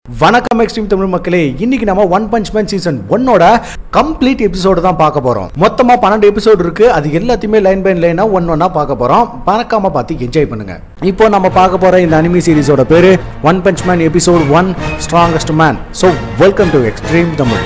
வணக்கம் எக்ஸ்ட்ரீம் தமிழ் மக்களே இன்னைக்கு நம்ம ஒன் பஞ்ச் மேன் சீசன் ஒன்னோட கம்ப்ளீட் எபிசோடு தான் பார்க்க போறோம் மொத்தமா பன்னெண்டு எபிசோடு இருக்கு அது எல்லாத்தையுமே லைன் பை லைனா ஒன் ஒன்னா பார்க்க போறோம் மறக்காம பார்த்து என்ஜாய் பண்ணுங்க இப்போ நம்ம பார்க்க போற இந்த அனிமி சீரிஸோட பேரு one punch man episode one strongest man so welcome to extreme Tamil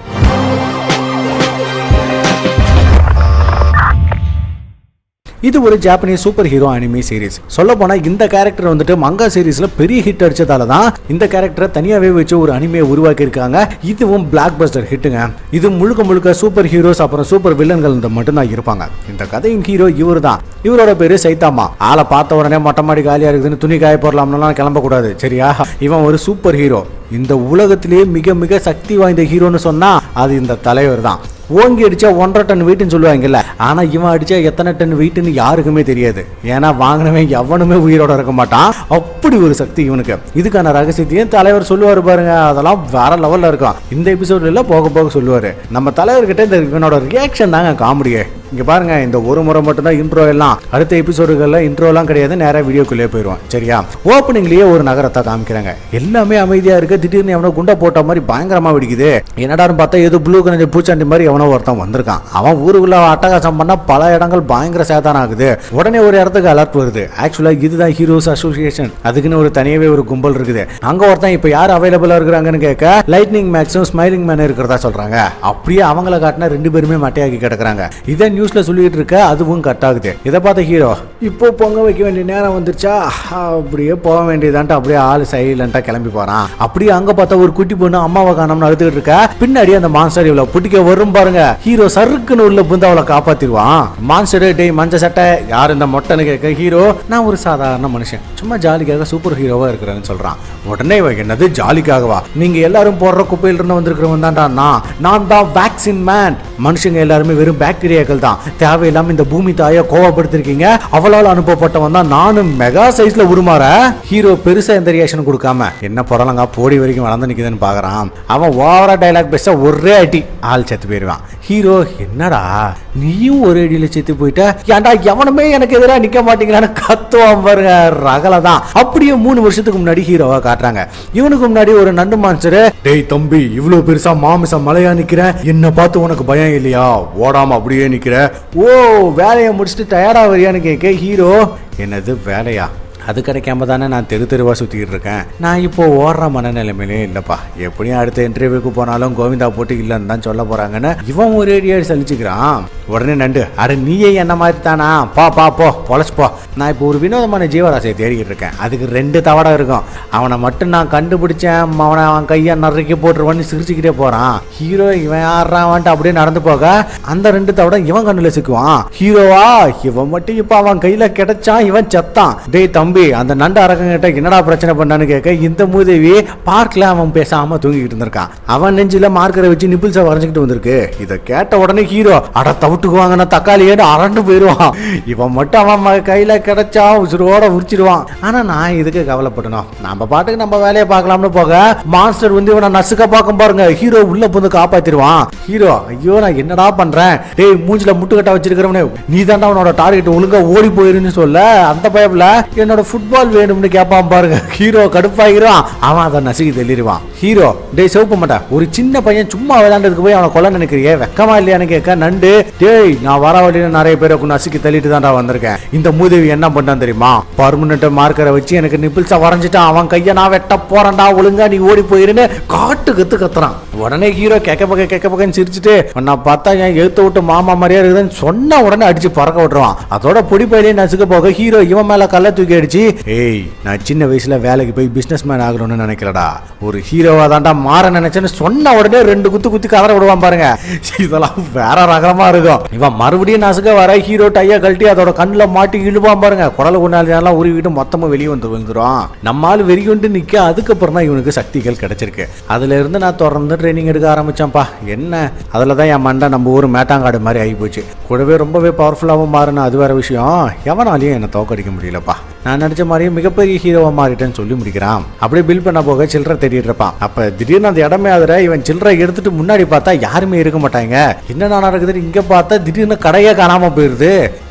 இது ஒரு Japanese super hero anime series சொல்ல போனா இந்த கேரக்டர் வந்துட்டு மங்கா சீரிஸ்ல பெரிய ஹிட் அடிச்சதால தான் இந்த கேரக்டரை தனியாவே வச்சு ஒரு அனிமையை உருவாக்கி இருக்காங்க இதுவும் பிளாக் பஸ்டர் ஹிட்டுங்க இது முழுக்க முழுக்க சூப்பர் ஹீரோஸ் அப்புறம் சூப்பர் வில்லன்கள் மட்டும்தான் இருப்பாங்க இந்த கதையின் ஹீரோ இவர் தான் இவரோட பேரு சைத்தாமா ஆளை பார்த்த உடனே மொட்டை மாடி காலியா இருக்குதுன்னு துணி காய போடலாம்லாம் கிளம்ப கூடாது சரியா இவன் ஒரு சூப்பர் ஹீரோ இந்த உலகத்திலேயே மிக மிக சக்தி வாய்ந்த ஹீரோன்னு சொன்னா அது இந்த தலைவர் தான் ஓங்கி அடிச்சா ஒன்றரை டன் வெயிட்னு சொல்லுவாங்கல்ல ஆனா இவன் அடிச்சா எத்தனை டன் வெயிட்னு யாருக்குமே தெரியாது ஏன்னா வாங்கினவன் எவனுமே உயிரோட இருக்க மாட்டான் அப்படி ஒரு சக்தி இவனுக்கு இதுக்கான ரகசியத்தையும் தலைவர் சொல்லுவாரு பாருங்க அதெல்லாம் வேற லெவல்ல இருக்கும் இந்த எபிசோட்ல எல்லாம் போக போக சொல்லுவாரு நம்ம தலைவர்கிட்ட இந்த இவனோட ரியாக்ஷன் தாங்க காமெடியே இங்க பாருங்க இந்த ஒரு முறை மட்டும் தான் இன்ட்ரோ எல்லாம் அடுத்த எபிசோடுகள்ல இன்ட்ரோ எல்லாம் கிடையாது நேரா வீடியோக்குள்ளே போயிடுவோம் சரியா ஓப்பனிங்லயே ஒரு நகரத்தை காமிக்கிறாங்க எல்லாமே அமைதியா இருக்கு திடீர்னு எவனோ குண்டை போட்ட மாதிரி பயங்கரமா வெடிக்குது என்னடான்னு பார்த்தா ஏதோ ப்ளூ கலர் பூச்சாண்டி மாதிரி எவனோ ஒருத்தன் வந்திருக்கான் அவன் ஊருக்குள்ள அட்டகாசம் பண்ணா பல இடங்கள் பயங்கர சேதானம் ஆகுது உடனே ஒரு இடத்துக்கு அலர்ட் வருது ஆக்சுவலா இதுதான் ஹீரோஸ் அசோசியேஷன் அதுக்குன்னு ஒரு தனியாவே ஒரு கும்பல் இருக்குது அங்க ஒருத்தன் இப்ப யார் அவைலபிளா இருக்கிறாங்கன்னு கேட்க லைட்னிங் மேக்ஸும் ஸ்மைலிங் மேன் இருக்கிறதா சொல்றாங்க அப்படியே அவங்கள காட்டினா ரெண்டு பேருமே மட்டையாக்கி கிடக்குறாங்க இதை நியூஸ்ல சொல்லிட்டு இருக்க அதுவும் கட் ஆகுது இதை பார்த்த ஹீரோ இப்போ பொங்க வைக்க வேண்டிய நேரம் வந்துருச்சா அப்படியே போக வேண்டியதான்ட்டு அப்படியே ஆள் சைலண்டா கிளம்பி போறான் அப்படியே அங்க பார்த்தா ஒரு குட்டி பொண்ணு அம்மாவை காணோம்னு அழுதுகிட்டு இருக்கா பின்னாடி அந்த மான்ஸ்டர் இவ்வளவு பிடிக்க வரும் பாருங்க ஹீரோ சறுக்குன்னு உள்ள புந்து அவளை காப்பாத்திடுவான் மான்ஸ்டர் டேய் மஞ்ச சட்டை யார் இந்த மொட்டைன்னு கேட்க ஹீரோ நான் ஒரு சாதாரண மனுஷன் சும்மா ஜாலிக்காக சூப்பர் ஹீரோவா இருக்கிறேன்னு சொல்றான் உடனே இவன் என்னது ஜாலிக்காகவா நீங்க எல்லாரும் போடுற குப்பையில இருந்து வந்திருக்கிறவன் தான்டா நான் நான் தான் வேக்சின் மேன் மனுஷங்க எல்லாருமே வெறும் பாக்டீரியாக்கள் தான் தேவையில்லாம இந்த பூமி தாயை கோவப்படுத்திருக்கீங்க அவளால் அனுப்பப்பட்டவன் தான் நானும் மெகா சைஸ்ல உருமாற ஹீரோ பெருசா எந்த ரியாக்ஷன் கொடுக்காம என்ன புடலங்கா போடி வரைக்கும் வளர்ந்து நிக்குதுன்னு பாக்குறான் அவன் ஓவரா டைலாக் பேச ஒரே அடி ஆள் செத்து போயிடுவான் ஹீரோ என்னடா நீயும் ஒரு அடியில செத்து போயிட்ட ஏன்டா எவனுமே எனக்கு எதிராக நிக்க மாட்டேங்கிறான்னு கத்துவான் பாருங்க ரகல தான் அப்படியே மூணு வருஷத்துக்கு முன்னாடி ஹீரோவா காட்டுறாங்க இவனுக்கு முன்னாடி ஒரு நண்டு மான்சரு டேய் தம்பி இவ்வளவு பெருசா மாமிசம் மலையா நிக்கிற என்ன பார்த்து உனக்கு பயம் இல்லையா ஓடாம அப்படியே நிக்கிற ஓ வேலையை முடிச்சுட்டு டயர்டா வரியான்னு கேட்க ஹீரோ என்னது வேலையா அது கிடைக்காம தானே நான் தெரு தெருவா சுத்திக்கிட்டு இருக்கேன் நான் இப்போ ஓடுற மனநிலைமையிலே இல்லப்பா எப்படியும் அடுத்த இன்டர்வியூக்கு போனாலும் கோவிந்தா போட்டு இல்லைன்னு தான் சொல்ல போறாங்கன்னு இவன் ஒரு ஏடியா சலிச்சுக்கிறான் உடனே நண்டு அட நீயே என்ன மாதிரி தானா பா பா போ பொழைச்சு போ நான் இப்போ ஒரு வினோதமான ஜீவராசியை தேடிக்கிட்டு இருக்கேன் அதுக்கு ரெண்டு தவடம் இருக்கும் அவனை மட்டும் நான் கண்டுபிடிச்சேன் அவனை அவன் கையை நறுக்கி போட்டுருவான்னு சிரிச்சுக்கிட்டே போறான் ஹீரோ இவன் யாரான் வந்துட்டு அப்படியே நடந்து போக அந்த ரெண்டு தவடம் இவன் கண்ணுல சிக்குவான் ஹீரோவா இவன் மட்டும் இப்போ அவன் கையில கிடைச்சான் இவன் செத்தான் டேய் தம்பி அந்த நண்டு அரக்கங்கிட்ட என்னடா பிரச்சனை பண்ணான்னு கேட்க இந்த மூதேவி பார்க்ல அவன் பேசாம தூங்கிட்டு இருந்திருக்கான் அவன் நெஞ்சில மார்க்கரை வச்சு நிப்பிள்ஸை வரைஞ்சிக்கிட்டு வந்திருக்கு இதை கேட்ட உடனே ஹீரோ அட தவிட்டுக்கு வாங்கின தக்காளி ஏன்னு அரண்டு போயிடுவான் இவன் மட்டும் அவன் ம- கையில கிடைச்சா உசுரோட உரிச்சிடுவான் ஆனா நான் இதுக்கு கவலைப்படணும் நம்ம பாட்டுக்கு நம்ம வேலையை பார்க்கலாம்னு போக மாஸ்டர் வந்து இவனை நசுக்க பார்க்கும் பாருங்க ஹீரோ உள்ள புந்து காப்பாத்திடுவான் ஹீரோ ஐயோ நான் என்னடா பண்றேன் டேய் மூஞ்சில முட்டுக்கட்டா வச்சிருக்கிறவனே நீ தாண்டா அவனோட டார்கெட் ஒழுங்கா ஓடி போயிருன்னு சொல்ல அந்த பயப்புல என்னோட ஃபுட்பால் வேணும்னு கேட்பான் பாருங்க ஹீரோ கடுப்பாகிறான் அவன் அதை நசுக்கி தெளிடுவான் ஹீரோ டேய் சிவப்பு மாட்டா ஒரு சின்ன பையன் சும்மா விளையாண்டதுக்கு போய் அவனை கொல்ல நினைக்கிறியே வெக்கமா இல்லையான்னு கேட்க நண்டு டேய் நான் வர வழியில நிறைய பேரை உன்னை நசுக்கி தள்ளிட்டு தான்டா வந்திருக்கேன் இந்த மூதேவி என்ன பண்ணான் தெரியுமா பர்மனெண்ட் மார்க்கரை வச்சு எனக்கு நிப்பிள்ஸா வரைஞ்சிட்டான் அவன் கையை நான் வெட்ட போறேன்டா ஒழுங்கா நீ ஓடி போயிருன்னு காட்டு கத்து கத்துறான் உடனே ஹீரோ கேட்க பக்க கேட்க பக்கன்னு சிரிச்சுட்டு நான் பார்த்தா என் எழுத்து விட்டு மாமா மாதிரியா இருக்குதுன்னு சொன்ன உடனே அடிச்சு பறக்க விட்டுருவான் அதோட பொடி பையிலே நசுக்க போக ஹீரோ இவன் மேல கல்ல தூக்கி அடிச்சு ஏய் நான் சின்ன வயசுல வேலைக்கு போய் பிசினஸ் மேன் ஆகணும்னு நினைக்கலடா ஒரு ஹீரோவா தான்டா மாற நினைச்சேன்னு சொன்ன உடனே ரெண்டு குத்து குத்தி கதற விடுவான் பாருங்க இதெல்லாம் வேற ரகமா இருக்கும் இவன் மறுபடியும் நசுக்க வர ஹீரோ டைய கழட்டி அதோட கண்ணுல மாட்டி இழுவான் பாருங்க குடல குண்டாலாம் உருவிட்டு மொத்தமா வெளியே வந்து விழுந்துரும் நம்மால் வெறி கொண்டு நிக்க அதுக்கப்புறம் தான் இவனுக்கு சக்திகள் கிடைச்சிருக்கு அதுல இருந்து நான் தொடர்ந்து ட்ரைனிங் எடுக்க ஆரம்பிச்சேன்ப்பா என்ன அதுல தான் என் மண்டை நம்ம ஊர் மேட்டாங்காடு மாதிரி ஆகி போச்சு கூடவே ரொம்பவே பவர்ஃபுல்லாகவும் மாறின அது வேற விஷயம் எவனாலையும் என்னை தோக்கடிக்க முடியலப்பா நான் நடிச்ச மாதிரியே மிகப்பெரிய ஹீரோவா மாறிட்டேன்னு சொல்லி முடிக்கிறான் அப்படியே பில் பண்ண போக சில்லறை தேடிட்டு இருப்பான் அப்ப திடீர்னு அந்த இடமே அதுல இவன் சில்லறை எடுத்துட்டு முன்னாடி பார்த்தா யாருமே இருக்க மாட்டாங்க என்னடா நடக்குதுன்னு இங்க பார்த்தா திடீர்னு கடையே காணாம போயிருது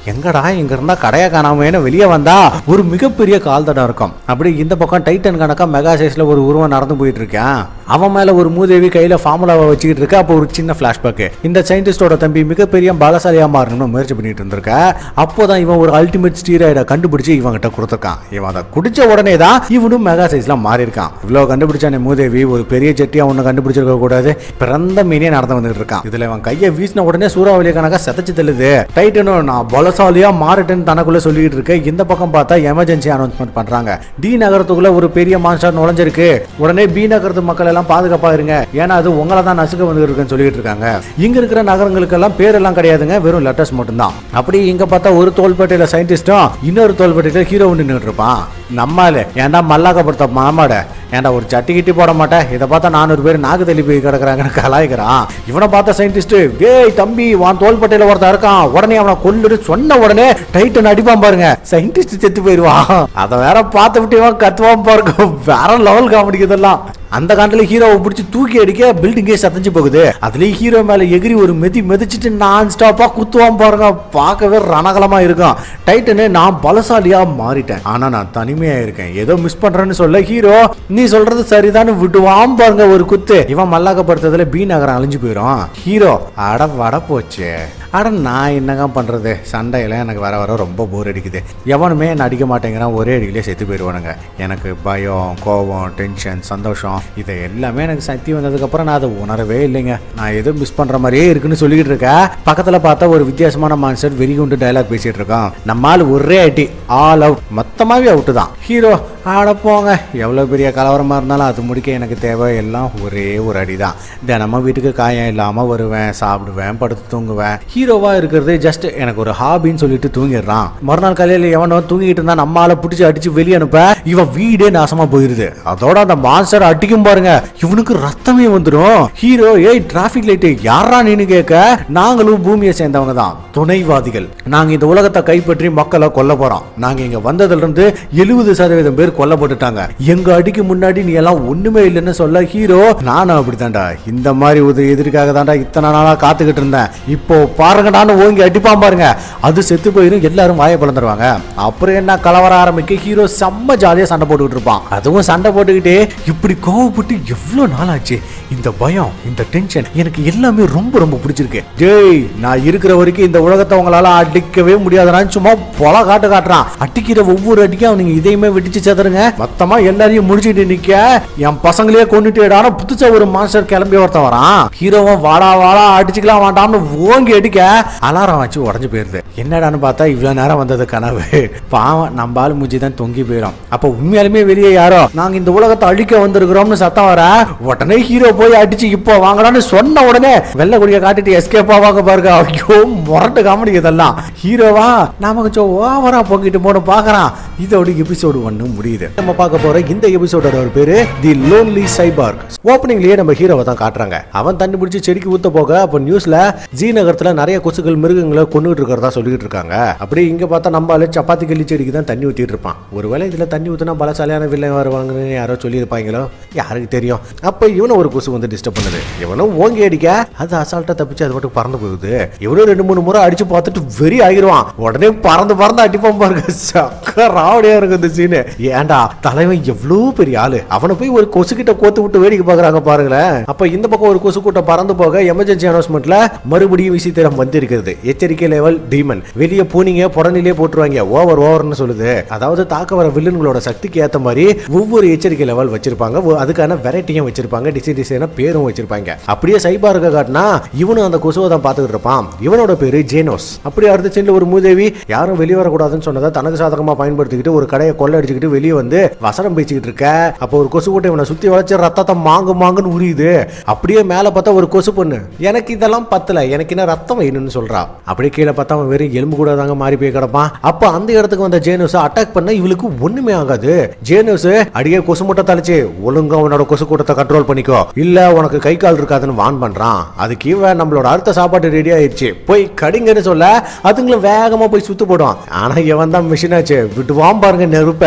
எங்கடா இங்க இருந்தா கடையை காணாமேன்னு வெளியே வந்தா ஒரு மிகப்பெரிய கால் தடம் இருக்கும் அப்படி இந்த பக்கம் டைட்டன் கணக்கா மெகா சைஸ்ல ஒரு உருவம் நடந்து போயிட்டு இருக்கேன் அவன் மேல ஒரு மூதேவி கையில ஃபார்முலாவை வச்சுக்கிட்டு இருக்க அப்போ ஒரு சின்ன பிளாஷ்பேக் இந்த சயின்டிஸ்டோட தம்பி மிகப்பெரிய பலசாலியா மாறணும்னு முயற்சி பண்ணிட்டு இருந்திருக்க அப்போதான் இவன் ஒரு அல்டிமேட் ஸ்டீராய்டை கண்டுபிடிச்சு இவன் கிட்ட கொடுத்துருக்கான் இவன் அதை குடிச்ச உடனே தான் இவனும் மெகா சைஸ்ல மாறி இருக்கான் இவ்வளவு கண்டுபிடிச்சானே மூதேவி ஒரு பெரிய ஜெட்டியா ஒண்ணு கண்டுபிடிச்சிருக்க கூடாது பிறந்த மீனே நடந்து வந்துட்டு இருக்கான் இதுல இவன் கையை வீசின உடனே சூறாவளி கணக்கா செதச்சு தள்ளுது டைட்டனும் நான் பலசாலியா மாறிட்டேன்னு தனக்குள்ள சொல்லிட்டு இருக்க இந்த பக்கம் பார்த்தா எமர்ஜென்சி அனௌன்ஸ்மெண்ட் பண்றாங்க டி நகரத்துக்குள்ள ஒரு பெரிய மான்ஸ்டர் நுழைஞ்சிருக்கு உடனே பி நகரத்து மக்கள் எல்லாம் பாதுகாப்பா இருங்க ஏன்னா அது உங்களை தான் நசுக்க வந்து இருக்குன்னு சொல்லிட்டு இருக்காங்க இங்க இருக்கிற நகரங்களுக்கெல்லாம் பேரெல்லாம் கிடையாதுங்க வெறும் லெட்டர்ஸ் மட்டும்தான் அப்படி இங்க பார்த்தா ஒரு தோள்பட்டையில சயின்டிஸ்டும் இன்னொரு தோள்பட்டையில ஹீரோ நின்றுட்டு இருப்பான் நம்மால ஏன்டா மல்லாக்கப்படுத்த மாமாட ஏன்டா ஒரு சட்டி கிட்டி போட மாட்டேன் இதை பார்த்தா நானூறு பேர் நாக்கு தள்ளி போய் கிடக்குறாங்கன்னு கலாய்க்கிறான் இவனை பார்த்த சயின்டிஸ்ட் டேய் தம்பி வான் தோள்பட்டையில ஒருத்தன் இருக்கான் உடனே அவனை கொல்லுடு சொன்ன உடனே டைட்டன் அடிப்பான் பாருங்க சயின்டிஸ்ட் செத்து போயிடுவான் அதை வேற பார்த்து விட்டு இவன் கத்துவான் பாருங்க வேற லெவல் காமெடி இதெல்லாம் அந்த காலத்துல ஹீரோவை பிடிச்சி தூக்கி அடிக்க பில்டிங்கே சத்தஞ்சு போகுது அதுலயும் ஹீரோ மேல எகிரி ஒரு மெதி மெதிச்சிட்டு நான் ஸ்டாப்பா குத்துவான் பாருங்க பார்க்கவே ரணகலமா இருக்கும் டைட்டனு நான் பலசாலியா மாறிட்டேன் ஆனா நான் தனிமையா இருக்கேன் ஏதோ மிஸ் பண்றேன்னு சொல்ல ஹீரோ நீ சொல்றது சரிதான்னு விட்டுவான் பாருங்க ஒரு குத்து இவன் மல்லாக்கப்படுத்ததுல பி நகரம் அழிஞ்சு போயிடும் ஹீரோ அட வட போச்சு அட நான் என்னங்க பண்றது சண்டையில எனக்கு வர வர ரொம்ப போர் அடிக்குது எவனுமே என்ன அடிக்க மாட்டேங்கிறான் ஒரே அடியிலே செத்து போயிடுவானுங்க எனக்கு பயம் கோபம் டென்ஷன் சந்தோஷம் இதை எல்லாமே எனக்கு சக்தி வந்ததுக்கப்புறம் நான் அதை உணரவே இல்லைங்க நான் ஏதோ மிஸ் பண்ற மாதிரியே இருக்குன்னு சொல்லிக்கிட்டு இருக்கேன் பக்கத்துல பார்த்தா ஒரு வித்தியாசமான மான்ஸ்டர் வெறி குண்டு டயலாக் பேசிட்டு இருக்கான் நம்மால் ஒரே அடி ஆல் அவுட் மொத்தமாவே அவுட்டு தான் ஹீரோ ஆட போங்க எவ்வளோ பெரிய கலவரமாக இருந்தாலும் அது முடிக்க எனக்கு தேவை எல்லாம் ஒரே ஒரு அடி தான் தினமும் வீட்டுக்கு காயம் இல்லாமல் வருவேன் சாப்பிடுவேன் படுத்து தூங்குவேன் ஹீரோவாக இருக்கிறது ஜஸ்ட் எனக்கு ஒரு ஹாபின்னு சொல்லிட்டு தூங்கிடுறான் மறுநாள் காலையில் எவனோ தூங்கிட்டு இருந்தா நம்மளால பிடிச்சி அடிச்சு வெளியே அனுப்ப இவன் வீடே நாசமா போயிருது அதோட அந்த மான்ஸ்டர் அடிக்கும் பாருங்க இவனுக்கு ரத்தமே வந்துடும் ஹீரோ ஏய் டிராஃபிக் லைட்டு யாரா நீனு கேட்க நாங்களும் பூமியை சேர்ந்தவங்க தான் துணைவாதிகள் நாங்க இந்த உலகத்தை கைப்பற்றி மக்களை கொல்ல போறோம் நாங்க இங்க வந்ததுல இருந்து எழுபது சதவீதம் பேர் கொல்லப்பட்டுட்டாங்க எங்க அடிக்கு முன்னாடி நீ எல்லாம் ஒண்ணுமே இல்லைன்னு சொல்ல ஹீரோ நானும் அப்படித்தான்டா இந்த மாதிரி ஒரு எதிர்க்காக தான்டா இத்தனை நாளா காத்துக்கிட்டு இருந்தேன் இப்போ பாருங்கடான்னு ஓங்கி அடிப்பான் பாருங்க அது செத்து போயிரும் எல்லாரும் வாயை பிளந்துருவாங்க அப்புறம் என்ன கலவர ஆரம்பிக்க ஹீரோ செம்ம ஜாலியா சண்டை போட்டுக்கிட்டு இருப்பான் அதுவும் சண்டை போட்டுக்கிட்டே இப்படி கோவப்பட்டு எவ்வளவு நாள் ஆச்சு இந்த பயம் இந்த டென்ஷன் எனக்கு எல்லாமே ரொம்ப ரொம்ப பிடிச்சிருக்கு டேய் நான் இருக்கிற வரைக்கும் இந்த உலகத்தை உங்களால அடிக்கவே முடியாதுன்னு சும்மா பொல காட்டு காட்டுறான் அடிக்கிற ஒவ்வொரு அடிக்கும் அவனுங்க இதையுமே வெடிச்சு சேதருங்க மொத்தமா எல்லாரையும் முடிச்சிட்டு நிக்க என் பசங்களையே கொண்டுட்டு ஆனா புதுசா ஒரு மாஸ்டர் கிளம்பி ஒருத்தன் வரான் ஹீரோவும் வாடா வாடா அடிச்சுக்கலாம் வேண்டாம்னு ஓங்கி அடிக்க அலாரம் வச்சு உடஞ்சு போயிருது என்னடான்னு பார்த்தா இவ்வளவு நேரம் வந்தது கனவு பாவம் நம்ம ஆளு மூஞ்சி தான் தொங்கி போயிடும் அப்ப உண்மையாலுமே வெளியே யாரோ நாங்க இந்த உலகத்தை அழிக்க வந்திருக்கிறோம்னு சத்தம் வர உடனே ஹீரோ போய் அடிச்சு இப்போ வாங்கலாம்னு சொன்ன உடனே வெள்ளை குடிய காட்டிட்டு எஸ்கேப் ஆவாங்க பாருங்க ஐயோ முரட்டு காமெடி இதெல்லாம் ஹீரோவா நாம கொஞ்சம் ஓவரா பொங்கிட்டு போன பாக்குறான் இதோட எபிசோடு ஒன்று முடியுது நம்ம பார்க்க போற இந்த எபிசோடோட ஒரு பேரு தி லோன்லி சைபார்க் ஓப்பனிங்லயே நம்ம ஹீரோவை தான் காட்டுறாங்க அவன் தண்ணி பிடிச்சி செடிக்கு ஊத்த போக அப்போ நியூஸ்ல ஜி நகரத்துல நிறைய கொசுக்கள் மிருகங்களை கொண்டுகிட்டு இருக்கிறதா சொல்லிட்டு இருக்காங்க அப்படி இங்க பார்த்தா நம்ம ஆளு சப்பாத்தி கிள்ளி செடிக்கு தான் தண்ணி ஊத்திட்டு இருப்பான் ஒருவேளை இதுல தண்ணி ஊத்துனா பலசாலியான வில்லன் வருவாங்கன்னு யாரோ சொல்லியிருப்பாங்களோ யாருக்கு தெரியும் அப்போ இவனை ஒரு கொசு வந்து டிஸ்டர்ப் பண்ணுது இவனும் ஓங்கி அடிக்க அது அசால்ட்டா தப்பிச்சு அது மட்டும் பறந்து போகுது இவனும் ரெண்டு மூணு முறை அடிச்சு பார்த்துட்டு வெறி ஆகிருவான் உடனே பறந்து பறந்து அடிப்பான் பாருங்க சக்க ராவடியா இருக்கு இந்த சீனு ஏன்டா தலைவன் எவ்வளவு பெரிய ஆளு அவனை போய் ஒரு கொசு கிட்ட கோத்து விட்டு வேடிக்கை பாக்குறாங்க பாருங்களேன் அப்ப இந்த பக்கம் ஒரு கொசு கூட்டம் பறந்து போக எமர்ஜென்சி அனௌன்ஸ்மெண்ட்ல மறுபடியும் விசித்திரம் வந்திருக்கிறது எச்சரிக்கை லெவல் டீமன் வெளியே போனீங்க புடனிலே போட்டுருவாங்க ஓவர் ஓவர்னு சொல்லுது அதாவது தாக்க வர வில்லன்களோட சக்திக்கு ஏத்த மாதிரி ஒவ்வொரு எச்சரிக்கை லெவல் வச்சிருப்பாங்க ஒ- அதுக்கான வெரைட்டியும் வச்சிருப்பாங்க டிசைன் டிசைனா பேரும் வச்சிருப்பாங்க அப்படியே சைபார்க்க காட்டினா இவனும் அந்த கொசுவை தான் பார்த்துக்கிட்டு இருப்பான் இவனோட பேரு ஜேனோஸ் அப்படி அடுத்த சீன்ல ஒரு மூதேவி யாரும் வெளியே வரக்கூடாதுன்னு சொன்னதை தனக்கு சாதகமா பயன்படுத்திக்கிட்டு ஒரு கடையை கொள்ளை அடிச்சுக்கிட்டு வெளியே வந்து வசனம் பேசிக்கிட்டு இருக்க அப்போ ஒரு கொசு கூட்டம் இவனை சுத்தி வளைச்சு ரத்தத்தை மாங்கு மாங்குன்னு உரியுது அப்படியே மேல பார்த்தா ஒரு கொசு பொண்ணு எனக்கு இதெல்லாம் பத்தல எனக்கு என்ன ரத்தம் வேணும்னு சொல்றா அப்படியே கீழே பார்த்தா அவன் வெறும் எலும்பு கூட தாங்க மாறி போய் கிடப்பான் அப்ப அந்த இடத்துக்கு வந்த ஜேனோஸ் அட்டாக் பண்ண இவளுக்கு ஒண்ணுமே ஆகாது ஜேனோஸ் அடியே கொசு முட்டை தலைச்சு ஒழுங்கா உன்னோட கொசு கூட்டத்தை கண்ட்ரோல் பண்ணிக்கோ இல்ல உனக்கு கை கால் இருக்காதுன்னு வான் பண்றான் அதுக்கு இவன் நம்மளோட அடுத்த சாப்பாடு ரெடி ஆயிடுச்சு போய் கடிங்கன்னு சொல்ல அதுங்களும் வேகமா போய் சுத்து போடும் ஆனா இவன் தான் மிஷின் ஆச்சு விட்டுவான் பாருங்க நெருப்ப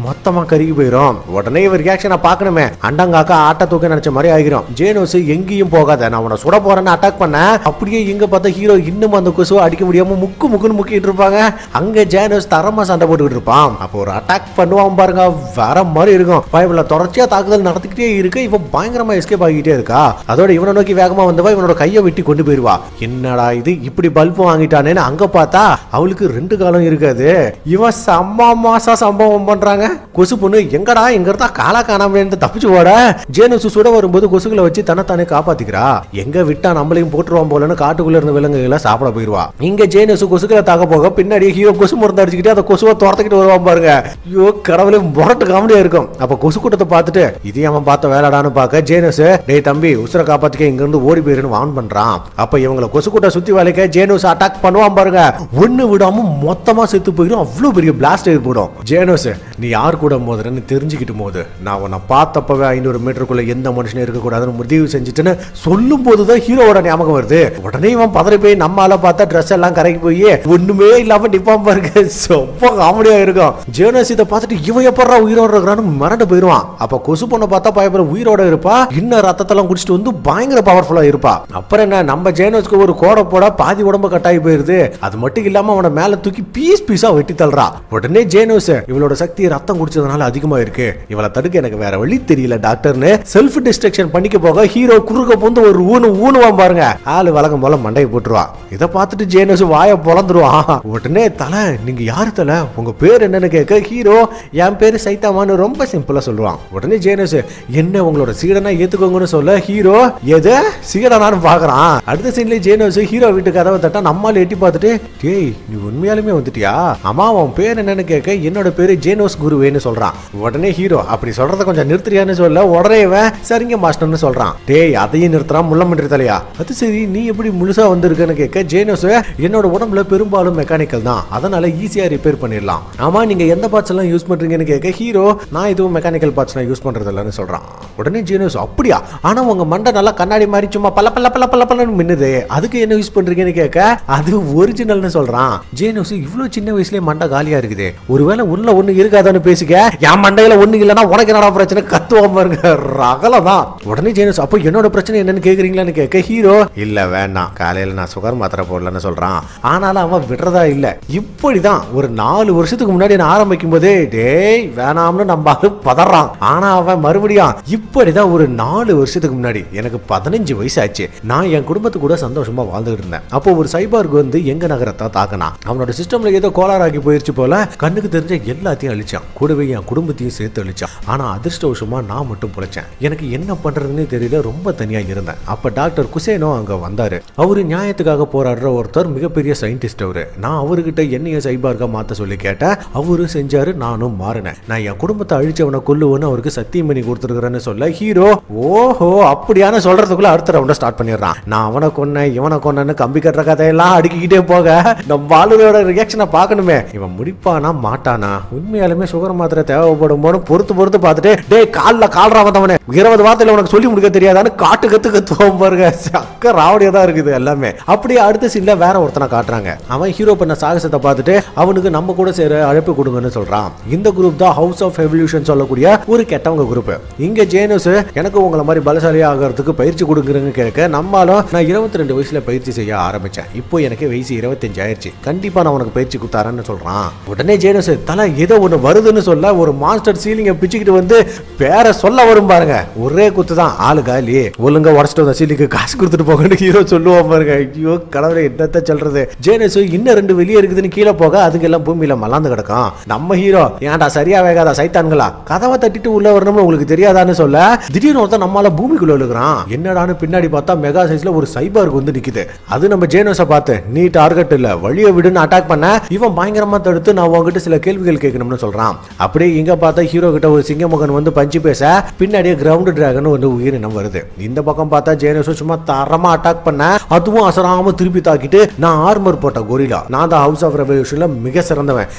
மொத்தமா கருகி போயிடும் உடனே இவர் ரியாக்ஷனை பார்க்கணுமே அண்டங்காக்கா ஆட்ட தூக்க நினைச்ச மாதிரி ஆகிரும் ஜேனோஸ் எங்கேயும் போகாத நான் உன்னை சுட போறேன்னு அட்டாக் பண்ண அப்படியே இங்க பார்த்தா ஹீரோ இன்னும் அந்த கொசுவை அடிக்க முடியாம முக்கு முக்குன்னு முக்கிட்டு இருப்பாங்க அங்க ஜேனோஸ் தரமா சண்டை போட்டுக்கிட்டு இருப்பான் அப்போ ஒரு அட்டாக் பண்ணுவான் பாருங்க வர மாதிரி இருக்கும் பைபிள்ல தொடர்ச்சியா தாக்குதல் நடத்திக்கிட்டே இருக்கு இவன் பயங்கரமா எஸ்கேப் ஆகிட்டே இருக்கா அதோட இவனை நோக்கி வேகமா வந்தவா இவனோட கையை வெட்டி கொண்டு போயிருவா என்னடா இது இப்படி பல்பு வாங்கிட்டானேன்னு அங்க பார்த்தா அவளுக்கு ரெண்டு காலம் இருக்காது இவன் செம்ம மாசா சம்பவம் பண்றாங்க கொசு பொண்ணு எங்கடா எங்க இருந்தா காலா காணாம தப்பிச்சு ஓட ஜேனுசு சுட வரும்போது கொசுகளை வச்சு தன்னைத்தானே காப்பாத்திக்கிறா எங்க விட்டா நம்மளையும் போட்டுருவான் போலன்னு காட்டுக்குள்ள இருந்த விலங்குகளை சாப்பிட போயிருவா இங்க ஜேனுசு கொசுக்களை தாக்க போக பின்னாடி ஹீரோ கொசு மருந்து அடிச்சுக்கிட்டு அந்த கொசுவை துரத்துக்கிட்டு வருவான் பாருங்க ஐயோ கடவுளே முரட்டு காமெடியா இருக்கும் அப்ப கொசு கூட்டத்தை பார்த்துட்டு இது அவன் பார்த்த வேலைடான்னு பார்க்க ஜேனஸ் டேய் தம்பி உசுரை காப்பாத்திக்க இங்க இருந்து ஓடி போயிருன்னு வான் பண்றான் அப்ப இவங்களை கொசு கூட்ட சுத்தி வளைக்க ஜேனோஸ் அட்டாக் பண்ணுவான் பாருங்க ஒண்ணு விடாம மொத்தமா செத்து போயிடும் அவ்வளவு பெரிய பிளாஸ்ட் ஏற்படும் ஜேனோஸ் நீ யார் கூட மோதுறன்னு தெரிஞ்சுக்கிட்டு போது நான் உன்னை பார்த்தப்பவே ஐநூறு மீட்டருக்குள்ள எந்த மனுஷனும் இருக்கக்கூடாதுன்னு முடிவு செஞ்சுட்டுன்னு சொல்லும் போதுதான் ஹீரோவோட ஞாபகம் வருது உடனே இவன் பதறி போய் நம்மால பார்த்தா ட்ரெஸ் எல்லாம் கரைக்கு போய் ஒண்ணுமே இல்லாம நிப்பான் பாருங்க ரொம்ப காமெடியா இருக்கும் ஜேனோஸ் இதை பார்த்துட்டு இவன் எப்படா உயிரோட இருக்கிறான்னு மிரண்டு போயிருவான் அப்ப கொசு பொண்ணை பார்த்தா பயப்பட உயிரோட இருப்பா இன்னும் ரத்தத்தெல்லாம் குடிச்சிட்டு வந்து பயங்கர பவர்ஃபுல்லா இருப்பா அப்புறம் என்ன நம்ம ஜேனோஸ்க்கு ஒரு கோடை போட பாதி உடம்பு கட்டாயி போயிருது அது மட்டும் இல்லாம அவனை மேல தூக்கி பீஸ் பீஸா வெட்டி தள்ளுறா உடனே ஜேனோஸ் இவளோட சக்தி ரத்தம் குடிச்சதுனால அதிகமா இருக்கு இவளை தடுக்க எனக்கு வேற வழி தெரியல டாக்டர்னு செல்ஃப் டிஸ்ட்ரக்ஷன் பண்ணிக்க போக ஹீரோ குறுக்க புந்து ஒரு ஊனு ஊனுவான் பாருங்க ஆளு வழக்கம் போல மண்டையை போட்டுருவா இதை பார்த்துட்டு ஜேனோஸ் வாயை பொழந்துருவான் உடனே தலை நீங்க யாரு தலை உங்க பேர் என்னன்னு கேட்க ஹீரோ என் பேரு சைத்தாமான்னு ரொம்ப சிம்பிளா சொல்லுவான் உடனே ஜேனஸ் என்ன உங்களோட சீடனா ஏத்துக்கோங்கன்னு சொல்ல ஹீரோ எது சீடனான்னு பாக்குறான் அடுத்த சீன்ல ஜேனஸ் ஹீரோ வீட்டு கதவை தட்டா நம்மால எட்டி பார்த்துட்டு டேய் நீ உண்மையாலுமே வந்துட்டியா அம்மா உன் பேர் என்னன்னு கேட்க என்னோட பேரு ஜேனோஸ் குருவேன்னு சொல்றான் உடனே ஹீரோ அப்படி சொல்றத கொஞ்சம் நிறுத்துறியான்னு சொல்ல உடனே இவன் சரிங்க மாஸ்டர்னு சொல்றான் டேய் அதையும் நிறுத்துறான் முள்ளமன்றி தலையா அது சரி நீ எப்படி முழுசா வந்திருக்கன்னு கேட்க ஜேனோஸ் என்னோட உடம்புல பெரும்பாலும் மெக்கானிக்கல் தான் அதனால ஈஸியா ரிப்பேர் பண்ணிடலாம் ஆமா நீங்க எந்த பார்ட்ஸ் எல்லாம் யூஸ் பண்றீங்கன்னு கேட்க ஹீரோ நான் இதுவும் மெக்கானிக்கல் பார்ட்ஸ் நான் யூஸ் பண்றது இல்லைன்னு சொல்றான் உடனே ஜீனோஸ் அப்படியா ஆனா உங்க மண்டை நல்லா கண்ணாடி மாதிரி சும்மா பல பல பல பல பலன்னு மின்னுது அதுக்கு என்ன யூஸ் பண்றீங்கன்னு கேட்க அது ஒரிஜினல்னு சொல்றான் ஜேனோஸ் இவ்வளவு சின்ன வயசுலயே மண்டை காலியா இருக்குது ஒருவேளை உள்ள ஒண்ணு இருக்காதான்னு பேசிக்க என் மண்டையில ஒண்ணு இல்லைன்னா உனக்கு என்னடா பிரச்சனை கத்துவான் பாருங்க ரகல தான் உடனே ஜேனோஸ் அப்போ என்னோட பிரச்சனை என்னன்னு கேக்குறீங்களான்னு கேட்க ஹீரோ இல்ல வேண்டாம் காலையில நான் சுகர் மாத்திரை போடலன்னு சொல்றான் ஆனாலும் அவன் விடுறதா இல்ல இப்படிதான் ஒரு நாலு வருஷத்துக்கு முன்னாடி நான் ஆரம்பிக்கும் போதே டேய் வேணாம்னு நம்ம அது பதறான் ஆனா அவன் மறுபடியும் இப்படிதான் ஒரு நாலு வருஷத்துக்கு முன்னாடி எனக்கு பதினஞ்சு வயசு ஆச்சு நான் என் குடும்பத்து கூட சந்தோஷமா வாழ்ந்துகிட்டு இருந்தேன் அப்போ ஒரு சைபார்க் வந்து எங்க நகரத்தை தாக்கினான் அவனோட சிஸ்டம்ல ஏதோ கோளாறாகி போயிருச்சு போல கண்ணுக்கு தெரிஞ்ச எல்லாத்தையும் அழிச்சான் கூடவே என் குடும்பத்தையும் சேர்த்து அழிச்சான் ஆனா அதிர்ஷ்டவசமா நான் மட்டும் பொழைச்சேன் எனக்கு என்ன பண்றதுன்னு தெரியல ரொம்ப தனியா இருந்தேன் அப்ப டாக்டர் குசேனோ அங்க வந்தாரு அவரு நியாயத்துக்காக போராடுற ஒருத்தர் மிகப்பெரிய சயின்டிஸ்ட் அவரு நான் அவர்கிட்ட என்னைய சைபார்க்கா மாத்த சொல்லி கேட்டேன் அவரு செஞ்சாரு நானும் மாறினேன் நான் என் குடும்பத்தை அழிச்சவனை கொல்லுவேன்னு அவருக்கு சத்தியம் பண்ணி கொடுத்துருக்கிறேன்னு சொல்ல ஹீரோ ஓஹோ அப்படியான சொல்றதுக்குள்ள அடுத்த ரவுண்ட ஸ்டார்ட் பண்ணிடுறான் நான் அவனை கொன்னேன் இவனை கொன்னேன்னு கம்பி கட்டுற கதையெல்லாம் அடுக்கிக்கிட்டே போக நம்ம ஆளுகளோட ரியாக்ஷனை பார்க்கணுமே இவன் முடிப்பானா மாட்டானா உண்மையாலுமே சுகர் மாத்திரை தேவைப்படும் போது பொறுத்து பொறுத்து பார்த்துட்டு டேய் காலில் கால்ரா வந்தவனே இருபது வார்த்தையில உனக்கு சொல்லி முடிக்க தெரியாதான்னு காட்டு கத்து கத்துவோம் பாருங்க சக்க ராவடியா தான் இருக்குது எல்லாமே அப்படியே அடுத்த சீன்ல வேற ஒருத்தனை காட்டுறாங்க அவன் ஹீரோ பண்ண சாகசத்தை பார்த்துட்டு அவனுக்கு நம்ம கூட சேர அழைப்பு கொடுங்கன்னு சொல்றான் இந்த குரூப் தான் ஹவுஸ் ஆஃப் எவல்யூஷன் சொல்லக்கூடிய ஒரு கெட்டவங்க குரூப் இங்க ஜேனஸ் எனக்கு உங்களை மாதிரி பலசாலி ஆகிறதுக்கு பயிற்சி கொடுக்குறேன்னு கேட்க நம்மளும் நான் இருபத்தி ரெண்டு வயசுல பயிற்சி செய்ய ஆரம்பிச்சேன் இப்போ எனக்கு வயசு இருபத்தஞ்சு ஆயிடுச்சு கண்டிப்பா நான் உனக்கு பயிற்சி கொடுத்தாரன்னு சொல்றான் உடனே ஜேனஸ் தலை ஏதோ ஒண்ணு வருதுன்னு சொல்ல ஒரு மாஸ்டர் சீலிங்க பிச்சுக்கிட்டு வந்து பேரை சொல்ல வரும் பாருங்க ஒரே குத்து தான் ஆளு காலி ஒழுங்கா உடச்சிட்டு வந்த சீலிக்கு காசு கொடுத்துட்டு போகன்னு ஹீரோ சொல்லுவான் பாருங்க ஐயோ கடவுளே என்னத்த சொல்றது ஜேனஸ் இன்னும் ரெண்டு வெளியே இருக்குதுன்னு கீழே போக அதுங்க எல்லாம் பூமியில மலாந்து கிடக்கும் நம்ம ஹீரோ ஏன்டா சரியா வேகாதா சைத்தான்களா கதவை தட்டிட்டு உள்ள வரணும்னு உங்களுக்கு தெரியாதான்னு சொல்ல திடீர்னு ஒருத்தன் நம்மால பூமிக்குள்ள விழுகிறான் என்னடான்னு பின்னாடி பார்த்தா மெகா சைஸ்ல ஒரு சைபருக்கு வந்து நிக்குது அது நம்ம ஜேனோஸை பார்த்து நீ டார்கெட் இல்ல வழியை விடுன்னு அட்டாக் பண்ண இவன் பயங்கரமா தடுத்து நான் உங்ககிட்ட சில கேள்விகள் கேட்கணும்னு சொல்றான் அப்படியே இங்க பார்த்தா ஹீரோ கிட்ட ஒரு சிங்கமுகன் வந்து பஞ்சு பேச பின்னாடியே கிரவுண்ட் டிராகன் வந்து உயிரினம் வருது இந்த பக்கம் பார்த்தா ஜேனோஸோ சும்மா தரமா அட்டாக் பண்ண அதுவும் அசராம திருப்பி தாக்கிட்டு நான் ஆர்மர் போட்ட கொரிலா நான் தான் ஹவுஸ் ஆஃப் ரெவல்யூஷன்ல மிக சிறந்தவன்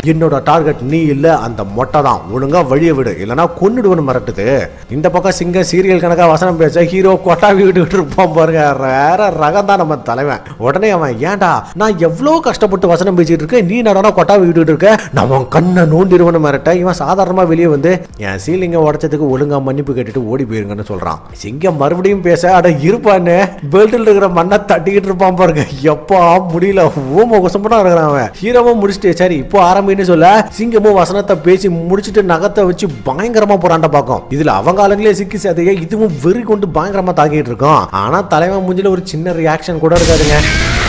என்னோட டார்கெட் நீ இல்ல அந்த மொட்டை தான் ஒழுங்கா வழியை விடு இல்லனா கொன்னுடுவனு மிரட்டுது இந்த பக்கம் சிங்க சீரியல் கணக்கா வசனம் பேச ஹீரோ கொட்டாவி விட்டுக்கிட்டு இருப்பான் பாருங்க வேற ரகம் தான் நம்ம தலைவன் உடனே அவன் ஏன்டா நான் எவ்வளவு கஷ்டப்பட்டு வசனம் பேசிட்டு இருக்கேன் நீ நடனா கொட்டாவி விட்டுக்கிட்டு இருக்க நம்ம கண்ணை நோண்டிடுவனு மிரட்ட இவன் சாதாரணமா வெளியே வந்து என் சீலிங்க உடைச்சதுக்கு ஒழுங்கா மன்னிப்பு கேட்டுட்டு ஓடி போயிருங்கன்னு சொல்றான் சிங்கம் மறுபடியும் பேச அட இருப்பான்னு பெல்ட்டில் இருக்கிற மண்ணை தட்டிக்கிட்டு இருப்பான் பாருங்க எப்பா முடியல ஓம குசம்பனா இருக்கிறான் அவன் ஹீரோவும் முடிச்சுட்டு சரி இப்போ ஆரம்பின்னு சொல்ல சிங்கமும் வசனத்தை பேசி முடிச்சுட்டு நகத்தை வச்சு பயங்கரமா போராண்ட பார்க்கும் இதுல அவங்க ஆளுங்களே சிக்கி சேதைய இதுவும் வெறி கொண்டு பயங்கரமா தாக்கிட்டு இருக்கோம் ஆனா தலைவன் மூஞ்சில ஒரு சின்ன ரியாக்ஷன் கூட இருக்காதுங்க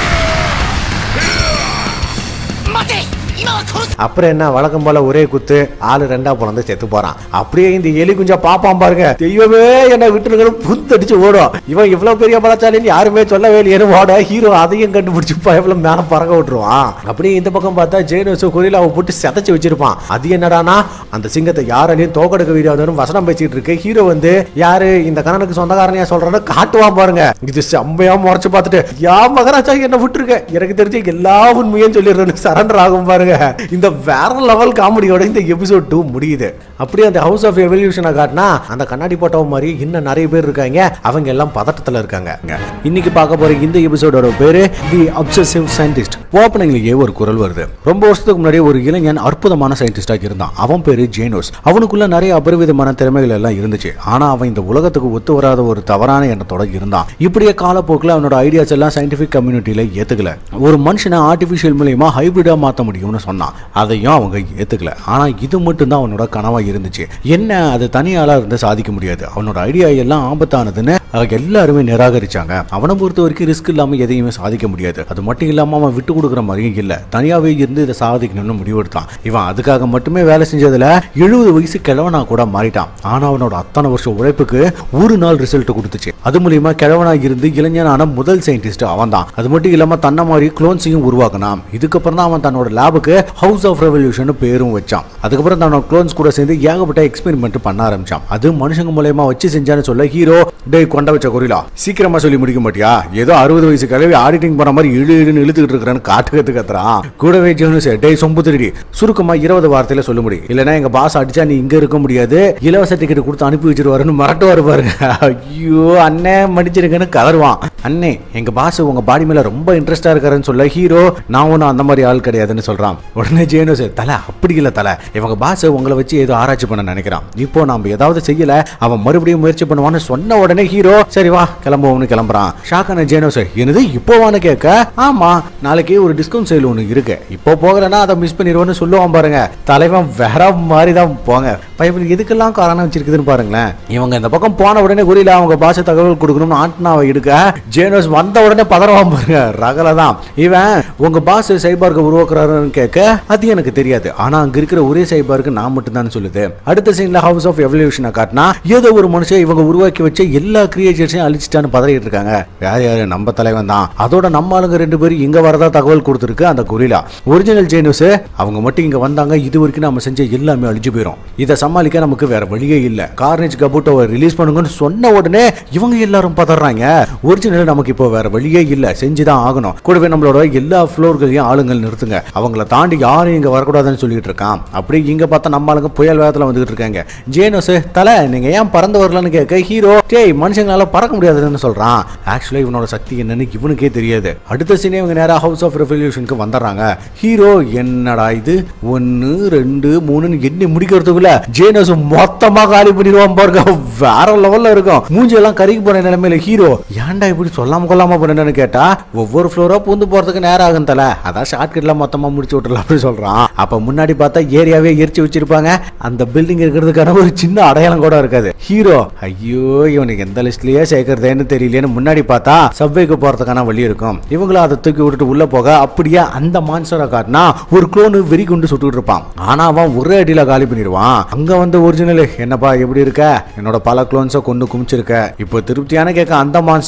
待て今は殺す அப்புறம் என்ன வழக்கம் போல ஒரே குத்து ஆளு ரெண்டா பிறந்து செத்து போறான் அப்படியே இந்த எலி குஞ்சா பாப்பான் பாருங்க தெய்வமே என்ன விட்டுருக்கணும் புத்தடிச்சு ஓடும் இவன் இவ்வளவு பெரிய பலச்சாலின்னு யாருமே சொல்லவே இல்லையே ஓட ஹீரோ அதையும் கண்டுபிடிச்சு பயப்புல மேல பறக்க விட்டுருவான் அப்படியே இந்த பக்கம் பார்த்தா ஜெயனோஸ் கொரிலாவை போட்டு செதைச்சு வச்சிருப்பான் அது என்னடானா அந்த சிங்கத்தை யாராலையும் தோக்கெடுக்க வீடியோ வசனம் பேசிட்டு இருக்கு ஹீரோ வந்து யாரு இந்த கணனுக்கு சொந்தக்காரனையா சொல்றன்னு காட்டுவான் பாருங்க இது செம்மையா முறைச்சு பார்த்துட்டு யா மகராஜா என்ன விட்டுருக்க எனக்கு தெரிஞ்ச எல்லா உண்மையும் சொல்லிடுறேன்னு சரண்டர் ஆகும் பாருங்க இந்த வேற லெவல் காமெடியோட இந்த எபிசோட் டூ முடியுது அப்படியே அந்த ஹவுஸ் ஆஃப் எவல்யூஷனை காட்டினா அந்த கண்ணாடி போட்டவ மாதிரி இன்னும் நிறைய பேர் இருக்காங்க அவங்க எல்லாம் பதட்டத்துல இருக்காங்க இன்னைக்கு பார்க்க போற இந்த எபிசோடோட பேரு தி அப்சசிவ் சயின்டிஸ்ட் ஓப்பனிங்லயே ஒரு குரல் வருது ரொம்ப வருஷத்துக்கு முன்னாடி ஒரு இளைஞன் அற்புதமான சயின்டிஸ்டா இருந்தான் அவன் பேரு ஜேனோஸ் அவனுக்குள்ள நிறைய அபரிவிதமான திறமைகள் எல்லாம் இருந்துச்சு ஆனா அவன் இந்த உலகத்துக்கு ஒத்து வராத ஒரு தவறான எண்ணத்தோட இருந்தான் இப்படியே காலப்போக்கில் அவனோட ஐடியாஸ் எல்லாம் சயின்டிபிக் கம்யூனிட்டியில ஏத்துக்கல ஒரு மனுஷனை ஆர்டிபிஷியல் மூலியமா ஹைபிரிடா மாத்த முடியும்னு சொன்னான் அதையும் அவங்க ஏத்துக்கல ஆனா இது மட்டும்தான் அவனோட கனவா இருந்துச்சு என்ன அது தனியாளா இருந்து சாதிக்க முடியாது அவனோட ஐடியா எல்லாம் ஆபத்தானதுன்னு அவங்க எல்லாருமே நிராகரிச்சாங்க அவனை பொறுத்த வரைக்கும் ரிஸ்க் இல்லாம எதையுமே சாதிக்க முடியாது அது மட்டும் இல்லாம அவன் விட்டு கொடுக்குற மாதிரியும் இல்ல தனியாவே இருந்து இதை சாதிக்கணும்னு முடிவெடுத்தான் இவன் அதுக்காக மட்டுமே வேலை செஞ்சதுல எழுபது வயசு கிழவனா கூட மாறிட்டான் ஆனா அவனோட அத்தனை வருஷம் உழைப்புக்கு ஒரு நாள் ரிசல்ட் கொடுத்துச்சு அது மூலியமா கிழவனா இருந்து இளைஞனான முதல் சயின்டிஸ்ட் அவன் தான் அது மட்டும் இல்லாம தன்னை மாதிரி குளோன்ஸையும் உருவாக்கினான் இதுக்கப்புறம் தான் அவன் தன்னோட லேபுக்கு ஹவுஸ் ஆஃப் ரெவல்யூஷன் பேரும் வச்சான் அதுக்கப்புறம் தன்னோட குளோன்ஸ் கூட சேர்ந்து ஏகப்பட்ட எக்ஸ்பெரிமெண்ட் பண்ண ஆரம்பிச்சான் அது மனுஷங்க மூலயமா வச்சு செஞ்சான்னு சொல்ல ஹீரோ டேய் கொண்ட வச்ச கொரிலா சீக்கிரமா சொல்லி முடிக்க மாட்டியா ஏதோ அறுபது வயசு கிழவி ஆடிட்டிங் போற மாதிரி இழு இழுன்னு இழுத்துக்கிட்டு இருக்கிறேன்னு காட்டு கத்து கத்துறான் கூடவே ஜெனு டேய் சொம்பு திருடி சுருக்கமா இருபது வார்த்தையில சொல்ல முடியும் இல்லைன்னா எங்க பாஸ் அடிச்சா நீ இங்க இருக்க முடியாது இலவச டிக்கெட் கொடுத்து அனுப்பி வச்சிருவாருன்னு மிரட்டுவாரு பாருங்க ஐயோ அண்ணே மடிச்சிருக்கேன்னு கதறுவான் அண்ணே எங்க பாஸ் உங்க பாடி மேல ரொம்ப இன்ட்ரெஸ்டா இருக்காருன்னு சொல்ல ஹீரோ நான் ஒன்றும் அந்த மாதிரி ஆள் கிடையாதுன்னு சொல்றான் உடனே ஜேனோஸ் தலை அப்படி இல்லை தலை இவங்க பாஸ் உங்களை வச்சு ஏதோ ஆராய்ச்சி பண்ண நினைக்கிறான் இப்போ நாம ஏதாவது செய்யல அவன் மறுபடியும் முயற்சி பண்ணுவான்னு சொன்ன உடனே ஹீரோ சரி வா கிளம்புவோம்னு கிளம்புறான் ஷாக்கான ஜேனோஸ் என்னது இப்போவான்னு கேட்க ஆமா நாளைக்கு ஒரு டிஸ்கவுண்ட் சேல் ஒன்று இருக்கு இப்போ போகலன்னா அதை மிஸ் பண்ணிடுவோன்னு சொல்லுவான் பாருங்க தலைவன் வேற மாதிரி தான் போங்க பையன் எதுக்கெல்லாம் காரணம் வச்சிருக்குதுன்னு பாருங்களேன் இவங்க இந்த பக்கம் போன உடனே குறியில அவங்க பாஷை தகவல் கொடுக்கணும்னு ஆட்னாவை எடுக்க ஜேனோஸ் வந்த உடனே பதறவான் பாருங்க ரகல தான் இவன் உங்க பாஸ் சைபார்க்கை உருவாக்குறாருன்னு கேட்க அது எனக்கு தெரியாது ஆனா அங்க இருக்கிற ஒரே சைபார்க்கு நான் மட்டும் தான் சொல்லுது அடுத்த சீன்ல ஹவுஸ் ஆஃப் எவல்யூஷனை காட்டினா ஏதோ ஒரு மனுஷன் இவங்க உருவாக்கி வச்ச எல்லா கிரியேச்சர்ஸையும் அழிச்சிட்டான்னு பதறிட்டு இருக்காங்க யார் யாரு நம்ம தலைவன் தான் அதோட நம்ம ஆளுங்க ரெண்டு பேரும் இங்க வரதா தகவல் கொடுத்துருக்கு அந்த கொரிலா ஒரிஜினல் ஜேனோஸ் அவங்க மட்டும் இங்க வந்தாங்க இது வரைக்கும் நம்ம செஞ்ச எல்லாமே அழிஞ்சு போயிடும் இதை சமாளிக்க நமக்கு வேற வழியே இல்ல கார்னேஜ் கபூட்டோவை ரிலீஸ் பண்ணுங்கன்னு சொன்ன உடனே இவங்க எல்லாரும் பதறாங்க ஒரிஜினல் நமக்கு இப்போ வேற வழியே இல்ல செஞ்சுதான் ஆகணும் கூடவே நம்மளோட எல்லா ஃப்ளோர்களையும் ஆளுங்கள் நிறுத்துங்க அவங்கள தாண்டி யாரும் இங்க வரக்கூடாதுன்னு சொல்லிட்டு இருக்கான் அப்படி இங்க பார்த்தா நம்ம ஆளுங்க புயல் வேகத்துல வந்துகிட்டு இருக்காங்க ஜேனோஸ் தலை நீங்க ஏன் பறந்து வரலன்னு கேட்க ஹீரோ டேய் மனுஷங்களால பறக்க முடியாதுன்னு சொல்றான் ஆக்சுவலா இவனோட சக்தி என்னன்னு இவனுக்கே தெரியாது அடுத்த சீனே இவங்க நேரா ஹவுஸ் ஆஃப் ரெவல்யூஷனுக்கு வந்துடுறாங்க ஹீரோ என்னடா இது ஒன்னு ரெண்டு மூணுன்னு எண்ணி முடிக்கிறதுக்குள்ள ஜேனஸ் மொத்தமா காலி பண்ணிடுவான் பாருங்க வேற லெவல்ல இருக்கும் மூஞ்சி எல்லாம் கருகி போன நிலைமையில ஹீரோ ஏன்டா இப்படி சொல்லாம கொள்ளாம பண்ணேன்னு கேட்டா ஒவ்வொரு ஃப்ளோரா பூந்து போறதுக்கு நேரம் ஆகும் தல அதான் ஷார்ட்கட்ல மொத்தமா முடிச்சு விட்டுலாம் அப்படின்னு சொல்றான் அப்ப முன்னாடி பார்த்தா ஏரியாவே எரிச்சு வச்சிருப்பாங்க அந்த பில்டிங் இருக்கிறதுக்கான ஒரு சின்ன அடையாளம் கூட இருக்காது ஹீரோ ஐயோ இவனுக்கு எந்த லிஸ்ட்லயே சேர்க்கறதேன்னு தெரியலையேன்னு முன்னாடி பார்த்தா சப்வேக்கு போறதுக்கான வழி இருக்கும் இவங்களும் அதை தூக்கி விட்டுட்டு உள்ள போக அப்படியே அந்த மான்ஸ்டரை காட்டினா ஒரு குளோனு வெறி கொண்டு சுட்டுட்டு இருப்பான் ஆனா அவன் ஒரே அடியில காலி பண்ணிடுவான் அங்க வந்து ஒரிஜினல் என்னப்பா எப்படி இருக்க என்னோட பல குளோன்ஸை கொண்டு குமிச்சிருக்க இப்போ திருப்தியான கேட்க அந்த மான்ஸ்டர்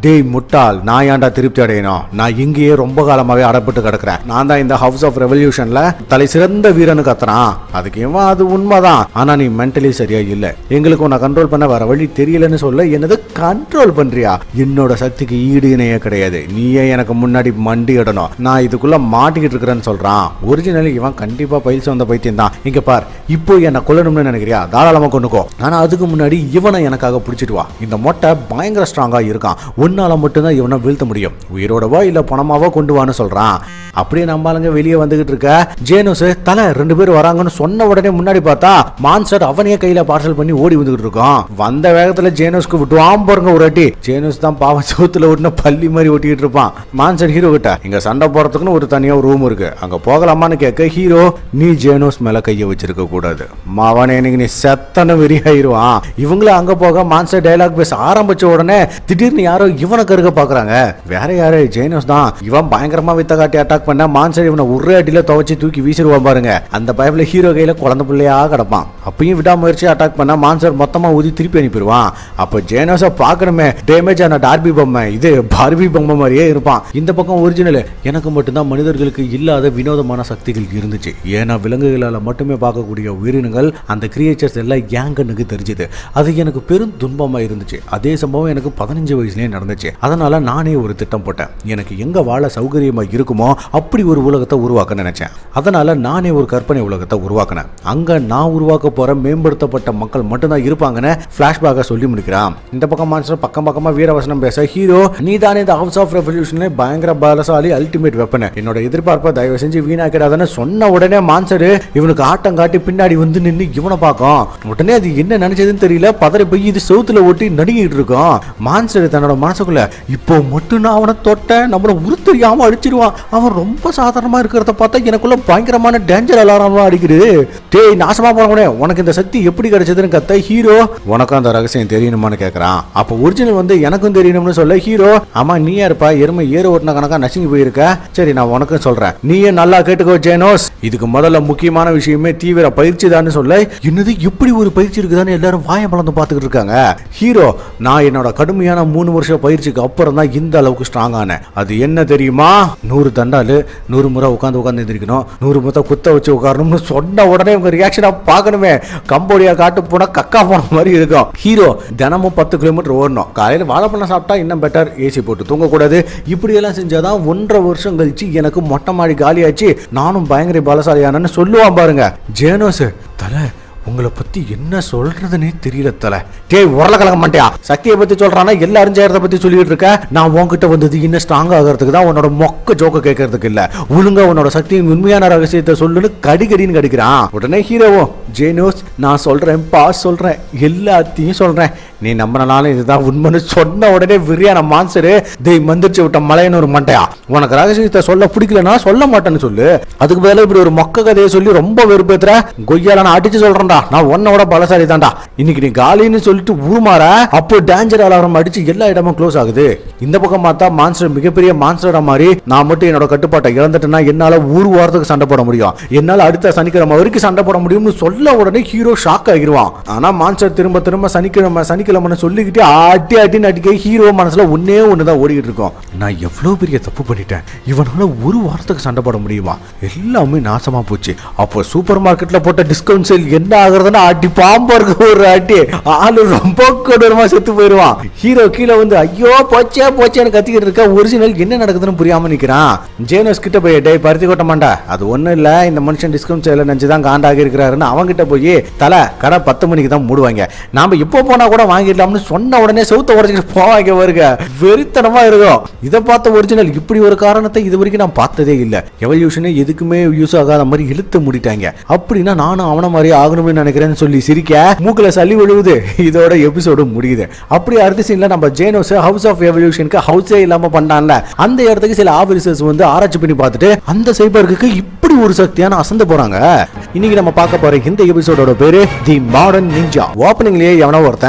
டேய் முட்டாள் நான் ஏன்டா திருப்தி அடையணும் நான் இங்கேயே ரொம்ப காலமாவே அடப்பட்டு கிடக்குறேன் நான் தான் இந்த ஹவுஸ் ஆஃப் ரெவல்யூஷன்ல தலை சிறந்த வீரனு கத்துறான் அதுக்கு இவன் அது உண்மைதான் ஆனா நீ மென்டலி சரியா இல்ல எங்களுக்கு உன்னை கண்ட்ரோல் பண்ண வர வழி தெரியலன்னு சொல்ல என்னது கண்ட்ரோல் பண்றியா என்னோட சக்திக்கு ஈடு இணையே கிடையாது நீயே எனக்கு முன்னாடி மண்டி இடணும் நான் இதுக்குள்ள மாட்டிக்கிட்டு இருக்கிறேன்னு சொல்றான் ஒரிஜினலி இவன் கண்டிப்பா பயில் சொந்த பைத்தியம் தான் இங்க பார் இப்போ என்ன கொல்லணும்னு நினைக்கிறியா தாராளமா கொண்டுக்கோ ஆனா அதுக்கு முன்னாடி இவனை எனக்காக பிடிச்சிட்டு வா இந்த மொட்டை பயங்கர ஸ்ட்ராங்கா இருக்கான் உன்னால மட்டும்தான் இவனை வீழ்த்த முடியும் உயிரோடவா இல்ல பணமாவோ கொண்டு வான்னு சொல்றான் அப்படியே நம்ம ஆளுங்க வெளியே வந்துகிட்டு இருக்க ஜேனோஸ் தலை ரெண்டு பேர் வராங்கன்னு சொன்ன உடனே முன்னாடி பார்த்தா மான்சர் அவனையே கையில பார்சல் பண்ணி ஓடி வந்துகிட்டு இருக்கோம் வந்த வேகத்துல ஜேனோஸ்க்கு விட்டுவான் பாருங்க ஒரு வாட்டி ஜேனோஸ் தான் பாவம் சோத்துல ஒட்டின பள்ளி மாதிரி ஒட்டிக்கிட்டு இருப்பான் மான்சர் ஹீரோ கிட்ட இங்க சண்டை போறதுக்குன்னு ஒரு தனியா ரூம் இருக்கு அங்க போகலாமான்னு கேட்க ஹீரோ நீ ஜேனோஸ் மேல கைய வச்சிருக்க கூடாது மாவனே இன்னைக்கு நீ செத்தன வெறி ஆயிருவான் இவங்கள அங்க போக மான்சர் டயலாக் பேச ஆரம்பிச்ச உடனே திடீர்னு யாரோ இவனை கருக பாக்குறாங்க வேற யாரு ஜேனோஸ் தான் இவன் பயங்கரமா வித்த காட்டி அட்டாக் பண்ண மான்சர் இவனை ஒரே அடியில துவச்சி தூக்கி வீசிடுவான் பாருங்க அந்த பயப்புல ஹீரோ கையில குழந்தை பிள்ளையா கிடப்பான் அப்பயும் விடாமுயற்சி அட்டாக் பண்ண மான்சர் மொத்தமா ஊதி திருப்பி அனுப்பிடுவான் அப்ப ஜேனோஸ பார்க்கணுமே டேமேஜ் ஆன டார்பி பொம்மை இது பார்பி பொம்மை மாதிரியே இருப்பான் இந்த பக்கம் ஒரிஜினல் எனக்கு மட்டும்தான் மனிதர்களுக்கு இல்லாத வினோதமான சக்திகள் இருந்துச்சு ஏன்னா விலங்குகளால மட்டுமே பார்க்கக்கூடிய உயிரினங்கள் அந்த கிரியேச்சர்ஸ் எல்லாம் ஏங்கனுக்கு தெரிஞ்சுது அது எனக்கு பெரும் துன்பமா இருந்துச்சு அதே சம்பவம் எனக்கு பதினஞ்சு வயசுலயே நடந்துச்சு அதனால நானே ஒரு திட்டம் போட்டேன் எனக்கு எங்க வாழ சௌகரியமா இருக்குமோ அப்படி ஒரு உலகத்தை உருவாக்க நினைச்சேன் அதனால நானே ஒரு கற்பனை உலகத்தை உருவாக்கினேன் அங்க நான் உருவாக்க போற மேம்படுத்தப்பட்ட மக்கள் மட்டும்தான் இருப்பாங்கன்னு பிளாஷ்பேக்கை சொல்லி முடிக்கிறான் இந்த பக்கம் மான்ஸ்டர் பக்கம் பக்கமா வீரவசனம் பேச ஹீரோ நீ தானே இந்த ஹவுஸ் ஆஃப் ரெவல்யூஷன்ல பயங்கர பலசாலி அல்டிமேட் வெப்பன் என்னோட எதிர்பார்ப்பை தயவு செஞ்சு வீணாக்கிடாதன்னு சொன்ன உடனே மான்சரு இவனுக்கு ஆட்டம் காட்டி பின்னாடி வந்து நின்று இவனை பார்க்கும் உடனே அது என்ன நினைச்சதுன்னு தெரியல பதறி போய் இது செவுத்துல ஒட்டி நடுங்கிட்டு இருக்கும் மான்சர் தன்னோட மனசுக்குள்ள இப்போ மட்டும் நான் அவனை தொட்டேன் நம்மள உருத்தறியாம அடிச்சிருவான் அவன் ரொம்ப சாதாரணமா இருக்கிறத பார்த்தா எனக்குள்ள பயங்கரமான டேஞ்சர் அலாரமா அடிக்குது டேய் நாசமா போனவனே உனக்கு இந்த சக்தி எப்படி கிடைச்சதுன்னு கத்த ஹீரோ உனக்கும் அந்த ரகசியம் தெரியணுமான்னு கேக்குறான் அப்போ ஒரிஜினல் வந்து எனக்கும் தெரியணும்னு சொல்ல ஹீரோ ஆமா நீ யாருப்பா எருமை ஏறு ஓட்டின கணக்கா நசுங்கி போயிருக்க சரி நான் உனக்கும் சொல்றேன் நீயே நல்லா கேட்டுக்கோ ஜேனோஸ் இதுக்கு முதல்ல முக்கியமான விஷயமே தீவிர பயிற்சி தான் சொல்ல என்னது இப்படி ஒரு பயிற்சி இருக்குதான்னு எல்லாரும் வாய பழந்து பார்த்துக்கிட்டு இருக்காங்க ஹீரோ நான் என்னோட கடுமையான மூணு வருஷம் பயிற்சிக்கு அப்புறம் தான் இந்த அளவுக்கு ஸ்ட்ராங் ஆனேன் அது என்ன தெரியுமா நூறு தண்டாலு நூறு முறை உட்காந்து உட்காந்து எந்திரிக்கணும் நூறு முறை குத்த வச்சு உட்காரணும்னு சொன்ன உடனே உங்க ரியாக்ஷனா பார்க்கணுமே கம்போடியா காட்டு போனா கக்கா போன மாதிரி இருக்கும் ஹீரோ தினமும் பத்து கிலோமீட்டர் ஓடணும் காலையில் வாழைப்பழம் சாப்பிட்டா இன்னும் பெட்டர் ஏசி போட்டு தூங்கக்கூடாது இப்படியெல்லாம் செஞ்சாதான் ஒன்றரை வருஷம் கழிச்சு எனக்கு மொட்டை மாடி காலியாச்சு நானும் பயங்கர பலசாலியானன்னு சொல்லுவான் பாருங்க ஜேனோஸ் தலை உங்களை பத்தி என்ன சொல்றதுனே தெரியல தல டேய் உரலக்கலக்க மாட்டியா சக்தியை பத்தி சொல்றானா எல்லாரும் செய்யறத பத்தி சொல்லிட்டு இருக்க நான் உன்கிட்ட வந்தது இன்னும் ஸ்ட்ராங் ஆகிறதுக்கு தான் உன்னோட மொக்க ஜோக்க கேட்கறதுக்கு இல்ல ஒழுங்கா உன்னோட சக்தியின் உண்மையான ரகசியத்தை சொல்லுன்னு கடிகடின்னு கடிக்கிறான் உடனே ஹீரோவும் ஜேனோஸ் நான் சொல்றேன் பாஸ் சொல்றேன் எல்லாத்தையும் சொல்றேன் நீ நம்பினாலும் இதுதான் உண்மைன்னு சொன்ன உடனே விரியான மான்சரு தெய் மந்திரிச்சு விட்ட மலையன்னு ஒரு மண்டையா உனக்கு ரகசியத்தை சொல்ல பிடிக்கலனா சொல்ல மாட்டேன்னு சொல்லு அதுக்கு பதிலா இப்படி ஒரு மொக்க கதையை சொல்லி ரொம்ப வெறுப்பேத்துற கொய்யால நான் அடிச்சு சொல்றேன்டா நான் உன்னோட பலசாலி தான்டா இன்னைக்கு நீ காலின்னு சொல்லிட்டு உருமாற அப்போ டேஞ்சர் அலாரம் அடிச்சு எல்லா இடமும் க்ளோஸ் ஆகுது இந்த பக்கம் பார்த்தா மான்ஸ்டர் மிகப்பெரிய மான்ஸ்டரா மாதிரி நான் மட்டும் என்னோட கட்டுப்பாட்டை இழந்துட்டேன்னா என்னால ஒரு வாரத்துக்கு சண்டை போட முடியும் என்னால அடுத்த சனிக்கிழமை வரைக்கும் சண்டை போட முடியும்னு சொல்ல உடனே ஹீரோ ஷாக் ஆகிருவான் ஆனா மான்ஸ்டர் திரும்ப திரும்ப சனிக்கிழமை சனிக்கிழமைன்னு சொல்லிக்கிட்டு ஆட்டி ஆட்டின்னு அடிக்க ஹீரோ மனசுல ஒன்னே ஒண்ணுதான் ஓடிக்கிட்டு இருக்கும் நான் எவ்வளவு பெரிய தப்பு பண்ணிட்டேன் இவனால ஒரு வாரத்துக்கு சண்டை போட முடியுமா எல்லாமே நாசமா போச்சு அப்போ சூப்பர் மார்க்கெட்ல போட்ட டிஸ்கவுண்ட் சேல் என்ன ஆகுறதுன்னா அடி பாம்பா இருக்கு ஒரு அடி ஆளு ரொம்ப கொடூரமா செத்து போயிருவான் ஹீரோ கீழே வந்து ஐயோ போச்சே போச்சேன்னு கத்திக்கிட்டு இருக்க ஒரிஜினல் என்ன நடக்குதுன்னு புரியாம நிக்கிறான் ஜேனஸ் கிட்ட போய் டேய் பருத்தி கொட்ட மாட்டா அது ஒண்ணும் இல்ல இந்த மனுஷன் டிஸ்கவுண்ட் சேல நினைச்சுதான் காண்டாகி இருக்கிறாருன்னு அவங்க கிட்ட போய் தலை கடை பத்து மணிக்கு தான் மூடுவாங்க நாம இப்போ போனா கூட வாங்கிடலாம்னு சொன்ன உடனே சவுத்த உடச்சிட்டு போவாங்க வருங்க வெறித்தனமா இருக்கும் இதை பார்த்த ஒரிஜினல் இப்படி ஒரு காரணத்தை இது வரைக்கும் நான் பார்த்ததே இல்ல எவல்யூஷனே எதுக்குமே யூஸ் ஆகாத மாதிரி இழுத்து மூடிட்டாங்க அப்படின்னா நானும் அவன மாதிரி ஆகணும்னு நினைக்கிறேன்னு சொல்லி சிரிக்க மூக்குல சளி விழுவுது இதோட எபிசோடு முடியுது அப்படி அடுத்த சீன்ல நம்ம ஜேனோஸ் ஹவுஸ் ஆஃப் எவல்யூஷனுக்கு ஹவுஸே இல்லாம பண்ணான்ல அந்த இடத்துக்கு சில ஆபீசர்ஸ் வந்து ஆராய்ச்சி பண்ணி பார்த்துட்டு அந்த சைபருக்கு இப்படி ஒரு சக்தியான அசந்து போறாங்க இன்னைக்கு நம்ம பார்க்க போற இந்த எபிசோடோட பேரு தி மாடர்ன் நிஞ்சா ஓப்பனிங்லயே எவனோ ஒருத்தன் நாம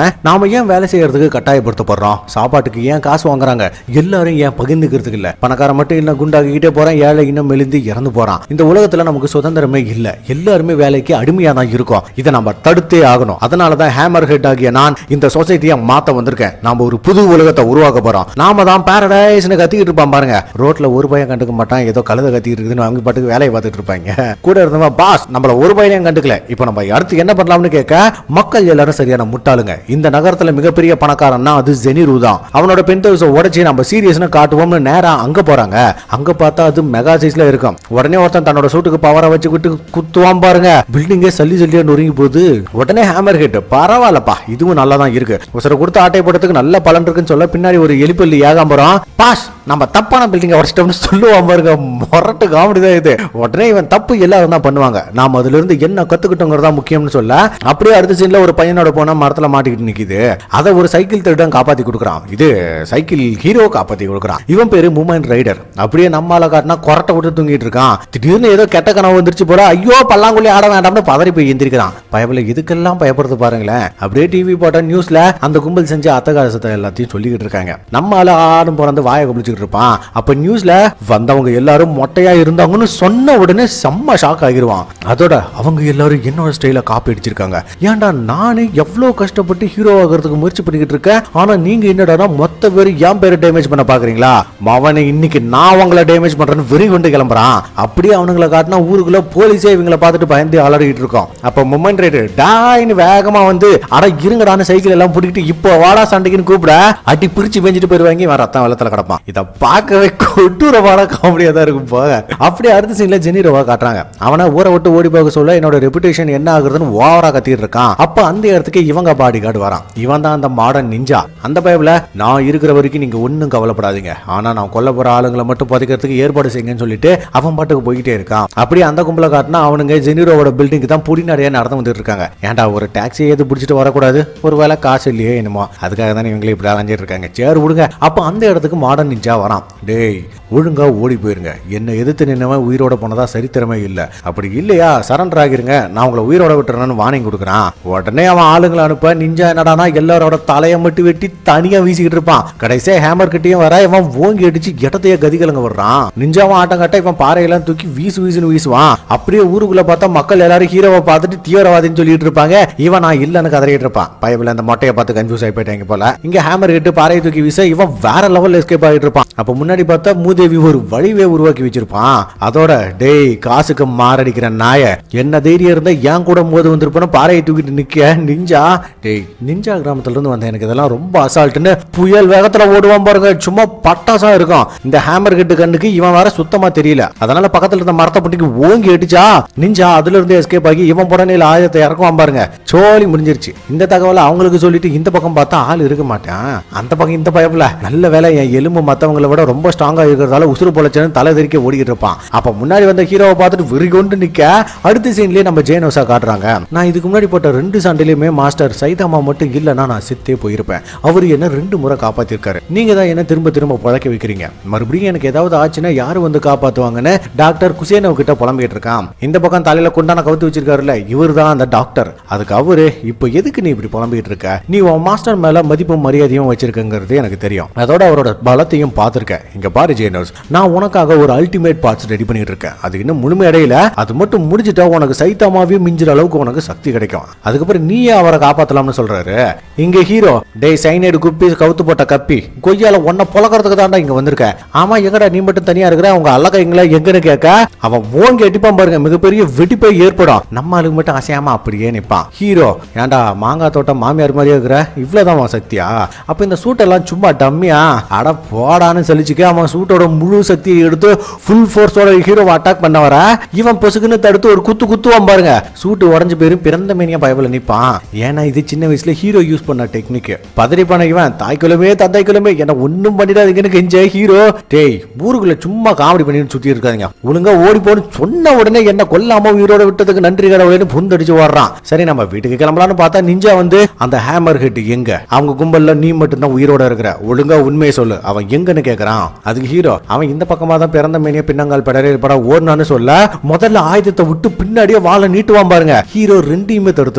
நாம ஏன் வேலை செய்யறதுக்கு கட்டாயப்படுத்தப்படுறோம் சாப்பாட்டுக்கு ஏன் காசு வாங்குறாங்க எல்லாரும் ஏன் பகிர்ந்துக்கிறதுக்கு இல்ல பணக்காரன் மட்டும் இன்னும் குண்டாக்கிட்டே போறான் ஏழை இன்னும் மெலிந்து இறந்து போறான் இந்த உலகத்துல நமக்கு சுதந்திரமே இல்ல எல்லாருமே வேலைக்கு அடிமையா தான் இருக்கோம் இதை நம்ம தடுத்தே ஆகணும் அதனால தான் ஹேமர் ஹெட் ஆகிய நான் இந்த சொசைட்டியை மாத்த வந்திருக்கேன் நாம ஒரு புது உலகத்தை உருவாக்க போறோம் நாம தான் பாரடைஸ்னு கத்திக்கிட்டு இருப்பான் பாருங்க ரோட்ல ஒரு பையன் கண்டுக்க மாட்டான் ஏதோ கழுத கத்திட்டு இருக்குதுன்னு அவங்க பாட்டுக்கு வேலையை பார்த்துட்டு இருப்பாங்க கூட இருந்தவன் பாஸ் நம்மள ஒரு பையனையும் கண்டுக்கல இப்போ நம்ம அடுத்து என்ன பண்ணலாம்னு கேட்க மக்கள் எல்லாரும் சரியான முட்டாளுங்க இந்த நகரத்துல மிகப்பெரிய பணக்காரன்னா அது ஜெனிரு தான் அவனோட பென் ஹவுஸை உடைச்சு நம்ம சீரியஸ்னு காட்டுவோம்னு நேரா அங்க போறாங்க அங்க பார்த்தா அது மெகா சைஸ்ல இருக்கும் உடனே ஒருத்தன் தன்னோட சூட்டுக்கு பவரை வச்சுக்கிட்டு குத்துவான் பாருங்க பில்டிங்கே சல்லி சல்லியா நொறுங்கி போகுது உடனே ஹேமர் ஹெட் பரவாயில்லப்பா இதுவும் நல்லா தான் இருக்கு உசரை கொடுத்து ஆட்டை போடுறதுக்கு நல்ல பலன் இருக்குன்னு சொல்ல பின்னாடி ஒரு எலிப்பள்ளி ஏகாம்பரம் பாஸ் நம்ம தப்பான பில்டிங்கை உடச்சிட்டோம்னு சொல்லுவான் பாருங்க மொரட்டு காமெடி தான் இது உடனே இவன் தப்பு எல்லாரும் தான் பண்ணுவாங்க நாம அதுல இருந்து என்ன கத்துக்கிட்டோங்கிறதா முக்கியம்னு சொல்ல அப்படியே அடுத்த சீன்ல ஒரு பையனோட போனா மரத்துல மாட்டிக்கிட்டு நிக்குது அதை ஒரு சைக்கிள் திருடன் காப்பாத்தி கொடுக்குறான் இது சைக்கிள் ஹீரோ காப்பாத்தி கொடுக்குறான் இவன் பேரு மூமெண்ட் ரைடர் அப்படியே நம்மால காட்டினா கொரட்டை விட்டு தூங்கிட்டு இருக்கான் திடீர்னு ஏதோ கெட்ட கனவு வந்துருச்சு போல ஐயோ பல்லாங்குழி ஆட வேண்டாம்னு பதறி போய் எந்திரிக்கிறான் பயபில் இதுக்கெல்லாம் பயப்படுறது பாருங்களேன் அப்படியே டிவி போட்ட நியூஸ்ல அந்த கும்பல் செஞ்ச அத்தகாசத்தை எல்லாத்தையும் சொல்லிக்கிட்டு இருக்காங்க நம்ம ஆளு ஆடும் பிறந்து வாயை குளிச்சுக்கிட்டு இருப்பான் அப்ப நியூஸ்ல வந்தவங்க எல்லாரும் மொட்டையா இருந்தாங்கன்னு சொன்ன உடனே செம்ம ஷாக் ஆகிருவான் அதோட அவங்க எல்லாரும் என்னோட ஸ்டைல காப்பி அடிச்சிருக்காங்க ஏன்டா நானே எவ்வளவு கஷ்டப்பட்டு ஹீரோ ஆகிறதுக்கு முயற்சி பண்ணிக்கிட்டு இருக்கேன் ஆனா நீங்க என்னடா மொத்த பேர் என் பேரை டேமேஜ் பண்ண பாக்குறீங்களா மவனை இன்னைக்கு நான் அவங்கள டேமேஜ் பண்றேன்னு வெறி கொண்டு கிளம்புறான் அப்படியே அவனுங்களை காட்டினா ஊருக்குள்ள போலீஸே இவங்கள பார்த்துட்டு பயந்து அலறிட்டு இருக்கோம் அப்ப மொமெண்ட் ரேட்டு டாயின்னு வேகமா வந்து அட இருங்கடான்னு சைக்கிள் எல்லாம் பிடிக்கிட்டு இப்போ வாடா சண்டைக்குன்னு கூப்பிட அடி பிரிச்சு பெஞ்சிட்டு போயிருவாங்க இவன் ரத்தம் வெள்ளத்துல கிடப்பான் இதை பார்க்கவே கொடூரமான காமெடியா தான் இருக்கும் போக அப்படியே அடுத்த சீன்ல ஜெனிரோவா காட்டுறாங்க அவனை ஊரை விட்டு ஓடி போக சொல்ல என்னோட ரெப்புடேஷன் என்ன ஆகுறதுன்னு ஓவரா கத்திட்டு இருக்கான் அப்ப அந்த இடத்துக்கு இவங்க பாடி கார்டு வரான் இவன் தான் அந்த மாடர்ன் நிஞ்சா அந்த பயவுல நான் இருக்கிற வரைக்கும் நீங்க ஒன்றும் கவலைப்படாதீங்க ஆனா நான் கொல்ல போற ஆளுங்களை மட்டும் புதைக்கிறதுக்கு ஏற்பாடு செய்யுங்கன்னு சொல்லிட்டு அவன் பாட்டுக்கு போய்கிட்டே இருக்கான் அப்படியே அந்த கும்பலை காட்டினா அவனுங்க ஜெனிரோவோட பில்டிங்க்கு தான் புடி நிறைய நடந்து வந்துட்டு இருக்காங்க ஏன்டா ஒரு டாக்ஸி எது பிடிச்சிட்டு வரக்கூடாது ஒருவேளை காசு இல்லையே என்னமோ அதுக்காக தானே இவங்களே இப்படி அலைஞ்சிட்டு இருக்காங்க சரி விடுங்க அப்போ அந்த இடத்துக்கு மாடர்ன் நிஞ்சா வரான் டேய் ஒழுங்கா ஓடி போயிருங்க என்னை எதிர்த்து நின்னவன் உயிரோட போனதா சரித்திரமே இல்லை அப்படி இல்லையா சரண்டர் ஆகிருங்க நான் உங்களை உயிரோட விட்டுறேன்னு வார்னிங் கொடுக்குறான் உடனே அவன் ஆளுங்களை அனுப்ப நிஞ்சா என்னடானா எல்லாரோட தலையை மட்டும் வெட்டி தனியா வீசிக்கிட்டு இருப்பான் கடைசியா ஹேமர் கிட்டயும் வர இவன் ஓங்கி அடிச்சு இடத்தையே கதிகலங்க விடுறான் நிஞ்சாவன் ஆட்டம் கட்ட இவன் பாறையெல்லாம் தூக்கி வீசு வீசுன்னு வீசுவான் அப்படியே ஊருக்குள்ள பார்த்தா மக்கள் எல்லாரும் ஹீரோவை பார்த்துட்டு தீவிரவாதின்னு சொல்லிட்டு இருப்பாங்க இவன் நான் இல்லைன்னு கதறிட்டு இருப்பான் பயபில் அந்த மொட்டையை பார்த்து கன்ஃபியூஸ் ஆகி போயிட்டாங்க போல இங்க ஹேமர் கிட்டு பாறையை தூக்கி வீச இவன் வேற லெவல் எஸ்கேப் ஆகிட்டு இருப்பான் அப்ப முன்னாடி பார்த்தா மூதேவி ஒரு வழிவே உருவாக்கி வச்சிருப்பான் அதோட டேய் காசுக்கு மாரடிக்கிற நாய என்ன தைரியம் இருந்தா ஏன் கூட மோது வந்திருப்பான பாறையை தூக்கிட்டு நிக்க நிஞ்சா டேய் நிஞ்சா கிராமத்துல இருந்து வந்த எனக்கு இதெல்லாம் ரொம்ப அசால்ட்டுன்னு புயல் வேகத்துல ஓடுவான் பாருங்க சும்மா பட்டாசா இருக்கும் இந்த ஹேமர் கட்டு கண்ணுக்கு இவன் வேற சுத்தமா தெரியல அதனால பக்கத்துல இருந்த மரத்தை பட்டிக்கு ஓங்கி அடிச்சா நிஞ்சா அதுல இருந்து எஸ்கேப் ஆகி இவன் புடனையில ஆயுதத்தை இறக்குவான் பாருங்க சோழி முடிஞ்சிருச்சு இந்த தகவலை அவங்களுக்கு சொல்லிட்டு இந்த பக்கம் பார்த்தா ஆள் இருக்க மாட்டான் அந்த பக்கம் இந்த பயப்புல நல்ல வேலை என் எலும்பு மத்தவங்களை விட ரொம்ப ஸ்ட்ராங்கா இருக்கிறதால உசுறு பொழைச்சேன்னு தலை தெறிக்க ஓடிக்கிட்டு இருப்பான் அப்ப முன்னாடி வந்த ஹீரோவை பார்த்துட்டு வெறி கொண்டு நிக்க அடுத்த சீன்லயே நம்ம ஜெயனோசா காட்டுறாங்க நான் இதுக்கு முன்னாடி போட்ட ரெண்டு சண்டையிலுமே மாஸ்டர் சைதாமா மட்டும் இல்லைன்னா நான் செத்தே போயிருப்பேன் அவர் என்ன ரெண்டு முறை காப்பாத்திருக்காரு நீங்க தான் என்ன திரும்ப திரும்ப பழக்க வைக்கிறீங்க மறுபடியும் எனக்கு ஏதாவது ஆச்சுன்னா யாரு வந்து காப்பாத்துவாங்கன்னு டாக்டர் குசேனோ கிட்ட புலம்பிட்டு இருக்கான் இந்த பக்கம் தலையில குண்டான கவுத்து வச்சிருக்காருல்ல இவர் தான் அந்த டாக்டர் அதுக்கு அவரு இப்போ எதுக்கு நீ இப்படி புலம்பிட்டு இருக்க நீ உன் மாஸ்டர் மேல மதிப்பும் மரியாதையும் வச்சிருக்கங்கிறது எனக்கு தெரியும் அதோட அவரோட பலத்தையும் பார்த்திருக்கேன் இங்க பாரு ஜேனோஸ் நான் உனக்காக ஒரு அல்டிமேட் பார்ட்ஸ் ரெடி பண்ணிட்டு இருக்கேன் அது இன்னும் முழுமையடையில அது மட்டும் முடிஞ்சிட்டா உனக்கு சைத்தாமாவே மிஞ்சிற அளவுக்கு உனக்கு சக்தி கிடைக்கும் அதுக்கப்புறம் நீயே அவரை காப்பாத்தலாம்னு சொல்றாரு இங்க ஹீரோ டேய் சைனைடு குப்பி கவுத்து போட்ட கப்பி கொய்யால உன்னை புலக்கிறதுக்கு தான்டா இங்க வந்திருக்க ஆமா எங்கடா நீ மட்டும் தனியா இருக்கிற உங்க அல்லக்கைங்களா எங்கன்னு கேட்க அவன் ஓங்கி அடிப்பான் பாருங்க மிகப்பெரிய வெடிப்பை ஏற்படும் நம்ம ஆளுக்கு மட்டும் அசையாம அப்படியே நிப்பான் ஹீரோ ஏன்டா மாங்காய் தோட்டம் மாமியார் மாதிரியே இருக்கிற இவ்வளவுதான் உன் சக்தியா அப்ப இந்த சூட்டெல்லாம் சும்மா டம்மியா அட போடான்னு சொல்லிச்சுக்க அவன் சூட்டோட முழு சக்தியை எடுத்து ஃபுல் ஃபோர்ஸோட ஹீரோவை அட்டாக் பண்ண வர இவன் பொசுக்குன்னு தடுத்து ஒரு குத்து குத்துவான் பாருங்க சூட்டு உடஞ்சு போயிரும் பிறந்த மேனியா பயபல நிப்பான் ஏன்னா இது சின்ன வயசுல ஹீரோ யூஸ் பண்ண டெக்னிக் பதறி பண்ண இவன் தாய் குலமே தந்தை குலமே என்ன ஒண்ணும் பண்ணிடாதீங்கன்னு கெஞ்ச ஹீரோ டேய் ஊருக்குள்ள சும்மா காமெடி பண்ணிட்டு சுத்தி இருக்காதீங்க ஒழுங்கா ஓடி போன்னு சொன்ன உடனே என்ன கொல்லாம உயிரோட விட்டதுக்கு நன்றி கடவுளேன்னு புந்தடிச்சு ஓடுறான் சரி நம்ம வீட்டுக்கு கிளம்பலாம்னு பார்த்தா நிஞ்சா வந்து அந்த ஹேமர் ஹெட் எங்க அவங்க கும்பல்ல நீ மட்டும் தான் உயிரோட இருக்கிற ஒழுங்கா உண்மையை சொல்லு அவன் எங்கன்னு கேக்குறான் அதுக்கு ஹீரோ அவன் இந்த பக்கமா தான் பிறந்த மேனிய பின்னங்கால் படரே பட ஓடுனான்னு சொல்ல முதல்ல ஆயுதத்தை விட்டு பின்னாடியே வாழை நீட்டுவான் பாருங்க ஹீரோ ரெண்டையுமே தடுத்துருவான்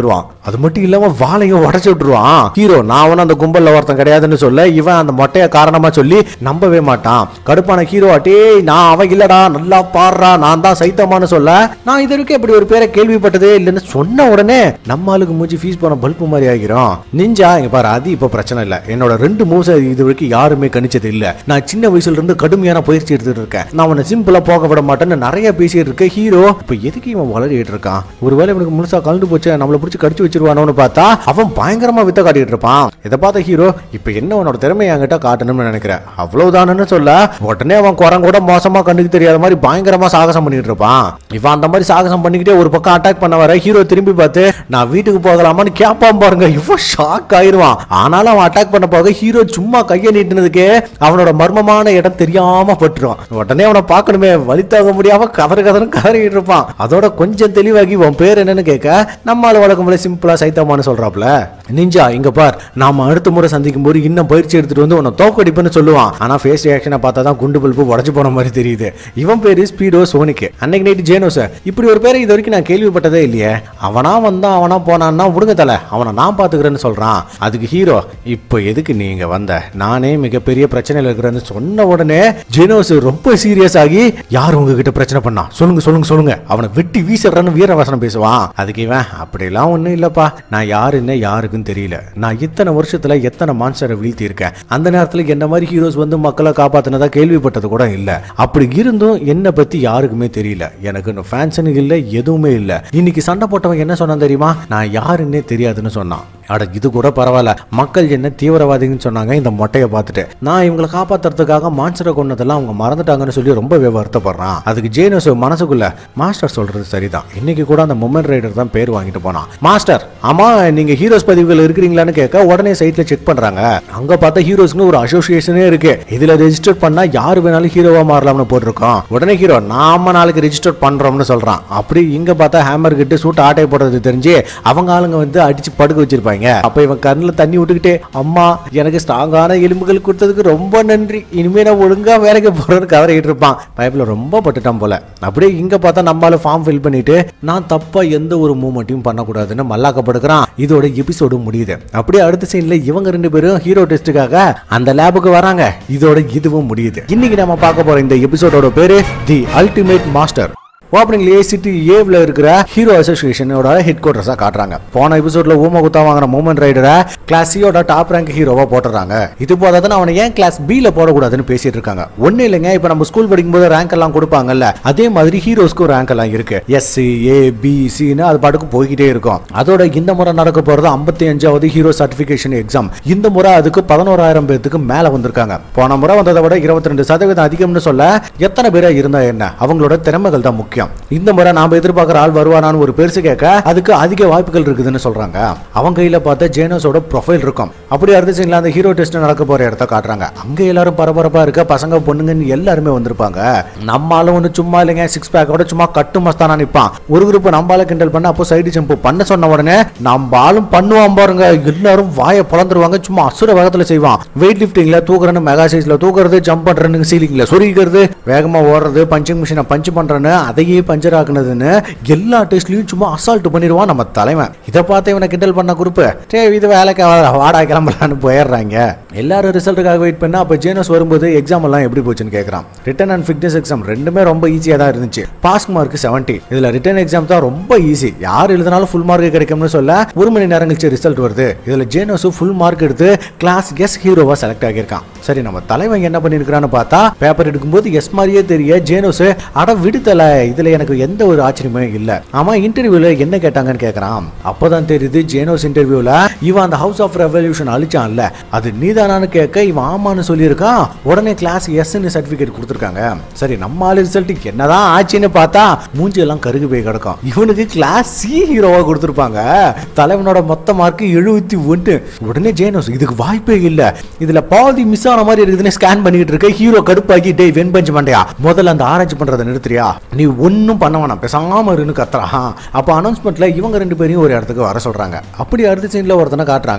அது மட்டும் இல்லாம வாளையும் உடச்சு விட்டுருவான் ஹீரோ நான் அவன் அந்த கும்பல்ல ஒருத்தன் கிடையாதுன்னு சொல்ல இவன் அந்த மொட்டைய காரணமா சொல்லி நம்பவே மாட்டான் கடுப்பான ஹீரோ அட்டே நான் அவன் இல்லடா நல்லா பாடுறா நான் தான் சைத்தமான்னு சொல்ல நான் இது வரைக்கும் இப்படி ஒரு பேரை கேள்விப்பட்டதே இல்லைன்னு சொன்ன உடனே நம்ம ஆளுக்கு மூஞ்சி ஃபீஸ் போன பல்பு மாதிரி ஆகிரும் நிஞ்சா இங்க பாரு அது இப்ப பிரச்சனை இல்ல என்னோட ரெண்டு மூவ்ஸ் இது வரைக்கும் யாருமே கணிச்சது இல்ல நான் சின்ன வயசுல இருந்து கடுமையான பயிற்சி எடுத்துட்டு இருக்கேன் நான் அவனை சிம்பிளா போக விட மாட்டேன்னு நிறைய பேசிட்டு இருக்க ஹீரோ இப்ப எதுக்கு இவன் வளரிட்டு இருக்கான் ஒருவேளை இவனுக்கு முழுசா கலந்து போச்சு நம்மள பிடிச்சி கடிச்சு வச்சிருவானோன்னு பார்த்தா அவன் பயங்கரமா வித்த காட்டிட்டு இருப்பான் இதை பார்த்த ஹீரோ இப்ப என்ன அவனோட திறமையை என்கிட்ட காட்டணும்னு நினைக்கிறேன் அவ்வளவுதானு சொல்ல உடனே அவன் குரங்க கூட மோசமா கண்டுக்கு தெரியாத மாதிரி பயங்கரமா சாகசம் பண்ணிட்டு இருப்பான் இவன் அந்த மாதிரி சாகசம் பண்ணிக்கிட்டே ஒரு பக்கம் அட்டாக் பண்ண வர ஹீரோ திரும்பி பார்த்து நான் வீட்டுக்கு போகலாமான்னு கேட்பான் பாருங்க இவன் ஷாக் ஆயிருவான் ஆனாலும் அவன் அட்டாக் பண்ண போக ஹீரோ சும்மா கையை நீட்டினதுக்கே அவனோட மர்மமான இடம் தெரியாம பட்டுரும் உடனே அவனை பார்க்கணுமே வழி தாங்க முடியாம கதறு கதறு கதறிட்டு இருப்பான் அதோட கொஞ்சம் தெளிவாகி உன் பேர் என்னன்னு கேட்க நம்மால வழக்கம் போல சிம்பிளா சைத்தமான்னு சொல்றாப்ல நிஞ்சா இங்க பார் நாம அடுத்த முறை சந்திக்கும் போது இன்னும் பயிற்சி எடுத்துட்டு வந்து உன்னை தோக்கடிப்புன்னு சொல்லுவான் ஆனா ஃபேஸ் ரியாக்ஷனை பார்த்தா தான் குண்டு பல்பு உடச்சு போன மாதிரி தெரியுது இவன் பேரு ஸ்பீடோ சோனிக்கு அன்னைக்கு நைட்டு ஜேனோ சார் இப்படி ஒரு பேரை இது வரைக்கும் நான் கேள்விப்பட்டதே இல்லையே அவனா வந்தான் அவனா போனான்னா விடுங்க தல அவனை நான் பாத்துக்கிறேன்னு சொல்றான் அதுக்கு ஹீரோ இப்போ எதுக்கு நீங்க வந்த நானே மிகப்பெரிய பிரச்சனையில இருக்கிறேன்னு சொன்ன உடனே ஜெனோஸ் ரொம்ப சீரியஸ் ஆகி யார் உங்ககிட்ட பிரச்சனை பண்ணா சொல்லுங்க சொல்லுங்க சொல்லுங்க அவனை வெட்டி வீசிடுறன்னு வீரவசனம் பேசுவான் அதுக்கு இவன் அப்படிலாம் ஒண்ணும் இல்லப்பா நான் யாருன்னு யாருக்கும் தெரியல நான் இத்தனை வருஷத்துல எத்தனை மான்ஸ்டரை வீழ்த்தி இருக்கேன் அந்த நேரத்துல என்ன மாதிரி ஹீரோஸ் வந்து மக்களை காப்பாத்தினதா கேள்விப்பட்டது கூட இல்ல அப்படி இருந்தும் என்னை பத்தி யாருக்குமே தெரியல எனக்கு இன்னும் ஃபேன்ஸனு இல்ல எதுவுமே இல்ல இன்னைக்கு சண்டை போட்டவன் என்ன சொன்னான் தெரியுமா நான் யாருன்னே தெரியாதுன்னு சொன்னான் அட இது கூட பரவாயில்ல மக்கள் என்ன தீவிரவாதின்னு சொன்னாங்க இந்த மொட்டையை பார்த்துட்டு நான் இவங்களை காப்பாத்துறதுக்காக மான்சரை கொண்டதெல்லாம் அவங்க மறந்துட்டாங்கன்னு சொல்லி ரொம்பவே வருத்தப்படுறான் அதுக்கு ஜேனஸ் மனசுக்குள்ள மாஸ்டர் சொல்றது சரிதான் இன்னைக்கு கூட அந்த மொமெண்ட் ரைடர் தான் பேர் வாங்கிட்டு போனான் மாஸ்டர் ஆமா நீங்க ஹீரோஸ் பதிவுகள் இருக்கிறீங்களான்னு கேட்க உடனே சைட்ல செக் பண்றாங்க அங்க பார்த்தா ஹீரோஸ்னு ஒரு அசோசியேஷனே இருக்கு இதுல ரெஜிஸ்டர் பண்ணா யாரு வேணாலும் ஹீரோவா மாறலாம்னு போட்டிருக்கோம் உடனே ஹீரோ நாம நாளைக்கு ரெஜிஸ்டர் பண்றோம்னு சொல்றான் அப்படி இங்க பார்த்தா ஹேமர் கிட்ட சூட் ஆட்டை போடுறது தெரிஞ்சு அவங்க ஆளுங்க வந்து அடிச்சு படுக்க வச்சிருப்பாங்க அப்ப இவன் கண்ணுல தண்ணி விட்டுக்கிட்டே அம்மா எனக்கு ஸ்ட்ராங்கான எலும்புகள் கொடுத்ததுக்கு ரொம்ப நன்றி இனிமே நான் ஒழுங்கா வேலைக்கு போறேன்னு கதறிட்டு இருப்பான் பைப்ல ரொம்ப பட்டுட்டான் போல அப்படியே இங்க பார்த்தா நம்மளால ஃபார்ம் ஃபில் பண்ணிட்டு நான் தப்பா எந்த ஒரு மூமெண்ட்டையும் பண்ணக்கூடாதுன்னு மல்லாக்கப்படுக்கிறான் இதோட எபிசோடு முடியுது அப்படியே அடுத்த சீன்ல இவங்க ரெண்டு பேரும் ஹீரோ டெஸ்ட்டுக்காக அந்த லேபுக்கு வராங்க இதோட இதுவும் முடியுது இன்னைக்கு நம்ம பார்க்க போற இந்த எபிசோடோட பேரு தி அல்டிமேட் மாஸ்டர் ஓப்பனிங்லேயே சிட்டி ஏவ்ல இருக்கிற ஹீரோ அசோசியேஷனோட ஹெட் குவார்டர்ஸா காட்டுறாங்க போன எபிசோட்ல ஊம குத்தா வாங்கின மூமெண்ட் ரைடரை கிளாஸ் சியோட டாப் ரேங்க் ஹீரோவா போட்டுறாங்க இது போதாதான் அவனை ஏன் கிளாஸ் பி ல போடக்கூடாதுன்னு பேசிட்டு இருக்காங்க ஒண்ணு இல்லைங்க இப்ப நம்ம ஸ்கூல் படிக்கும்போது ரேங்க் எல்லாம் கொடுப்பாங்கல்ல அதே மாதிரி ஹீரோஸ்க்கும் ரேங்க் எல்லாம் இருக்கு எஸ் ஏ பி சின்னு அது பாட்டுக்கு போய்கிட்டே இருக்கும் அதோட இந்த முறை நடக்க போறது ஐம்பத்தி அஞ்சாவது ஹீரோ சர்டிபிகேஷன் எக்ஸாம் இந்த முறை அதுக்கு பதினோராயிரம் பேத்துக்கு மேல வந்திருக்காங்க போன முறை வந்ததை விட இருபத்தி ரெண்டு சதவீதம் அதிகம்னு சொல்ல எத்தனை பேரா இருந்தா என்ன அவங்களோட திறமைகள் தான் முக்கியம் இந்த முறை நாம எதிர்பார்க்குற ஆள் வருவானான்னு ஒரு பெருசு கேட்க அதுக்கு அதிக வாய்ப்புகள் இருக்குதுன்னு சொல்றாங்க அவன் கையில பார்த்த ஜேனோஸோட ப்ரொஃபைல் இருக்கும் அப்படி அடுத்த சீன்ல அந்த ஹீரோ டெஸ்ட் நடக்க போற இடத்த காட்டுறாங்க அங்க எல்லாரும் பரபரப்பா இருக்க பசங்க பொண்ணுங்கன்னு எல்லாருமே வந்திருப்பாங்க நம்மால ஒண்ணு சும்மா இல்லைங்க சிக்ஸ் பேக்கோட சும்மா கட்டு மஸ்தானா நிப்பான் ஒரு குரூப் நம்மால கிண்டல் பண்ண அப்போ சைடு ஜம்ப் பண்ண சொன்ன உடனே நம்ம ஆளும் பண்ணுவான் பாருங்க எல்லாரும் வாயை பொழந்துருவாங்க சும்மா அசுர வேகத்துல செய்வான் வெயிட் லிஃப்டிங்ல தூக்குறன்னு மெகா சைஸ்ல தூக்குறது ஜம்ப் பண்றன்னு சீலிங்ல சொருகிக்கிறது வேகமா ஓடுறது பஞ்சிங் மிஷினை பஞ்ச் பண்றேன்னு அதையே பஞ்சர் ஆக்குனதுன்னு எல்லா டெஸ்ட்லயும் சும்மா அசால்ட் பண்ணிடுவான் நம்ம தலைவன் இதை பார்த்து இவனை கிண்டல் பண்ண குரூப் சரி இது வேலைக்கு ஆகாது, வாடா கிளம்பலான்னு போயிடுறாங்க எல்லாரும் ரிசல்ட்டுக்காக வெயிட் பண்ணா அப்ப ஜேனஸ் வரும்போது எக்ஸாம் எல்லாம் எப்படி போச்சுன்னு கேட்கறான் ரிட்டன் அண்ட் ஃபிட்னஸ் எக்ஸாம் ரெண்டுமே ரொம்ப ஈஸியா தான் இருந்துச்சு பாஸ் மார்க் 70 இதுல ரிட்டன் எக்ஸாம் தான் ரொம்ப ஈஸி யார் எழுதினாலும் ஃபுல் மார்க் கிடைக்கும்னு சொல்ல ஒரு மணி நேரம் கழிச்சு ரிசல்ட் வருது இதுல ஜேனஸ் ஃபுல் மார்க் எடுத்து கிளாஸ் எஸ் ஹீரோவா செலக்ட் ஆகியிருக்கான் சரி நம்ம தலைவன் என்ன பண்ணிருக்கான்னு பார்த்தா பேப்பர் எடுக்கும்போது எஸ் மாதிரியே தெரிய ஜேனோஸ் அட விடுதல இதுல எனக்கு எந்த ஒரு ஆச்சரியமே இல்ல ஆமா இன்டர்வியூல என்ன கேட்டாங்கன்னு கேக்குறான் அப்பதான் தெரியுது ஜேனோஸ் இன்டர்வியூல இவன் அந்த ஹவுஸ் ஆஃப் ரெவல்யூஷன் அழிச்சான்ல அது நீதானான்னு கேட்க இவன் ஆமான்னு சொல்லியிருக்கான் உடனே கிளாஸ் எஸ்ன்னு சர்டிபிகேட் கொடுத்துருக்காங்க சரி நம்ம ஆளு ரிசல்ட் என்னதான் ஆச்சுன்னு பார்த்தா மூஞ்சி எல்லாம் கருகு போய் கிடக்கும் இவனுக்கு கிளாஸ் சி ஹீரோவா கொடுத்துருப்பாங்க தலைவனோட மொத்த மார்க் எழுபத்தி ஒன்று உடனே ஜேனோஸ் இதுக்கு வாய்ப்பே இல்ல இதுல பாதி மிஸ் ஆன மாதிரி இருக்குதுன்னு ஸ்கேன் பண்ணிட்டு இருக்க ஹீரோ கடுப்பாக்கி டேய் வென் பஞ்ச் மண்டையா முதல்ல அந்த ஆராய்ச்சி பண்றதை நிறுத்துறியா நீ ஒன்னும் பண்ண வேணாம் பேசாம இருன்னு கத்துறான் அப்ப அனௌன்ஸ்மெண்ட்ல இவங்க ரெண்டு பேரையும் ஒரு இடத்துக்கு வர சொல்றாங்க அப்படி அடுத்த சீன்ல ஒருத்தனை காட்டுறாங்க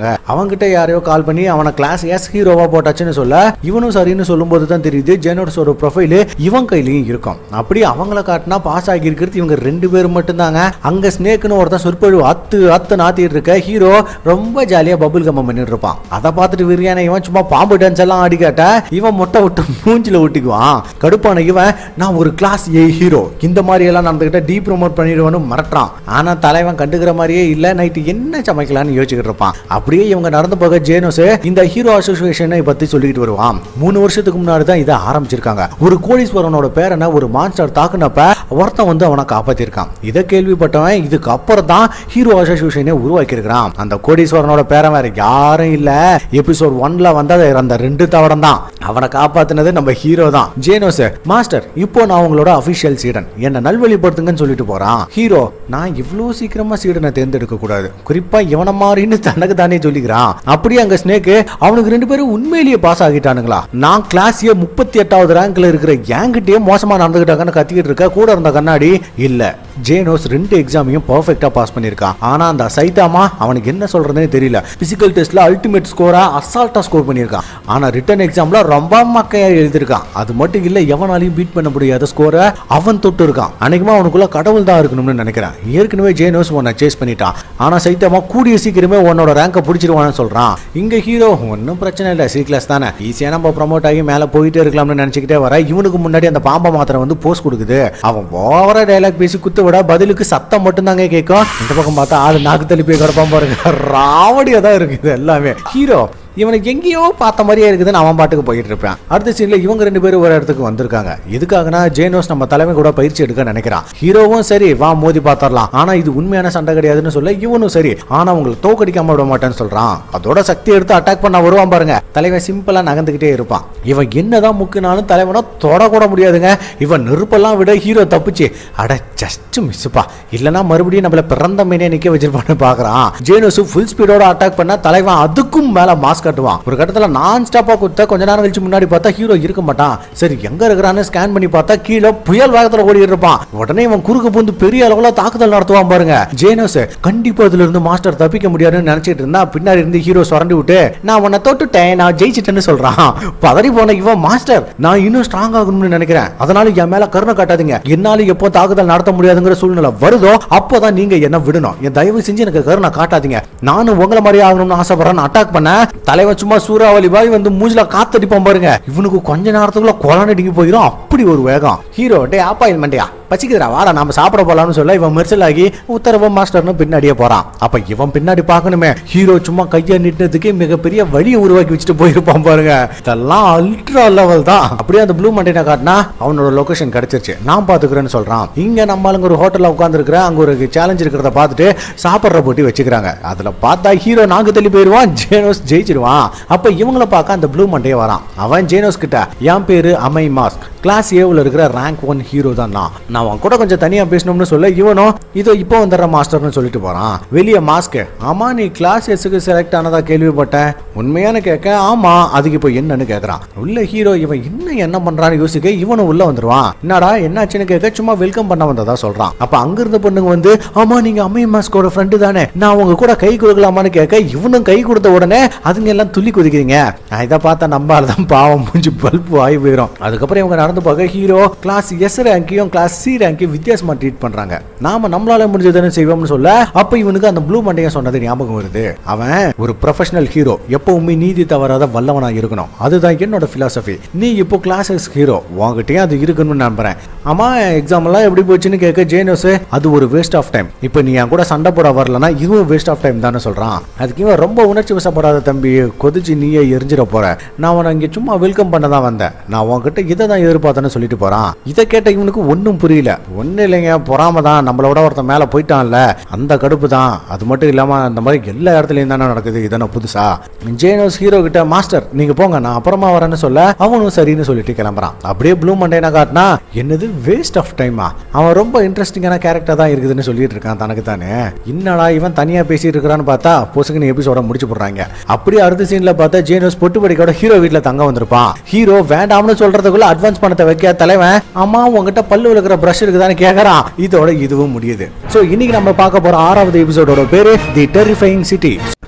இருக்காங்க அவன்கிட்ட யாரையோ கால் பண்ணி அவனை கிளாஸ் எஸ் ஹீரோவா போட்டாச்சுன்னு சொல்ல இவனும் சரின்னு சொல்லும்போது தான் தெரியுது ஜெனோட்ஸோட ப்ரொஃபைல் இவன் கையிலயும் இருக்கும் அப்படி அவங்கள காட்டினா பாஸ் ஆகி இருக்கிறது இவங்க ரெண்டு பேரும் மட்டும்தாங்க அங்க ஸ்னேக்னு ஒருத்தன் சொற்பொழிவு அத்து அத்து நாத்திட்டு இருக்க ஹீரோ ரொம்ப ஜாலியா பபுள் கம்ம பண்ணிட்டு இருப்பான் அதை பார்த்துட்டு விரியான இவன் சும்மா பாம்பு டான்ஸ் எல்லாம் ஆடி காட்ட இவன் மொட்டை விட்டு மூஞ்சில ஒட்டிக்குவான் கடுப்பான இவன் நான் ஒரு கிளாஸ் ஏ ஹீரோ இந்த மாதிரி எல்லாம் நடந்துகிட்ட டீ ப்ரோமோட் பண்ணிடுவான்னு மிரட்டுறான் ஆனா தலைவன் கண்டுக்கிற மாதிரியே இல்ல நைட்டு என்ன சமைக்கலாம்னு யோசிச்சுக்கிட்டு இருப்பான் அப்படியே இவங்க நடந்து போக ஜேனோஸ் இந்த ஹீரோ அசோசியேஷனை பத்தி சொல்லிட்டு வருவான் மூணு வருஷத்துக்கு முன்னாடி தான் இதை ஆரம்பிச்சிருக்காங்க ஒரு கோடீஸ்வரனோட பேரனை ஒரு மான்ஸ்டர் தாக்குனப்ப ஒருத்தன் வந்து அவனை காப்பாத்திருக்கான் இதை கேள்விப்பட்டவன் இதுக்கு அப்புறம் தான் ஹீரோ அசோசியேஷனை உருவாக்கி இருக்கிறான் அந்த கோடீஸ்வரனோட பேரன் வேற யாரும் இல்ல எபிசோட் ஒன்ல வந்தது அந்த ரெண்டு தவடம் தான் அவனை காப்பாத்தினது நம்ம ஹீரோ தான் ஜேனோஸ் மாஸ்டர் இப்போ நான் உங்களோட அபிஷியல் சீடன் என்ன நல்வழிப்படுத்துங்கன்னு சொல்லிட்டு போறான் ஹீரோ நான் இவ்வளவு சீக்கிரமா சீடனை தேர்ந்தெடுக்க கூடாது குறிப்பா இவன மாதிரின்னு தனக்கு தானே சொல்லிக்கிறான் அப்படியே அங்க ஸ்னேக்கு அவனுக்கு ரெண்டு பேரும் உண்மையிலேயே பாஸ் ஆகிட்டானுங்களா நான் கிளாஸிய முப்பத்தி எட்டாவது ரேங்க்ல இருக்கிற என்கிட்டயே மோசமா நடந்துகிட்டாங்கன்னு கத்திக்கிட்டு இருக்க கூட இருந்த கண்ணாடி இல்ல ஜேனோஸ் ரெண்டு எக்ஸாமையும் பர்ஃபெக்டா பாஸ் பண்ணிருக்கான் ஆனா அந்த சைதாமா அவனுக்கு என்ன சொல்றதுனே தெரியல பிசிக்கல் டெஸ்ட்ல அல்டிமேட் ஸ்கோரா அசால்ட்டா ஸ்கோர் பண்ணியிருக்கான் ஆனா ரிட்டன் எக்ஸாம்ல ரொம்ப மக்கையா எழுதிருக்கான் அது மட்டும் இல்ல எவனாலையும் பீட் பண்ண முடியாத ஸ்கோரை அவன் தொட்டு இருக்கான் அன்னைக்குமா அவனுக்குள்ள கடவுள் தான் இருக்கணும்னு நினைக்கிறேன் ஏற்கனவே ஜேனோஸ் உன்னை சேஸ் பண்ணிட்டான் ஆனா சைத்தமா கூடிய சீக்கிரமே உன்னோட ரேங்கை பிடிச்சிருவான்னு சொல்றான் இங்க ஹீரோ ஒன்றும் பிரச்சனை இல்லை சி கிளாஸ் தானே ஈஸியா நம்ம ப்ரமோட் ஆகி மேல போயிட்டே இருக்கலாம்னு நினைச்சுக்கிட்டே வர இவனுக்கு முன்னாடி அந்த பாம்பை மாத்திரம் வந்து போஸ்ட் கொடுக்குது அவன் ஓவரா டைலாக் பேசி குத்து விட பதிலுக்கு சத்தம் மட்டும்தாங்க கேட்கும் இந்த பக்கம் பார்த்தா ஆளு நாக்கு தள்ளி போய் கிடப்பான் பாருங்க ராவடியா தான் இருக்கு இது எல்லாமே ஹீரோ இவனுக்கு எங்கேயோ பார்த்த மாதிரியே இருக்குதுன்னு அவன் பாட்டுக்கு போயிட்டு இருப்பான் அடுத்த சீன்ல இவங்க ரெண்டு பேரும் ஒரு இடத்துக்கு வந்திருக்காங்க எதுக்காகனா ஜேனோஸ் நம்ம தலைமை கூட பயிற்சி எடுக்க நினைக்கிறான் ஹீரோவும் சரி வா மோதி பார்த்தரலாம் ஆனா இது உண்மையான சண்டை கிடையாதுன்னு சொல்ல இவனும் சரி ஆனா உங்களை தோக்கடிக்காம விட மாட்டேன்னு சொல்றான் அதோட சக்தி எடுத்து அட்டாக் பண்ண வருவான் பாருங்க தலைவன் சிம்பிளா நகர்ந்துகிட்டே இருப்பான் இவன் என்னதான் முக்குனாலும் தலைவனை தொடக்கூட முடியாதுங்க இவன் நெருப்பெல்லாம் விட ஹீரோ தப்பிச்சு அட ஜஸ்ட் மிஸ்ஸுப்பா இல்லனா மறுபடியும் நம்மள பிறந்த மீனே நிக்க வச்சிருப்பான்னு பாக்குறான் ஜேனோஸ் ஃபுல் ஸ்பீடோட அட்டாக் பண்ணா தலைவன் அதுக்கும் மேல மாஸ்க் கட்டுவான் ஒரு கட்டத்துல நான் ஸ்டாப்பா குத்த கொஞ்ச நேரம் கழிச்சு முன்னாடி பார்த்தா ஹீரோ இருக்க மாட்டான் சரி எங்க இருக்கிறான்னு ஸ்கேன் பண்ணி பார்த்தா கீழே புயல் வேகத்துல ஓடி இருப்பான் உடனே இவன் குறுக்கு பூந்து பெரிய அளவுல தாக்குதல் நடத்துவான் பாருங்க ஜேனோஸ் கண்டிப்பா இதுல இருந்து மாஸ்டர் தப்பிக்க முடியாதுன்னு நினைச்சிட்டு இருந்தா பின்னாடி இருந்து ஹீரோ சுரண்டி விட்டு நான் உன்னை தொட்டுட்டேன் நான் ஜெயிச்சிட்டேன்னு சொல்றான் பதறி போன இவன் மாஸ்டர் நான் இன்னும் ஸ்ட்ராங் ஆகணும்னு நினைக்கிறேன் அதனால என் மேல கருணை காட்டாதீங்க என்னால எப்போ தாக்குதல் நடத்த முடியாதுங்கிற சூழ்நிலை வருதோ அப்போதான் நீங்க என்ன விடணும் என் தயவு செஞ்சு எனக்கு கருணை காட்டாதீங்க நானும் உங்களை மாதிரி ஆகணும்னு ஆசைப்படுறேன் அட்டாக் பண்ண தலைவன் சும்மா சூறாவளி பாய் வந்து மூஞ்சில காத்தடிப்பான் பாருங்க இவனுக்கு கொஞ்ச நேரத்துக்குள்ள கொலை நடுங்கி போயிடும் அப்படி ஒரு வேகம் ஹீரோ டே ஆப்பாயில் மண்டியா பச்சிக்கிறா வாடா நாம சாப்பிட போலாம்னு சொல்ல இவன் மெர்சல் ஆகி உத்தரவு மாஸ்டர்னு பின்னாடியே போறான் அப்ப இவன் பின்னாடி பார்க்கணுமே ஹீரோ சும்மா கையை நிட்டதுக்கு மிகப்பெரிய வழியை உருவாக்கி வச்சுட்டு போயிருப்பான் பாருங்க இதெல்லாம் அல்ட்ரா லெவல் தான் அப்படியே அந்த ப்ளூ மண்டைனை காட்டினா அவனோட லொகேஷன் கிடைச்சிருச்சு நான் பாத்துக்கிறேன்னு சொல்றான் இங்க நம்ம ஆளுங்க ஒரு ஹோட்டல்ல உட்காந்துருக்கிற அங்க ஒரு சேலஞ்ச் இருக்கிறத பார்த்துட்டு சாப்பிட்ற போட்டி வச்சுக்கிறாங்க அதுல பார்த்தா ஹீரோ நாக்கு தள்ளி போயிருவான் ஜேனோஸ் ஜெயிச்சிருவான் அப்ப இவங்கள பார்க்க அந்த ப்ளூ மண்டையே வரான் அவன் ஜேனோஸ் கிட்ட என் பேரு அமை மாஸ்க் கிளாஸ் ஏவில் இருக்கிற ரேங்க் ஒன் ஹீரோ தான் நான் நான் அவன் கூட கொஞ்சம் தனியா பேசணும்னு சொல்ல இவனும் இதோ இப்போ வந்துடுற மாஸ்டர்னு சொல்லிட்டு போறான் வெளியே மாஸ்க் ஆமா நீ கிளாஸ் எஸ்க்கு செலக்ட் ஆனதா கேள்விப்பட்டேன் உண்மையான கேட்க ஆமா அதுக்கு இப்போ என்னன்னு கேக்குறான் உள்ள ஹீரோ இவன் இன்னும் என்ன பண்றான்னு யோசிக்க இவனும் உள்ள வந்துருவான் என்னடா என்னாச்சுன்னு கேட்க சும்மா வெல்கம் பண்ண வந்ததா சொல்றான் அப்ப அங்க இருந்த பொண்ணுங்க வந்து ஆமா நீங்க அம்மை மாஸ்கோட ஃப்ரெண்டு தானே நான் உங்க கூட கை கொடுக்கலாமான்னு கேட்க இவனும் கை கொடுத்த உடனே அதுங்க எல்லாம் துள்ளி குதிக்கிறீங்க நான் இதை பார்த்தா நம்பால தான் பாவம் மூஞ்சி பல்பு ஆகி போயிடும் அதுக்கப்புறம் இவங்க நடந்து பார்க்க ஹீரோ கிளாஸ் எஸ் ரேங்கையும் கிளாஸ் சி ரேங்கையும் வித்தியாசமா ட்ரீட் பண்றாங்க நாம நம்மளால முடிஞ்சதுன்னு செய்வோம்னு சொல்ல அப்ப இவனுக்கு அந்த ப்ளூ மண்டையை சொன்னது ஞாபகம் வருது அவன் ஒரு ப்ரொஃபஷனல் ஹீரோ எப்பவுமே நீதி தவறாத வல்லவனா இருக்கணும் அதுதான் என்னோட பிலாசபி நீ இப்போ கிளாஸஸ் ஹீரோ உங்ககிட்டயும் அது இருக்குன்னு நம்புறேன் ஆமா எக்ஸாம் எல்லாம் எப்படி போச்சுன்னு கேட்க ஜேனோஸ் அது ஒரு வேஸ்ட் ஆஃப் டைம் இப்போ நீ என் கூட சண்டை போட வரலனா இதுவும் வேஸ்ட் ஆஃப் டைம் தானே சொல்றான் அதுக்கு இவன் ரொம்ப உணர்ச்சி வசப்படாத தம்பி கொதிச்சு நீயே எரிஞ்சிட போற நான் உன இங்க சும்மா வெல்கம் பண்ண தான் வந்தேன் நான் உன்கிட்ட இதை தான் எதிர்பார்த்தேன்னு சொல்லிட்டு போறான் இதை கேட்ட இவனுக்கு ஒன்றும் புரியல ஒன்றும் இல்லைங்க பொறாம தான் நம்மள விட ஒருத்தன் மேலே போயிட்டான்ல அந்த கடுப்பு தான் அது மட்டும் இல்லாம அந்த மாதிரி எல்லா இடத்துலயும் தானே நடக்குது இதென்ன புதுசா ஜேனோஸ் ஹீரோ கிட்ட மாஸ்டர் நீங்க போங்க நான் அப்புறமா வரேன்னு சொல்ல அவனும் சரின்னு சொல்லிட்டு கிளம்புறான் அப்படியே ப்ளூ மண்டேனா காட்டினா என்னது வேஸ்ட் ஆஃப் டைமா அவன் ரொம்ப இன்ட்ரெஸ்டிங்கான கேரக்டர் தான் இருக்குதுன்னு சொல்லிட்டு இருக்கான் தனக்கு தானே என்னடா இவன் தனியா பேசிட்டு இருக்கிறான்னு பார்த்தா பொசுக்குன்னு எபிசோட முடிச்சு போடுறாங்க அப்படியே அடுத்த சீன்ல பார்த்தா ஜேனோஸ் பொட்டு படிக்கோட ஹீரோ வீட்ல தங்க வந்திருப்பான் ஹீரோ வேண்டாம்னு சொல்றதுக்குள்ள அட்வான்ஸ் பணத்தை வைக்க தலைவன் அம்மா உங்ககிட்ட பல்லு விளக்குற பிரஷ் இருக்குதான்னு கேக்குறான் இதோட இதுவும் முடியுது சோ இன்னைக்கு நம்ம பார்க்க போற ஆறாவது எபிசோடோட பேரு தி டெரிஃபைங் சிட்டி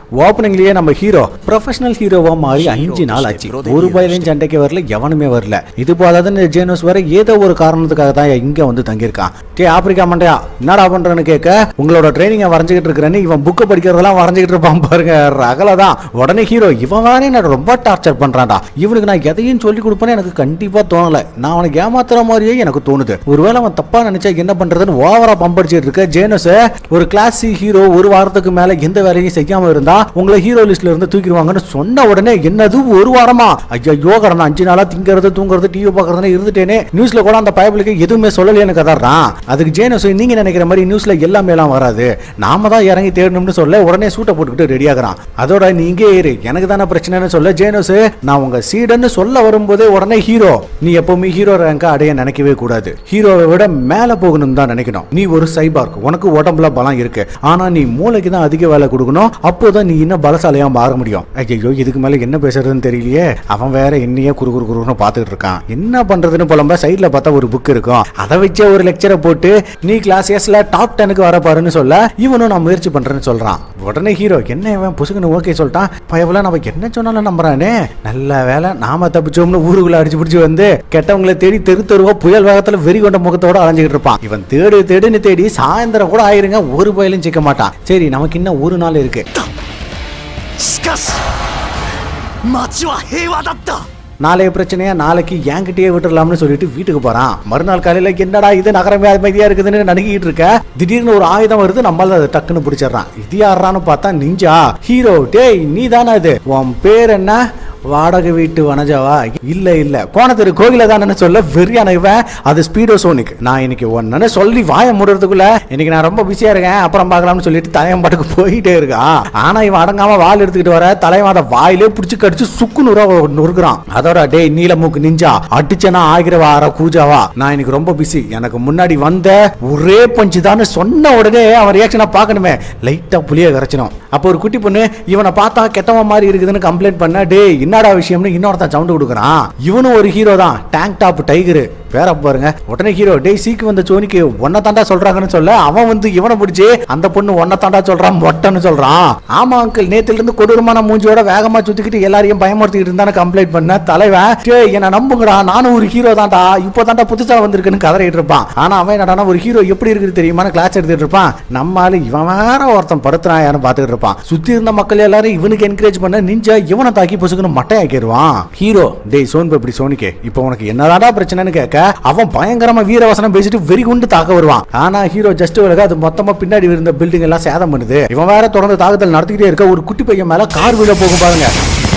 ஓப்பனிங்லயே நம்ம ஹீரோ ப்ரொஃபஷனல் ஹீரோவா மாறி அஞ்சு நாள் ஆச்சு ஒரு பயிலையும் சண்டைக்கு வரல எவனுமே வரல இது போதாதுன்னு ஜேனோஸ் வேற ஏதோ ஒரு காரணத்துக்காக தான் இங்க வந்து தங்கியிருக்கான் டே ஆப்பிரிக்கா மண்டையா என்னடா பண்றேன்னு கேட்க உங்களோட ட்ரைனிங்கை வரைஞ்சிக்கிட்டு இருக்கிறேன்னு இவன் புக்கு படிக்கிறதெல்லாம் வரைஞ்சிக்கிட்டு இருப்பான் பாருங்க ரகல தான் உடனே ஹீரோ இவன் வேற என்ன ரொம்ப டார்ச்சர் பண்றான்டா இவனுக்கு நான் எதையும் சொல்லி கொடுப்பேன்னு எனக்கு கண்டிப்பா தோணல நான் அவனுக்கு ஏமாத்துற மாதிரியே எனக்கு தோணுது ஒருவேளை அவன் தப்பா நினைச்சா என்ன பண்றதுன்னு ஓவரா பம்படிச்சிட்டு இருக்க ஜேனஸ் ஒரு கிளாஸ் ஹீரோ ஒரு வாரத்துக்கு மேல எந்த வேலையும் செய்யாம இருந்தா உங்களை ஹீரோ லிஸ்ட்ல இருந்து தூக்கிடுவாங்கன்னு சொன்ன உடனே என்னது ஒரு வாரமா ஐயோ கடந்த அஞ்சு நாளா திங்கிறது தூங்குறது டிவி பாக்குறதுன்னு இருந்துட்டேனே நியூஸ்ல கூட அந்த பயபிளுக்கு எதுவுமே சொல்லலையேன்னு கதறான் அதுக்கு ஜேனஸ் நீங்க நினைக்கிற மாதிரி நியூஸ்ல எல்லாமே எல்லாம் வராது நாம தான் இறங்கி தேடணும்னு சொல்ல உடனே சூட்டை போட்டுக்கிட்டு ரெடி ஆகுறான் அதோட நீ இங்கே ஏறு எனக்கு தானே பிரச்சனைன்னு சொல்ல ஜேனஸ் நான் உங்க சீடன்னு சொல்ல வரும்போதே உடனே ஹீரோ நீ எப்பவுமே ஹீரோ ரேங்க அடைய நினைக்கவே கூடாது ஹீரோவை விட மேல போகணும் தான் நினைக்கணும் நீ ஒரு சைபார்க் உனக்கு உடம்புல பலம் இருக்கு ஆனா நீ மூளைக்கு தான் அதிக வேலை கொடுக்கணும் அப்போதான் நீ இன்னும் பலசாலியா மாற முடியும் ஐயோ இதுக்கு மேல என்ன பேசுறதுன்னு தெரியலையே அவன் வேற என்னையே குறு குறு குறுன்னு பார்த்துட்டு இருக்கான் என்ன பண்றதுன்னு புலம்ப சைட்ல பார்த்தா ஒரு புக் இருக்கும் அதை வச்சே ஒரு லெக்சரை போட்டு நீ கிளாஸ் எஸ்ல டாப் டெனுக்கு வர பாருன்னு சொல்ல இவனும் நான் முயற்சி பண்றேன்னு சொல்றான் உடனே ஹீரோ என்ன இவன் புசுக்குன்னு ஓகே சொல்லிட்டான் பயவுல நம்ம என்ன சொன்னாலும் நம்புறானே நல்ல வேலை நாம தப்பிச்சோம்னு ஊருக்குள்ள அடிச்சு பிடிச்சு வந்து கெட்டவங்களை தேடி தெரு தெருவா புயல் வேகத்துல வெறி கொண்ட முகத்தோட அலைஞ்சுக்கிட்டு இருப்பான் இவன் தேடு தேடுன்னு தேடி சாயந்தரம் கூட ஆயிருங்க ஒரு பயலும் சிக்க மாட்டான் சரி நமக்கு இன்னும் ஒரு நாள் இருக்கு しかし町は平和だった நாளைய பிரச்சனையா நாளைக்கு என்கிட்டயே விட்டுறலாம்னு சொல்லிட்டு வீட்டுக்கு போறான் மறுநாள் காலையில என்னடா இது நகரமே அமைதியா இருக்குதுன்னு நடுங்கிட்டு இருக்க திடீர்னு ஒரு ஆயுதம் வருது நம்மளால அதை டக்குன்னு பிடிச்சிடுறான் இது யாரான்னு பார்த்தா நிஞ்சா ஹீரோ டேய் நீ தானே அது உன் பேர் என்ன வாடகை வீட்டு வனஜாவா இல்ல இல்ல கோணத்திரு கோகில தானே சொல்ல வெறியான இவன் அது ஸ்பீடோ சோனிக் நான் இன்னைக்கு ஒன்னு சொல்லி வாய மூடுறதுக்குள்ள இன்னைக்கு நான் ரொம்ப பிஸியா இருக்கேன் அப்புறம் பார்க்கலாம்னு சொல்லிட்டு தலையன் பாட்டுக்கு போயிட்டே இருக்கான் ஆனா இவன் அடங்காம வால் எடுத்துக்கிட்டு வர தலைவன் அதை வாயிலே பிடிச்சு கடிச்சு சுக்கு நுற நொறுக்குறான் அதோட டேய் நீலமூக்கு நிஞ்சா அடிச்சனா ஆகிரவா ஆற கூஜாவா நான் இன்னைக்கு ரொம்ப பிஸி எனக்கு முன்னாடி வந்த ஒரே பஞ்சு தான் சொன்ன உடனே அவன் ரியாக்ஷனை பார்க்கணுமே லைட்டா புளிய கரைச்சணும் அப்போ ஒரு குட்டி பொண்ணு இவனை பார்த்தா கெட்டவன் மாதிரி இருக்குதுன்னு கம்ப்ளைண்ட் பண்ண டேய் என்னடா விஷயம்னு இன்னொருத்தன் சவுண்ட் கொடுக்குறான் இவனும் ஒரு ஹீரோ தான் டேங்க் டாப் டைகரு பேர பாருங்க உடனே ஹீரோ டேய் சீக்கு வந்த சோனிக்கு ஒன்ன தாண்டா சொல்றாங்கன்னு சொல்ல அவன் வந்து இவனை பிடிச்சி அந்த பொண்ணு ஒன்ன தாண்டா சொல்றான் மொட்டன்னு சொல்றான் ஆமா அங்கிள் நேத்துல இருந்து கொடூரமான மூஞ்சியோட வேகமா சுத்திக்கிட்டு எல்லாரையும் பயமுறுத்திக்கிட்டு இருந்தானு கம்ப்ளைண்ட் பண்ண தலைவன் டேய் என்ன நம்புங்கடா நானும் ஒரு ஹீரோ தான்டா இப்போ தாண்டா புதுசா வந்திருக்குன்னு கதறிட்டு இருப்பான் ஆனா அவன் என்னடா ஒரு ஹீரோ எப்படி இருக்குது தெரியுமான்னு கிளாஸ் எடுத்துட்டு இருப்பான் நம்மால இவன் வேற ஒருத்தன் படுத்துறான் யாரும் பாத்துக்கிட்டு இருப்பான் சுத்தி இருந்த மக்கள் எல்லாரும் இவனுக்கு என்கரேஜ் பண்ண நிஞ்சா இவனை தாக்கி பொசுக்குன்னு மட்டையாக்கிடுவான் ஹீரோ டேய் சோன் பப்படி சோனிக்கே இப்போ உனக்கு என்னதாடா பிரச்சனைன்னு கேட்க அவன் பயங்கரமா வீரவசனம் பேசிட்டு வெறி கொண்டு தாக்க வருவான் ஆனா ஹீரோ ஜஸ்ட் விலக அது மொத்தமா பின்னாடி இருந்த பில்டிங் எல்லாம் சேதம் பண்ணுது இவன் வேற தொடர்ந்து தாக்குதல் நடத்திக்கிட்டே இருக்க ஒரு குட்டி பையன் மேல கார் விழ போகும் பாருங்க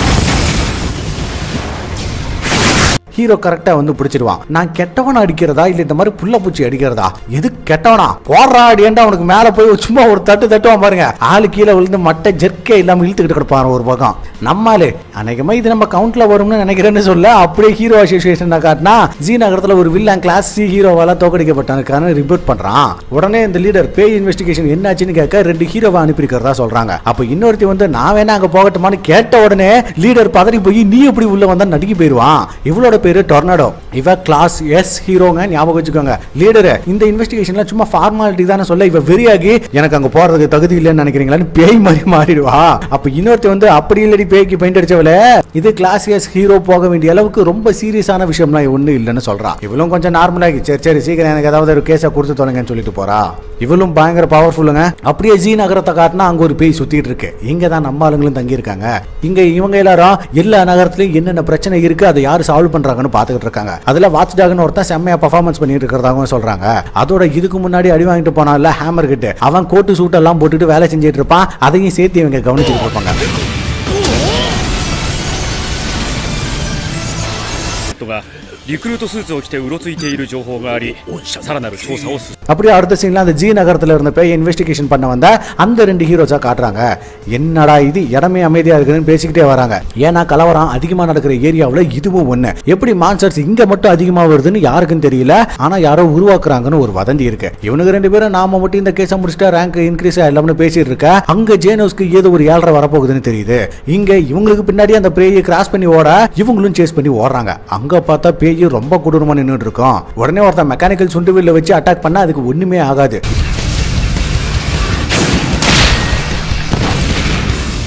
ஹீரோ கரெக்டா வந்து பிடிச்சிருவான் நான் கெட்டவன் அடிக்கிறதா இல்ல இந்த மாதிரி புள்ள பூச்சி அடிக்கிறதா எது கெட்டவனா போடுறா அடியேன்டா அவனுக்கு மேல போய் சும்மா ஒரு தட்டு தட்டுவான் பாருங்க ஆளு கீழே விழுந்து மட்டை ஜெர்க்கே இல்லாம இழுத்துக்கிட்டு கிடப்பான் ஒரு பக்கம் நம்மாலு அநேகமா இது நம்ம கவுண்ட்ல வரும்னு நினைக்கிறேன்னு சொல்ல அப்படியே ஹீரோ அசோசியேஷன் காட்டினா ஜி நகரத்துல ஒரு வில்லன் கிளாஸ் சி ஹீரோவால தோக்கடிக்கப்பட்டானுக்கான ரிப்போர்ட் பண்றான் உடனே இந்த லீடர் பேய் இன்வெஸ்டிகேஷன் என்னாச்சுன்னு கேட்க ரெண்டு ஹீரோவை அனுப்பியிருக்கிறதா சொல்றாங்க அப்ப இன்னொருத்தி வந்து நான் வேணா அங்க போகட்டுமான்னு கேட்ட உடனே லீடர் பதறி போய் நீ எப்படி உள்ள வந்தா நடுங்கி போயிருவான் இவளோட பேரு டொர்னாடோ இவ கிளாஸ் எஸ் ஹீரோங்க ஞாபகம் வச்சுக்கோங்க லீடர் இந்த இன்வெஸ்டிகேஷன்ல சும்மா ஃபார்மாலிட்டி தானே சொல்ல இவ வெறியாகி எனக்கு அங்க போறதுக்கு தகுதி இல்லைன்னு நினைக்கிறீங்களான்னு பேய் மாதிரி மாறிடுவா அப்ப இன்னொருத்தி வந்து அப்படி இல்லடி பேய்க்கு பெயிண்ட் அடிச்சவள இது கிளாஸ் எஸ் ஹீரோ போக வேண்டிய அளவுக்கு ரொம்ப சீரியஸான விஷயம்லாம் ஒண்ணு இல்லைன்னு சொல்றா இவளும் கொஞ்சம் நார்மலாகி சரி சரி சீக்கிரம் எனக்கு ஏதாவது ஒரு கேஸை கொடுத்து தொலைங்கன்னு சொல்லிட்டு போறா இவளும் பயங்கர பவர்ஃபுல்லுங்க அப்படியே ஜி நகரத்தை காட்டினா அங்க ஒரு பேய் சுத்திட்டு இருக்கு இங்க தான் நம்ம ஆளுங்களும் தங்கி இருக்காங்க இங்க இவங்க எல்லாரும் எல்லா நகரத்திலயும் என்னென்ன பிரச்சனை இருக்கு அதை யாரு சால்வ் பண்றாங்கன்னு பாத்துக்கிட்டு இருக்காங்க அதுல வாட்ச் டாக்னு ஒருத்தன் செம்மையா பர்ஃபார்மன்ஸ் பண்ணிட்டு இருக்கிறதாகவும் சொல்றாங்க அதோட இதுக்கு முன்னாடி அடி வாங்கிட்டு போனான்ல ஹேமர் கிட்ட அவன் கோட்டு சூட் எல்லாம் போட்டுட்டு வேலை செஞ்சுட்டு இருப்பான் அதையும் சேர்த்து இவங்க கவனிச்சுட்டு இருப்பாங்க トがリクルートスーツを着てうろついている情報がありさらなる調査を進め அப்படியே அடுத்த சீன்ல அந்த ஜி நகரத்துல இருந்த பேய் இன்வெஸ்டிகேஷன் பண்ண வந்த அந்த ரெண்டு ஹீரோஸா காட்டுறாங்க என்னடா இது இடமே அமைதியா இருக்குதுன்னு பேசிக்கிட்டே வராங்க ஏன்னா கலவரம் அதிகமா நடக்கிற ஏரியாவுல இதுவும் ஒண்ணு எப்படி மான்சர்ஸ் இங்க மட்டும் அதிகமா வருதுன்னு யாருக்கும் தெரியல ஆனா யாரோ உருவாக்குறாங்கன்னு ஒரு வதந்தி இருக்கு இவனுக்கு ரெண்டு பேரும் நாம மட்டும் இந்த கேஸை முடிச்சுட்டா ரேங்க் இன்க்ரீஸ் எல்லாம்னு பேசிட்டு இருக்க அங்க ஜேனோஸ்க்கு ஏதோ ஒரு ஏழரை வரப்போகுதுன்னு தெரியுது இங்க இவங்களுக்கு பின்னாடி அந்த பேயை கிராஸ் பண்ணி ஓட இவங்களும் சேஸ் பண்ணி ஓடுறாங்க அங்க பார்த்தா பேய் ரொம்ப கொடூரமா நின்னுட்டு இருக்கும் உடனே ஒருத்தன் மெக்கானிக்கல் சுண்டு வில்ல வச்சு அட்டாக் பண்ணா அதுக்கு ஒண்ணுமே ஆகாது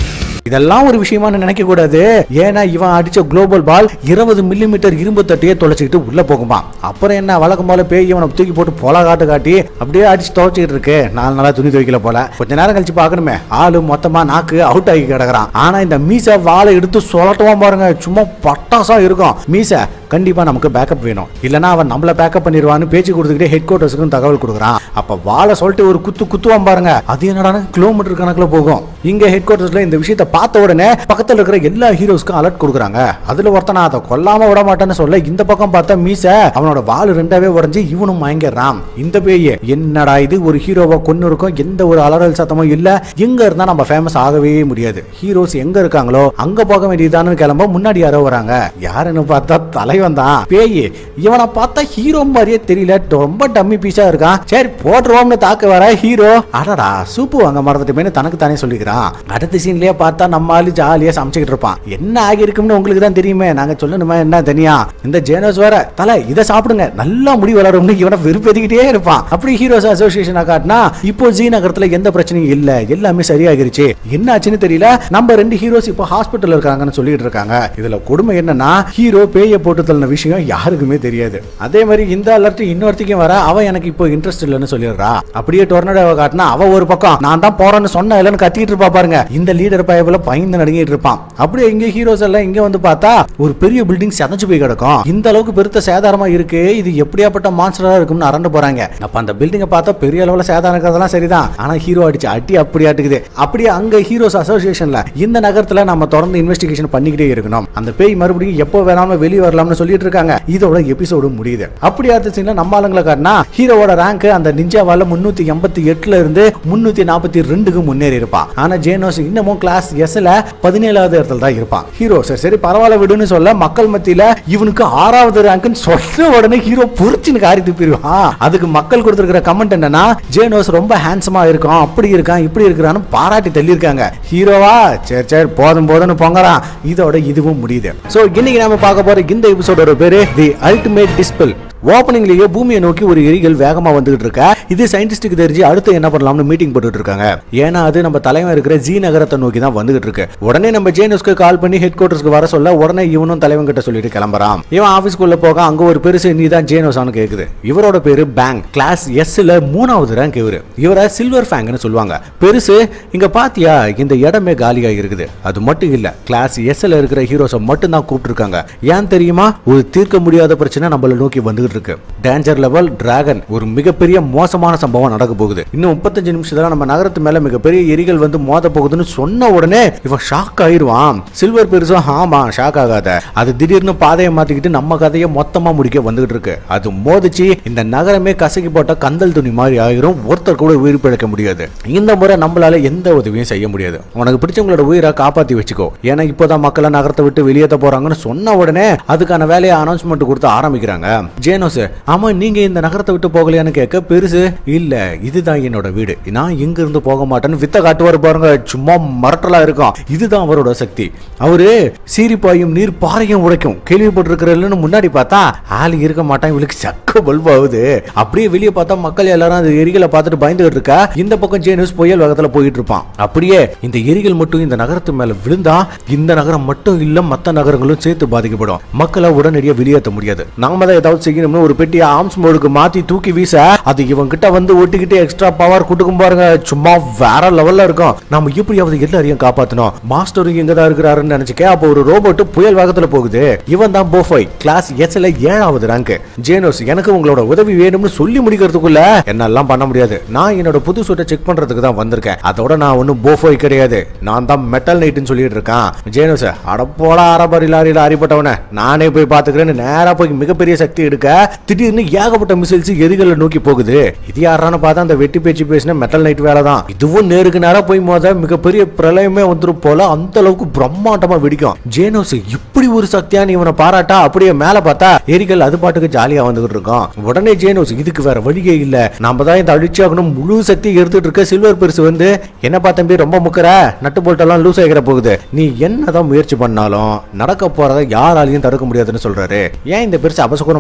இதெல்லாம் ஒரு விஷயமா நினைக்க கூடாது ஏன்னா இவன் அடிச்ச குளோபல் பால் இருபது மில்லிமீட்டர் இரும்பு தட்டியே தொலைச்சிக்கிட்டு உள்ள போகுமா அப்புறம் என்ன வழக்கம் போல பேய் இவனை தூக்கி போட்டு பொல காட்டு காட்டி அப்படியே அடிச்சு துவைச்சிட்டு இருக்கு நாலு நாளா துணி துவைக்கல போல கொஞ்ச நேரம் கழிச்சு பார்க்கணுமே ஆளு மொத்தமா நாக்கு அவுட் ஆகி கிடக்குறான் ஆனா இந்த மீசை வாழை எடுத்து சொல்லட்டுவான் பாருங்க சும்மா பட்டாசா இருக்கும் மீசை கண்டிப்பா நமக்கு பேக்கப் வேணும் இல்லனா அவன் நம்மள பேக்கப் பண்ணிடுவான்னு பேச்சு கொடுத்துக்கிட்டே ஹெட் குவார்ட்டர்ஸுக்கும் தகவல் கொடுக்குறான் அப்ப வாழை சொல்லிட்டு ஒரு குத்து குத்துவான் பாருங்க அது என்னடா கிலோமீட்டர் கணக்குல போகும் இங்க ஹெட் குவார்ட்டர்ஸ்ல இந்த விஷயத்தை பார்த்த உடனே பக்கத்துல இருக்கிற எல்லா ஹீரோஸ்க்கும் அலர்ட் கொடுக்குறாங்க அதுல ஒருத்தன் அதை கொல்லாம விட மாட்டேன்னு சொல்ல இந்த பக்கம் பார்த்தா மீச அவனோட வால் ரெண்டாவே உடஞ்சு இவனும் மயங்கிடுறான் இந்த பேய் என்னடா இது ஒரு ஹீரோவை கொன்னு இருக்கும் எந்த ஒரு அலறல் சத்தமும் இல்ல எங்க இருந்தா நம்ம ஃபேமஸ் ஆகவே முடியாது ஹீரோஸ் எங்க இருக்காங்களோ அங்க போக வேண்டியதானு கிளம்ப முன்னாடி யாரோ வராங்க யாருன்னு பார்த்தா தலைவன் தான் பேய் இவனை பார்த்தா ஹீரோ மாதிரியே தெரியல ரொம்ப டம்மி பீஸா இருக்கான் சரி போட்டுருவோம்னு தாக்க வர ஹீரோ அடடா சூப்பு வாங்க மறந்துட்டுமேனு தனக்கு தானே சொல்லிக்கிறான் அடுத்த சீன்லயே பார்த்தா நம்ம ஆளு ஜாலியா சமைச்சுக்கிட்டு இருப்பான் என்ன ஆகியிருக்கும்னு உங்களுக்கு தான் தெரியுமே நாங்க சொல்லணுமா என்ன தனியா இந்த ஜேனோஸ் வேற தலை இதை சாப்பிடுங்க நல்லா முடி வளரும்னு இவனை வெறுப்பேத்திக்கிட்டே இருப்பான் அப்படி ஹீரோஸ் அசோசியேஷனை காட்டினா இப்போ ஜி நகரத்துல எந்த பிரச்சனையும் இல்ல எல்லாமே சரியாகிருச்சு என்ன ஆச்சுன்னு தெரியல நம்ம ரெண்டு ஹீரோஸ் இப்போ ஹாஸ்பிட்டல் இருக்காங்கன்னு சொல்லிட்டு இருக்காங்க இதுல கொடுமை என்னன்னா ஹீரோ பேய போட்டு தள்ளின விஷயம் யாருக்குமே தெரியாது அதே மாதிரி இந்த அலர்ட் இன்னொருத்திக்கும் வர அவ எனக்கு இப்போ இன்ட்ரெஸ்ட் இல்லைன்னு சொல்லிடுறா அப்படியே டொர்னடோவை காட்டினா அவ ஒரு பக்கம் நான் தான் போறேன்னு சொன்ன இல்லைன்னு கத்திட்டு இருப்பா பாருங்க இந்த லீடர் பயப்புல பயந்து நடுங்கிட்டு இருப்பான் அப்படியே இங்க ஹீரோஸ் எல்லாம் இங்க வந்து பார்த்தா ஒரு பெரிய பில்டிங் செதஞ்சு போய் கிடக்கும் இந்த அளவுக்கு பெருத்த சேதாரமா இருக்கு இது எப்படியாப்பட்ட மான்ஸ்டரா இருக்கும்னு அரண்டு போறாங்க அப்ப அந்த பில்டிங்கை பார்த்தா பெரிய அளவுல சேதாரம் இருக்கிறதெல்லாம் சரிதான் ஆனா ஹீரோ அடிச்சு அடி அப்படி ஆட்டுக்குது அப்படியே அங்க ஹீரோஸ் அசோசியேஷன்ல இந்த நகரத்துல நம்ம தொடர்ந்து இன்வெஸ்டிகேஷன் பண்ணிக்கிட்டே இருக்கணும் அந்த பேய் மறுபடியும் எப்போ வேணாலும் வெளியே வரலாம்னு சொல்லிட்டு இருக்காங்க இதோட எபிசோடு முடியுது அப்படி அடுத்த சீன்ல நம்ம ஆளுங்களை காட்டினா ஹீரோவோட ரேங்க் அந்த நிஞ்சாவால முன்னூத்தி எண்பத்தி எட்டுல இருந்து முன்னூத்தி நாற்பத்தி ரெண்டுக்கு முன்னேறி இருப்பான் ஆனா ஜேனோஸ் இன்னமும் கிளாஸ் எஸ்ல பதினேழாவது இடத்துல தான் இருப்பான் ஹீரோ சரி சரி பரவாயில்ல விடுன்னு சொல்ல மக்கள் மத்தியில இவனுக்கு ஆறாவது ரேங்க்னு சொல்ற உடனே ஹீரோ பொறிச்சுன்னு காரி துப்பிடுவான் அதுக்கு மக்கள் கொடுத்திருக்கிற கமெண்ட் என்னன்னா ஜேனோஸ் ரொம்ப ஹேண்ட்ஸமா இருக்கான் அப்படி இருக்கான் இப்படி இருக்கிறான்னு பாராட்டி தள்ளியிருக்காங்க ஹீரோவா சரி சரி போதும் போதும்னு பொங்கறான் இதோட இதுவும் முடியுது சோ இன்னைக்கு நாம பார்க்க போற இந்த எபிசோடோட பேரு தி அல்டிமேட் டிஸ்பிள் ஓப்பனிங்லயே பூமியை நோக்கி ஒரு எரிகள் வேகமா வந்துகிட்டு இருக்க இது சயின்டிஸ்டுக்கு தெரிஞ்சு அடுத்து என்ன பண்ணலாம்னு மீட்டிங் போட்டுட்டு இருக்காங்க ஏன்னா அது நம்ம தலைவன் இருக்கிற ஜி நகரத்தை நோக்கி தான் வந்துகிட்டு இருக்கு உடனே நம்ம ஜேனஸ்க்கு கால் பண்ணி ஹெட் குவார்டர்ஸ்க்கு வர சொல்ல உடனே இவனும் தலைவன் கிட்ட சொல்லிட்டு கிளம்புறான் இவன் ஆபீஸ்க்குள்ள போக அங்க ஒரு பெருசு நீ தான் ஜேனோஸான்னு கேக்குது இவரோட பேரு பேங் கிளாஸ் எஸ்ல மூணாவது ரேங்க் இவரு இவரை சில்வர் ஃபேங்க்னு சொல்லுவாங்க பெருசு இங்க பாத்தியா இந்த இடமே காலியா இருக்குது அது மட்டும் இல்ல கிளாஸ் எஸ்ல இருக்கிற ஹீரோஸை மட்டும் தான் கூப்பிட்டுருக்காங்க ஏன் தெரியுமா ஒரு தீர்க்க முடியாத பிரச்சனை நம்மள நோக்கி வந்துகிட்டு இருக்கு டேஞ்சர் லெவல் டிராகன் ஒரு மிகப்பெரிய மோசமான சம்பவம் நடக்க போகுது இன்னும் முப்பத்தஞ்சு நிமிஷத்துல நம்ம நகரத்து மேல மிகப்பெரிய எரிகள் வந்து மோத போகுதுன்னு சொன்ன உடனே இவன் ஷாக் ஆயிருவான் சில்வர் பெருசும் ஆமா ஷாக் ஆகாத அது திடீர்னு பாதையை மாத்திக்கிட்டு நம்ம கதையை மொத்தமா முடிக்க வந்துகிட்டு இருக்கு அது மோதிச்சு இந்த நகரமே கசக்கி போட்ட கந்தல் துணி மாதிரி ஆயிரும் ஒருத்தர் கூட உயிர் பிழைக்க முடியாது இந்த முறை நம்மளால எந்த உதவியும் செய்ய முடியாது உனக்கு பிடிச்சவங்களோட உயிரை காப்பாத்தி வச்சுக்கோ ஏன்னா இப்போதான் மக்களை நகரத்தை விட்டு வெளியேற்ற போறாங்கன்னு சொன்ன உடனே அதுக்கான வேலையை அனௌன்ஸ்மெண்ட் கொடுத்து ஆரம்பிக்கிறாங்க ஜேனோஸ் ஆமா நீங்க இந்த நகரத்தை விட்டு போகலையான்னு கேட்க பெருசு இல்ல இதுதான் என்னோட வீடு நான் இங்க இருந்து போக மாட்டேன்னு வித்த காட்டுவார் பாருங்க சும்மா மரட்டலா இருக்கும் இதுதான் அவரோட சக்தி அவரு சீரி பாயும் நீர் பாறையும் உடைக்கும் கேள்விப்பட்டிருக்கிறன்னு முன்னாடி பார்த்தா ஆள் இருக்க மாட்டான் இவளுக்கு சக்க பல்பு ஆகுது அப்படியே வெளியே பார்த்தா மக்கள் எல்லாரும் அந்த எரிகளை பார்த்துட்டு பயந்துகிட்டு இருக்கா இந்த பக்கம் ஜேனஸ் புயல் வேகத்துல போயிட்டு இருப்பான் அப்படியே இந்த எரிகள் மட்டும் இந்த நகரத்து மேல விழுந்தா இந்த நகரம் மட்டும் இல்ல மத்த நகரங்களும் சேர்த்து பாதிக்கப்படும் மக்களை உடனடியாக வெளியேற்ற முடியாது நாம தான் ஏதாவது செய்யணும்னு ஒரு பெட்டியை ஆர்ம்ஸ் மோடுக்கு மாத்தி தூக்கி வீச அது இவன் கிட்ட வந்து ஒட்டிக்கிட்டு எக்ஸ்ட்ரா பவர் கொடுக்கும் பாருங்க சும்மா வேற லெவல்ல இருக்கும் நாம எப்படியாவது எல்லாரையும் காப்பாத்தணும் மாஸ்டரும் இங்க தான் இருக்கிறாருன்னு நினைச்சுக்க அப்போ ஒரு ரோபோட் புயல் வேகத்துல போகுது இவன் தான் போஃபை கிளாஸ் எஸ்ல ஏழாவது ரேங்க் ஜேனோஸ் எனக்கு உங்களோட உதவி வேணும்னு சொல்லி முடிக்கிறதுக்குள்ள என்னெல்லாம் பண்ண முடியாது நான் என்னோட புது சூட்டை செக் பண்றதுக்கு தான் வந்திருக்கேன் அதோட நான் ஒன்னும் போஃபோய் கிடையாது நான் தான் மெட்டல் நைட்னு சொல்லிட்டு இருக்கேன் ஜேனோஸ் அட போடா அரபரி லாரியில அறிப்பட்டவன நானே போய் பாத்துக்கிறேன்னு நேரா போய் மிகப்பெரிய சக்தி எடுக்க திடீர்னு ஏகப்பட்ட மிசைல்ஸ் எரிகளை நோக்கி போகுது இது யாரான்னு பார்த்தா அந்த வெட்டி பேச்சு பேசின மெட்டல் நைட் வேலை தான் இதுவும் நேருக்கு நேரா போய் மோத மிகப்பெரிய பிரளயமே வந்துரும் போல அந்த அளவுக்கு பிரம்மாண்டமா வெடிக்கும் ஜேனோஸ் இப்படி ஒரு சக்தியான இவனை பாராட்டா அப்படியே மேல பார்த்தா எரிகள் அது பாட்டுக்கு ஜாலியா வந்துகிட்டு இருக்கும் உடனே ஜேனோஸ் இதுக்கு வேற வழியே இல்ல நாம தான் இந்த அழிச்சாகணும் முழு சக்தி எடுத்துட்டு இருக்க சில்வர் பெருசு வந்து என்னப்பா தம்பி ரொம்ப முக்கற நட்டு போல்ட்டெல்லாம் லூஸ் ஆகிற போகுது நீ என்னதான் முயற்சி பண்ணாலும் நடக்க போறத யாராலையும் தடுக்க முடியாதுன்னு சொல்றாரு ஏன் இந்த பெருசு அபசகுணமாவே பேசிட்டு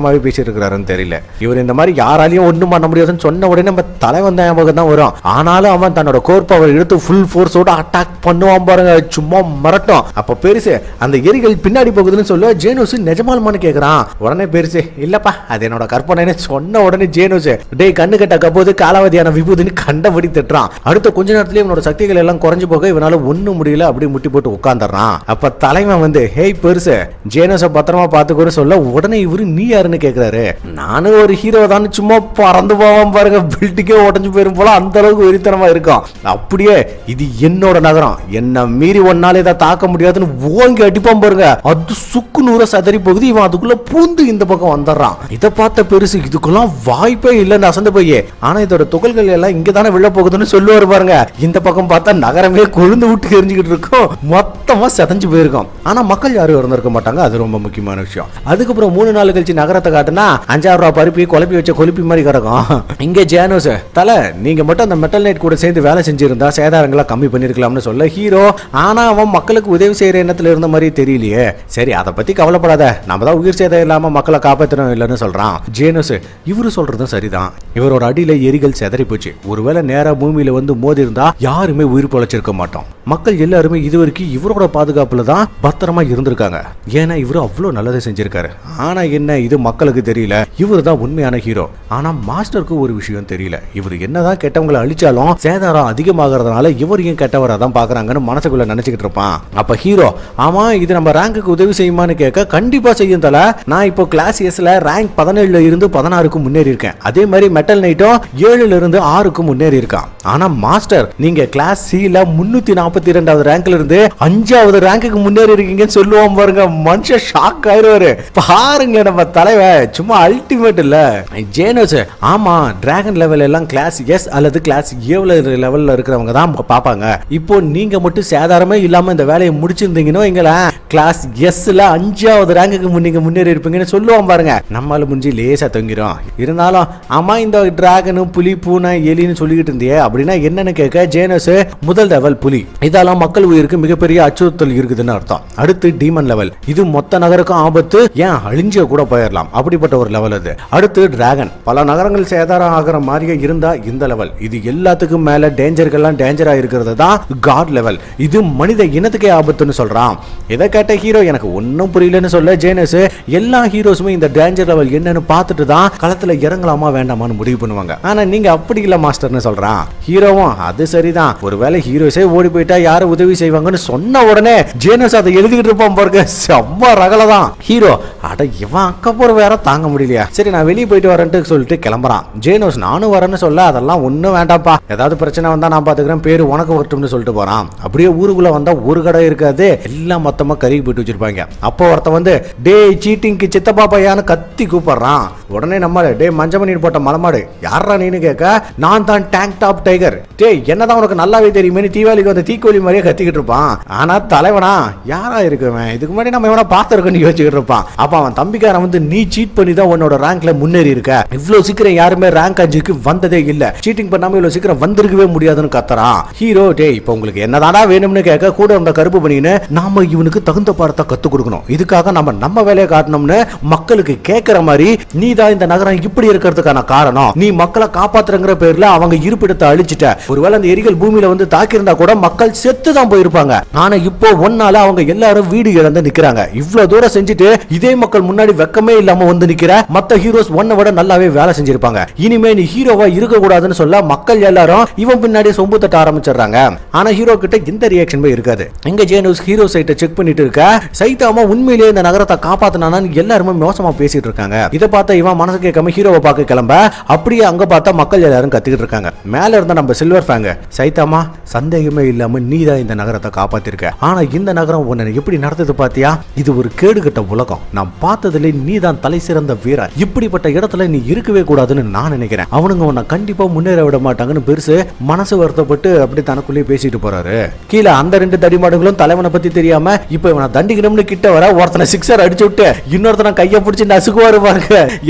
பேசிட்டு இருக்கிறாருன்னு தெரியல இவர் இந்த மாதிரி யாராலையும் ஒண்ணும் பண்ண முடியாதுன்னு சொன்ன உடனே நம்ம தலைவன் தான் ஞாபகம் தான் வரும் ஆனாலும் அவன் தன்னோட கோர் பவர் எடுத்து ஃபுல் ஃபோர்ஸோட அட்டாக் பண்ணுவான் பாருங்க சும்மா மிரட்டும் அப்ப பெருசு அந்த எரிகள் பின்னாடி போகுதுன்னு சொல்ல ஜேனோஸ் நிஜமாலுமான்னு கேக்குறான் உடனே பெருசு இல்லப்பா அது என்னோட கற்பனைன்னு சொன்ன உடனே ஜேனோஸ் டேய் கண்ணு கட்ட கப்போது காலாவதியான விபூதின்னு கண்டபடி திட்டுறான் அடுத்த கொஞ்ச நேரத்துல இவனோட சக்திகள் எல்லாம் குறைஞ்சு போக இவனால ஒண்ணும் முடியல அப்படி முட்டி போட்டு உட்காந்துறான் அப்ப தலைவன் வந்து ஹேய் பெருசு ஜேனோஸ பத்திரமா பாத்துக்கோன்னு சொல்ல உடனே இவரு நீ யாருன்னு கேக்குறாரு நானும் ஒரு ஹீரோ தான் சும்மா பறந்து போவான் பாருங்க பில்டிங்கே உடஞ்சு போயிரும் போல அந்த அளவுக்கு வெறித்தனமா இருக்கும் அப்படியே இது என்னோட நகரம் என்ன மீறி ஒன்னால இதை தாக்க முடியாதுன்னு ஓங்கி அடிப்பான் பாருங்க அது சுக்கு நூற சதறி போகுது இவன் அதுக்குள்ள பூந்து இந்த பக்கம் வந்துடுறான் இதை பார்த்த பெருசு இதுக்கெல்லாம் வாய்ப்பே இல்லைன்னு அசந்து போய் ஆனா இதோட துகள்கள் எல்லாம் இங்க தானே விழ போகுதுன்னு சொல்லுவாரு பாருங்க இந்த பக்கம் பார்த்தா நகரமே கொழுந்து விட்டு எரிஞ்சுக்கிட்டு இருக்கும் மொத்தமா செதஞ்சு போயிருக்கும் ஆனா மக்கள் யாரும் இருந்திருக்க மாட்டாங்க அது ரொம்ப முக்கியமான விஷயம் அதுக்கப்புறம் மூணு நாள் கழிச்சு நகரத்தை காட்டுனா அஞ்சாயிரம் ரூபாய் பருப்பி குழப்பி வச்ச கொழுப்பி மாதிரி கிடக்கும் இங்க ஜேனோஸ் தலை நீங்க மட்டும் அந்த மெட்டல் நைட் கூட சேர்ந்து வேலை செஞ்சிருந்தா சேதாரங்களை கம்மி பண்ணிருக்கலாம்னு சொல்ல ஹீரோ ஆனா அவன் மக்களுக்கு உதவி செய்யற எண்ணத்துல இருந்த மாதிரி தெரியலையே சரி அதை பத்தி கவலைப்படாத நம்ம தான் உயிர் சேதம் இல்லாம மக்களை காப்பாற்றணும் இல்லைன்னு சொல்றான் ஜேனோஸ் இவரு சொல்றதும் சரிதான் இவரோட அடியில எரிகள் செதறி போச்சு ஒருவேளை நேரா பூமியில வந்து மோதி இருந்தா யாருமே உயிர் பொழைச்சிருக்க மாட்டோம் மக்கள் எல்லாருமே இதுவரைக்கும் இவரோட பாதுகாப்புல தான் பத்திரமா இருந்திருக்காங்க ஏன்னா இவரு அவ்வளவு நல்லதை செஞ்சிருக்காரு ஆனா என்ன இது மக்களுக்கு தெரியல இவர் தான் உண்மையான ஹீரோ ஆனா மாஸ்டருக்கு ஒரு விஷயம் தெரியல இவர் என்னதான் கெட்டவங்களை அழிச்சாலும் சேதாரம் அதிகமாகறதுனால இவரையும் கெட்டவரா தான் பாக்குறாங்கன்னு மனசுக்குள்ள நினைச்சுக்கிட்டு இருப்பான் அப்ப ஹீரோ ஆமா இது நம்ம ரேங்குக்கு உதவி செய்யுமான்னு கேட்க கண்டிப்பா செய்யும் தல நான் இப்போ கிளாஸ் எஸ்ல ரேங்க் பதினேழுல இருந்து பதினாறுக்கு முன்னேறி இருக்கேன் அதே மாதிரி மெட்டல் நைட்டும் ஏழுல இருந்து ஆறுக்கு முன்னேறி இருக்கான் ஆனா மாஸ்டர் நீங்க கிளாஸ் சில முன்னூத்தி நாற்பத்தி ரெண்டாவது ரேங்க்ல இருந்து அஞ்சாவது ரேங்குக்கு முன்னேறி இருக்கீங்கன்னு சொல்லுவான் பாருங்க மனுஷன் ஷாக் ஆயிருவாரு பாருங்க நம்ம தலைவன் சும்மா அல்டிமேட் இல்ல ஜேனோஸ் ஆமா டிராகன் லெவல் எல்லாம் கிளாஸ் எஸ் அல்லது கிளாஸ் ஏவுல லெவல்ல இருக்கிறவங்க தான் பாப்பாங்க இப்போ நீங்க மட்டும் சேதாரமே இல்லாம இந்த வேலையை முடிச்சிருந்தீங்கன்னா எங்களேன் கிளாஸ் எஸ்ல அஞ்சாவது ரேங்குக்கு நீங்க முன்னேறி இருப்பீங்கன்னு சொல்லுவான் பாருங்க நம்மால முடிஞ்சு லேசா தொங்கிரும் இருந்தாலும் ஆமா இந்த டிராகனு புலி பூனை எலின்னு சொல்லிக்கிட்டு இருந்தியே அப்படின்னா என்னன்னு கேட்க ஜேனஸ் முதல் லெவல் புலி இதெல்லாம் மக்கள் உயிருக்கு மிகப்பெரிய அச்சுறுத்தல் இருக்குதுன்னு அர்த்தம் அடுத்து டீமன் லெவல் இது மொத்த நகருக்கும் ஆபத்து ஏன் அழிஞ்ச கூட போயிடலாம் அப்படிப்பட்ட ஒரு லெவல் அது அடுத்து டிராகன் பல நகரங்கள் சேதாரம் ஆகிற மாதிரியே இருந்தா இந்த லெவல் இது எல்லாத்துக்கும் மேல டேஞ்சர்கள்லாம் டேஞ்சரா இருக்கிறது தான் காட் லெவல் இது மனித இனத்துக்கே ஆபத்துன்னு சொல்றான் இதை கேட்ட ஹீரோ எனக்கு ஒன்றும் புரியலன்னு சொல்ல ஜேனஸ் எல்லா ஹீரோஸுமே இந்த டேஞ்சர் லெவல் என்னன்னு பார்த்துட்டு தான் களத்துல இறங்கலாமா வேண்டாமான்னு முடிவு பண்ணுவாங்க ஆனா நீங்க அப்படி இல்ல மாஸ்டர்னு சொல்றான் ஹீரோவும் அது சரிதான் ஒருவேளை ஹீரோஸே ஓடி போயிட்டா யாரு உதவி செய்வாங்கன்னு சொன்ன உடனே ஜேனஸ் அதை எழுதிக்கிட்டு இருப்பான் பாருங்க செம்ம ரகல தான் ஹீரோ அட இவன் அக்க போற வேற தாங்க முடியலையா சரி நான் வெளியே போயிட்டு வரேன்ட்டு சொல்லிட்டு கிளம்புறான் ஜேனோஸ் நானும் வரேன்னு சொல்ல அதெல்லாம் ஒன்றும் வேண்டாம்ப்பா ஏதாவது பிரச்சனை வந்தா நான் பாத்துக்கிறேன் பேரு உனக்கு வரட்டும்னு சொல்லிட்டு போறான் அப்படியே ஊருக்குள்ள வந்தா ஒரு கடை இருக்காது எல்லாம் மொத்தமா கருகி போட்டு வச்சிருப்பாங்க அப்போ ஒருத்தன் வந்து டேய் சீட்டிங்க்கு சித்தப்பா பையான்னு கத்தி கூப்பிடுறான் உடனே நம்ம டே மஞ்சமணி போட்ட மலமாடு யாரா நீன்னு கேட்க நான் தான் டேங்க் டாப் டைகர் டேய் என்னதான் உனக்கு நல்லாவே தெரியுமே தீபாவளிக்கு வந்து தீக்கோழி மாதிரியே கத்திக்கிட்டு இருப்பான் ஆனா தலைவனா யாரா இருக்குவன் இதுக்கு முன்னாடி நம்ம இவனை பார்த்துருக்கோன்னு யோசிச்சுக்கிட்டு இருப்பான் அப்ப அவன் தம்பிக்காரன் வந்து நீ சீட் பண்ணி தான் உன்னோட ரேங்க்ல முன்னேறி இருக்க இவ்வளவு சீக்கிரம் யாருமே ரேங்க் அஞ்சுக்கு வந்ததே இல்ல சீட்டிங் பண்ணாம இவ்வளவு சீக்கிரம் வந்திருக்கவே முடியாதுன்னு கத்துறான் ஹீரோ டேய் இப்போ உங்களுக்கு என்னதானா வேணும்னு கேட்க கூட இருந்த கருப்பு பண்ணின்னு நாம இவனுக்கு தகுந்த பாடத்தை கத்து கொடுக்கணும் இதுக்காக நம்ம நம்ம வேலையை காட்டணும்னு மக்களுக்கு கேட்கிற மாதிரி நீ தான் இந்த நகரம் இப்படி இருக்கிறதுக்கான காரணம் நீ மக்களை காப்பாத்துறங்கிற பேர்ல அவங்க இருப்பிடத்தை அழிச்சிட்ட ஒருவேளை அந்த எரிகள் பூமியில வந்து தாக்கியிருந்தா கூட மக்கள் செத்து தான் போயிருப்பாங்க ஆனா இப்போ ஒன்னால அவங்க எல்லாரும் வீடு இழந்து நிக்கிறாங்க இவ்வளவு தூரம் செஞ்சுட்டு இதே மக்கள் முன்னாடி வெக்கமே இல்லாம வந்து நிக்கிற மத்த ஹீரோஸ் ஒன்ன விட நல்லாவே வேலை செஞ்சிருப்பாங்க இனிமே நீ ஹீரோவா இருக்க கூடாதுன்னு சொல்ல மக்கள் எல்லாரும் இவன் பின்னாடி சொம்பு தட்ட ஆரம்பிச்சிடுறாங்க ஆனா ஹீரோ கிட்ட எந்த ரியாக்ஷனுமே இருக்காது எங்க ஜேனூஸ் ஹீரோ சைட்டை செக் பண்ணிட்டு இருக்க சைத்தாமா உண்மையிலேயே இந்த நகரத்தை காப்பாத்தினான்னு எல்லாருமே மோசமா பேசிட்டு இருக்காங்க இதை பார்த்த இவன் மனசு கேட்காம ஹீரோவை பார்க்க கிளம்ப அப்படியே அங்க பார்த்தா மக்கள் எல்லாரும் கத்திக்கிட்டு இருக்காங்க மேல இருந்த நம்ம சில்வர் ஃபேங்க சைத்தாமா சந்தேகமே இல்லாம நீ தான் இந்த நகரத்தை காப்பாத்திருக்க ஆனா இந்த நகரம் உன்னை எப்படி நடந்தது பாத்தியா இது ஒரு கேடுகட்ட உலகம் நான் பார்த்ததுல நீ தான் தலை சிறந்த வீரன் இப்படிப்பட்ட இடத்துல நீ இருக்கவே கூடாதுன்னு நான் நினைக்கிறேன் அவனுங்க உன்னை கண்டிப்பா முன்னேற விட மாட்டாங்கன்னு பெருசு மனசு வருத்தப்பட்டு அப்படி தனக்குள்ளேயே பேசிட்டு போறாரு கீழே அந்த ரெண்டு தடிமாடுகளும் தலைவனை பத்தி தெரியாம இப்ப இவனை தண்டிக்கணும்னு கிட்ட வர ஒருத்தனை சிக்ஸர் அடிச்சு விட்டு இன்னொருத்தனை கைய பிடிச்சி நசுக்குவாரு பாருங்க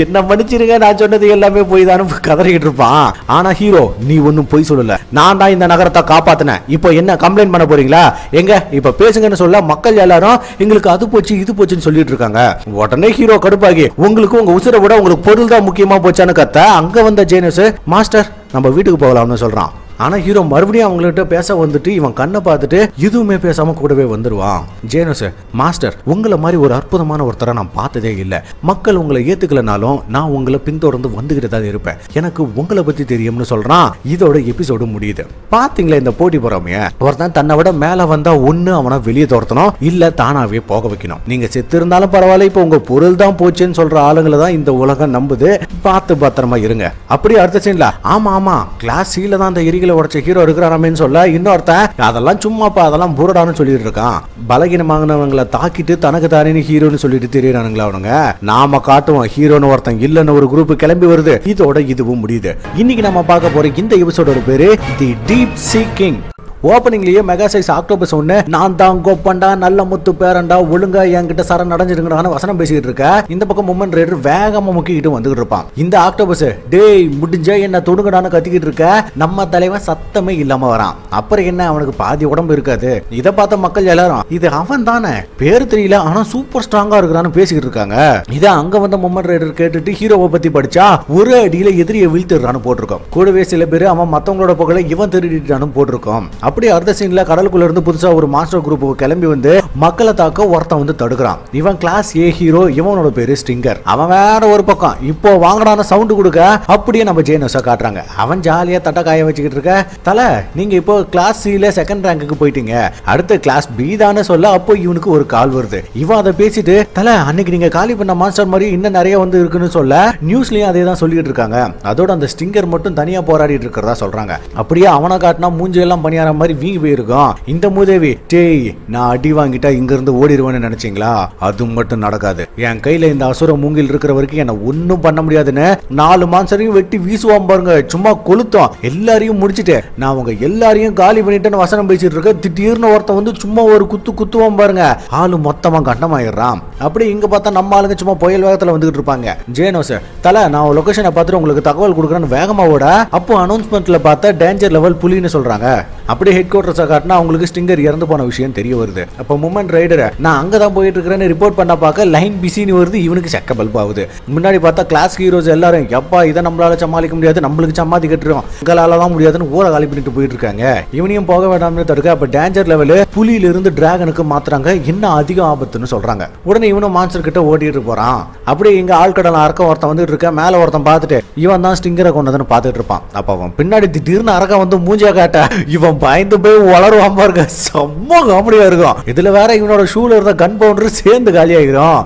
என்ன மன்னிச்சிருங்க நான் சொன்னது எல்லாமே போய் தானே கதறிக்கிட்டு இருப்பான் ஆனா ஹீரோ நீ ஒன்னும் பொய் சொல்லல நான் தான் இந்த நகரத்தை காப்பாத்தினேன் இப்போ என்ன கம்ப்ளைண்ட் பண்ண போறீங்களா எங்க இப்ப பேசுங்கன்னு சொல்ல மக்கள் எல்லாரும் எங்களுக்கு அது போச்சு இது போச்சுன்னு சொல்லிட்டு இருக்காங்க உடனே ஹீரோ கடுப்பாகி உங்களுக்கு உங்க உசுரை விட உங்களுக்கு பொருள் தான் முக்கியமா போச்சான்னு கத்த அங்க வந்த ஜேனஸ் மாஸ்டர் நம்ம வீட்டுக்கு போகலாம்னு சொல்றான் ஆனா ஹீரோ மறுபடியும் அவங்கள்ட்ட பேச வந்துட்டு இவன் கண்ணை பார்த்துட்டு எதுவுமே பேசாம கூடவே வந்துருவான் ஜேனஸ் மாஸ்டர் உங்களை மாதிரி ஒரு அற்புதமான ஒருத்தரை நான் பார்த்ததே இல்லை மக்கள் உங்களை ஏத்துக்கலனாலும் நான் உங்களை பின்தொடர்ந்து வந்துகிட்டு தான் இருப்பேன் எனக்கு உங்களை பத்தி தெரியும்னு சொல்றான் இதோட எபிசோடு முடியுது பாத்தீங்களா இந்த போட்டி பொறாமைய ஒருத்தன் தன்னை விட மேல வந்தா ஒண்ணு அவனை வெளியே துரத்தணும் இல்ல தானாவே போக வைக்கணும் நீங்க செத்து இருந்தாலும் பரவாயில்ல இப்போ உங்க பொருள் தான் போச்சுன்னு சொல்ற ஆளுங்களை தான் இந்த உலகம் நம்புது பார்த்து பத்திரமா இருங்க அப்படியே அடுத்த சீன்ல ஆமா ஆமா கிளாஸ் சீல தான் அந்த எரிகளை உடைச்ச ஹீரோ இருக்கிறாராமேன்னு சொல்ல இன்னொருத்தன் அதெல்லாம் சும்மாப்பா அதெல்லாம் புரடான்னு சொல்லிட்டு இருக்கான் பலகீனமானவங்களை தாக்கிட்டு தனக்கு தானே ஹீரோன்னு சொல்லிட்டு தெரியறானுங்களா அவனுங்க நாம காட்டுவோம் ஹீரோன்னு ஒருத்தன் இல்லைன்னு ஒரு குரூப் கிளம்பி வருது இதோட இதுவும் முடியுது இன்னைக்கு நம்ம பார்க்க போற இந்த எபிசோடோட பேரு தி டீப் சீக்கிங் ஓப்பனிங்லயே மெகா சைஸ் ஆக்டோபஸ் ஒண்ணு நான் தான் கோப்பண்டா நல்ல முத்து பேரண்டா ஒழுங்கா என்கிட்ட சரண் அடைஞ்சிருங்கடான்னு வசனம் பேசிட்டு இருக்க இந்த பக்கம் மூமெண்ட் ரேடர் வேகமா முக்கிக்கிட்டு வந்துகிட்டு இருப்பான் இந்த ஆக்டோபஸ் டேய் முடிஞ்ச என்ன தொடுங்கடான்னு கத்திக்கிட்டு இருக்க நம்ம தலைவன் சத்தமே இல்லாம வரான் அப்புறம் என்ன அவனுக்கு பாதி உடம்பு இருக்காது இதை பார்த்த மக்கள் எல்லாரும் இது அவன் தானே பேர் தெரியல ஆனா சூப்பர் ஸ்ட்ராங்கா இருக்கிறான்னு பேசிக்கிட்டு இருக்காங்க இதை அங்க வந்த மூமெண்ட் ரேடர் கேட்டுட்டு ஹீரோவை பத்தி படிச்சா ஒரு அடியில எதிரியை வீழ்த்திடுறான்னு போட்டிருக்கோம் கூடவே சில பேர் அவன் மத்தவங்களோட புகழை இவன் திருடிட்டான்னு போட்டிருக்கோம் அப்படியே அடுத்த சீன்ல கடலுக்குள்ள இருந்து புதுசா ஒரு மாஸ்டர் குரூப் கிளம்பி வந்து மக்களை தாக்க ஒருத்தன் வந்து தடுக்கிறான் இவன் கிளாஸ் ஏ ஹீரோ இவனோட பேரு ஸ்டிங்கர் அவன் வேற ஒரு பக்கம் இப்போ வாங்கடான சவுண்ட் கொடுக்க அப்படியே நம்ம ஜேனஸா காட்டுறாங்க அவன் ஜாலியா தட்ட காய வச்சுக்கிட்டு இருக்க தல நீங்க இப்போ கிளாஸ் சில செகண்ட் ரேங்க்குக்கு போயிட்டீங்க அடுத்து கிளாஸ் பி தானே சொல்ல அப்போ இவனுக்கு ஒரு கால் வருது இவன் அதை பேசிட்டு தல அன்னைக்கு நீங்க காலி பண்ண மாஸ்டர் மாதிரி இன்னும் நிறைய வந்து இருக்குன்னு சொல்ல நியூஸ்லயும் அதே தான் சொல்லிட்டு இருக்காங்க அதோட அந்த ஸ்டிங்கர் மட்டும் தனியா போராடிட்டு இருக்கிறதா சொல்றாங்க அப்படியே அவனை காட்டினா மூஞ்சி எல்லாம் பணியாற மாதிரி வீங்கி போயிருக்கும் இந்த மூதேவி டேய் நான் அடி வாங்கிட்டா இங்க இருந்து ஓடிடுவேன்னு நினைச்சீங்களா அது மட்டும் நடக்காது என் கையில இந்த அசுர மூங்கில் இருக்கிற வரைக்கும் என்ன ஒன்னும் பண்ண முடியாதுன்னு நாலு மான்சரையும் வெட்டி வீசுவான் பாருங்க சும்மா கொளுத்தோம் எல்லாரையும் முடிச்சிட்டு நான் உங்க எல்லாரையும் காலி பண்ணிட்டேன்னு வசனம் பேசிட்டு இருக்க திடீர்னு ஒருத்தன் வந்து சும்மா ஒரு குத்து குத்துவான் பாருங்க ஆளு மொத்தமா கண்டமாயிடுறான் அப்படி இங்க பார்த்தா நம்ம ஆளுங்க சும்மா புயல் வேகத்துல வந்துகிட்டு இருப்பாங்க ஜேனோஸ் தல நான் லொகேஷனை பார்த்துட்டு உங்களுக்கு தகவல் கொடுக்குறேன்னு வேகமா ஓட அப்போ அனௌன்ஸ்மெண்ட்ல பார்த்தா டேஞ்சர் லெவல் புலின்னு சொல்றாங்க அப்படியே ஹெட் குவார்டர்ஸை காட்டினா அவங்களுக்கு ஸ்டிங்கர் இறந்து போன விஷயம் தெரிய வருது அப்போ மூமெண்ட் ரைடர் நான் அங்கே தான் போயிட்டு இருக்கிறேன்னு ரிப்போர்ட் பண்ண பார்க்க லைன் பிஸின்னு வருது இவனுக்கு செக்க பல்ப் ஆகுது முன்னாடி பார்த்தா கிளாஸ் ஹீரோஸ் எல்லாரும் எப்பா இதை நம்மளால சமாளிக்க முடியாது நம்மளுக்கு சமாதி கட்டுறோம் உங்களால தான் முடியாதுன்னு ஊரை காலி பண்ணிட்டு போயிட்டு இருக்காங்க இவனையும் போக வேண்டாம்னு தடுக்க அப்ப டேஞ்சர் லெவலு புலியில இருந்து டிராகனுக்கு மாத்துறாங்க இன்னும் அதிக ஆபத்துன்னு சொல்றாங்க உடனே இவனும் மான்சர் கிட்ட ஓட்டிட்டு போறான் அப்படியே இங்க ஆழ்கடல் அரக்க ஒருத்தன் வந்துட்டு இருக்க மேல ஒருத்தன் பார்த்துட்டு இவன் தான் ஸ்டிங்கரை கொண்டதுன்னு பார்த்துட்டு இருப்பான் அப்ப அவன் பின்னாடி திடீர்னு அரக்க வந்து மூஞ்சியா காட்ட இவன் பயந்து போய் வளருவான் பாருங்க செம்ம காமெடியா இருக்கும் இதுல வேற இவனோட ஷூல இருந்த கன் பவுண்டர் சேர்ந்து காலியாகிரும்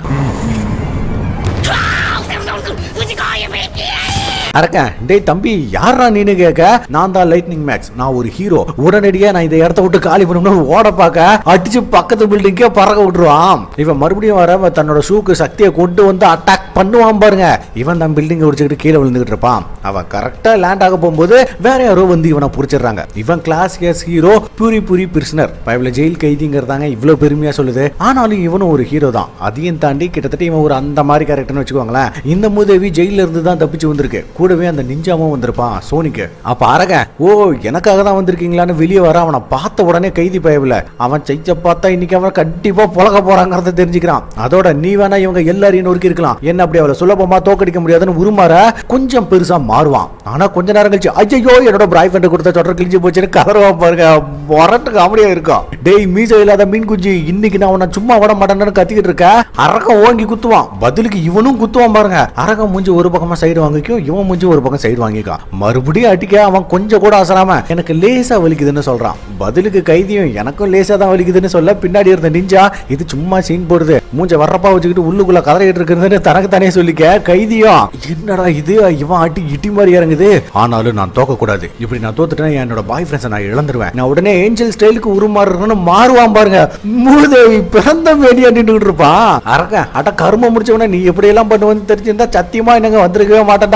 அரக்கன் டேய் தம்பி யாரா நீனு கேட்க நான் தான் லைட்னிங் மேக்ஸ் நான் ஒரு ஹீரோ உடனடியா நான் இந்த இடத்த விட்டு காலி பண்ணணும்னு ஓட பார்க்க அடிச்சு பக்கத்து பில்டிங்கே பறக்க விட்டுருவான் இவன் மறுபடியும் வர அவன் தன்னோட ஷூக்கு சக்தியை கொண்டு வந்து அட்டாக் பண்ணுவான் பாருங்க இவன் தான் பில்டிங் உடிச்சுக்கிட்டு கீழே விழுந்துகிட்டு இருப்பான் அவன் கரெக்டா லேண்ட் ஆக போகும்போது வேற யாரோ வந்து இவனை புடிச்சிடுறாங்க இவன் class S hero Puri Puri prisoner பைபிள் ஜெயில் கைதிங்கிறதாங்க இவ்வளவு பெருமையா சொல்லுது ஆனாலும் இவனும் ஒரு ஹீரோ தான் அதையும் தாண்டி கிட்டத்தட்ட இவன் ஒரு அந்த மாதிரி கேரக்டர்னு வச்சுக்கோங்களேன் இந்த மூதேவி ஜெயில இருந்து தான் தப்பிச்சு வந்திருக்கு கூடவே அந்த நிஞ்சாவும் வந்திருப்பான் சோனிக்கு அப்ப அரக ஓ எனக்காக தான் வந்திருக்கீங்களான்னு வெளியே வர அவனை பார்த்த உடனே கைதி பயவில்ல அவன் ஜெயிச்ச பார்த்தா இன்னைக்கு அவன் கண்டிப்பா புழக போறாங்கிறத தெரிஞ்சுக்கிறான் அதோட நீ வேணா இவங்க எல்லாரையும் நொறுக்கி இருக்கலாம் என்ன அப்படி அவளை சுலபமா தோக்கடிக்க முடியாதுன்னு உருமாற கொஞ்சம் பெருசா மாறுவான் ஆனா கொஞ்ச நேரம் கழிச்சு ஐயோ என்னோட பிராய் ஃப்ரெண்ட் கொடுத்த சொட்டர் கிழிஞ்சு போச்சுன்னு கதறுவான் பாருங்க முரட்டு காமெடியா இருக்கும் டேய் மீச இல்லாத மீன் குஞ்சு இன்னைக்கு நான் உன்னை சும்மா விட மாட்டேன்னு கத்திக்கிட்டு இருக்க அரக்கம் ஓங்கி குத்துவான் பதிலுக்கு இவனும் குத்துவான் பாருங்க அரக்கம் மூஞ்சி ஒரு பக்கமா சைடு வாங்கிக்கும் இவன் மூஞ்சி ஒரு பக்கம் சைடு வாங்கிக்கான் மறுபடியும் அடிக்க அவன் கொஞ்சம் கூட அசராம எனக்கு லேசா வலிக்குதுன்னு சொல்றான் பதிலுக்கு கைதியும் எனக்கும் லேசா தான் வலிக்குதுன்னு சொல்ல பின்னாடி இருந்த நிஞ்சா இது சும்மா சீன் போடுது மூஞ்ச வர்றப்பா வச்சுக்கிட்டு உள்ளுக்குள்ள கதறிட்டு இருக்குதுன்னு தனக்கு தானே சொல்லிக்க கைதியும் என்னடா இது இவன் அடி இட்டி மாதிரி இறங்குது ஆனாலும் நான் தோக்க கூடாது இப்படி நான் தோத்துட்டேன் என்னோட பாய் ஃப்ரெண்ட்ஸை நான் இழந்துருவேன் நான் உடனே ஏஞ்சல் ஸ்டைலுக்கு உருமாறுறேன்னு மாறுவான் பாருங்க மூதேவி பிறந்த வேடியா நின்றுட்டு இருப்பான் அரக்க அட கரும முடிச்சவன நீ எப்படி எல்லாம் பண்ணுவேன்னு தெரிஞ்சிருந்தா சத்தியமா என்னங்க வந்திருக்கவே மாட்டேன்டா சீ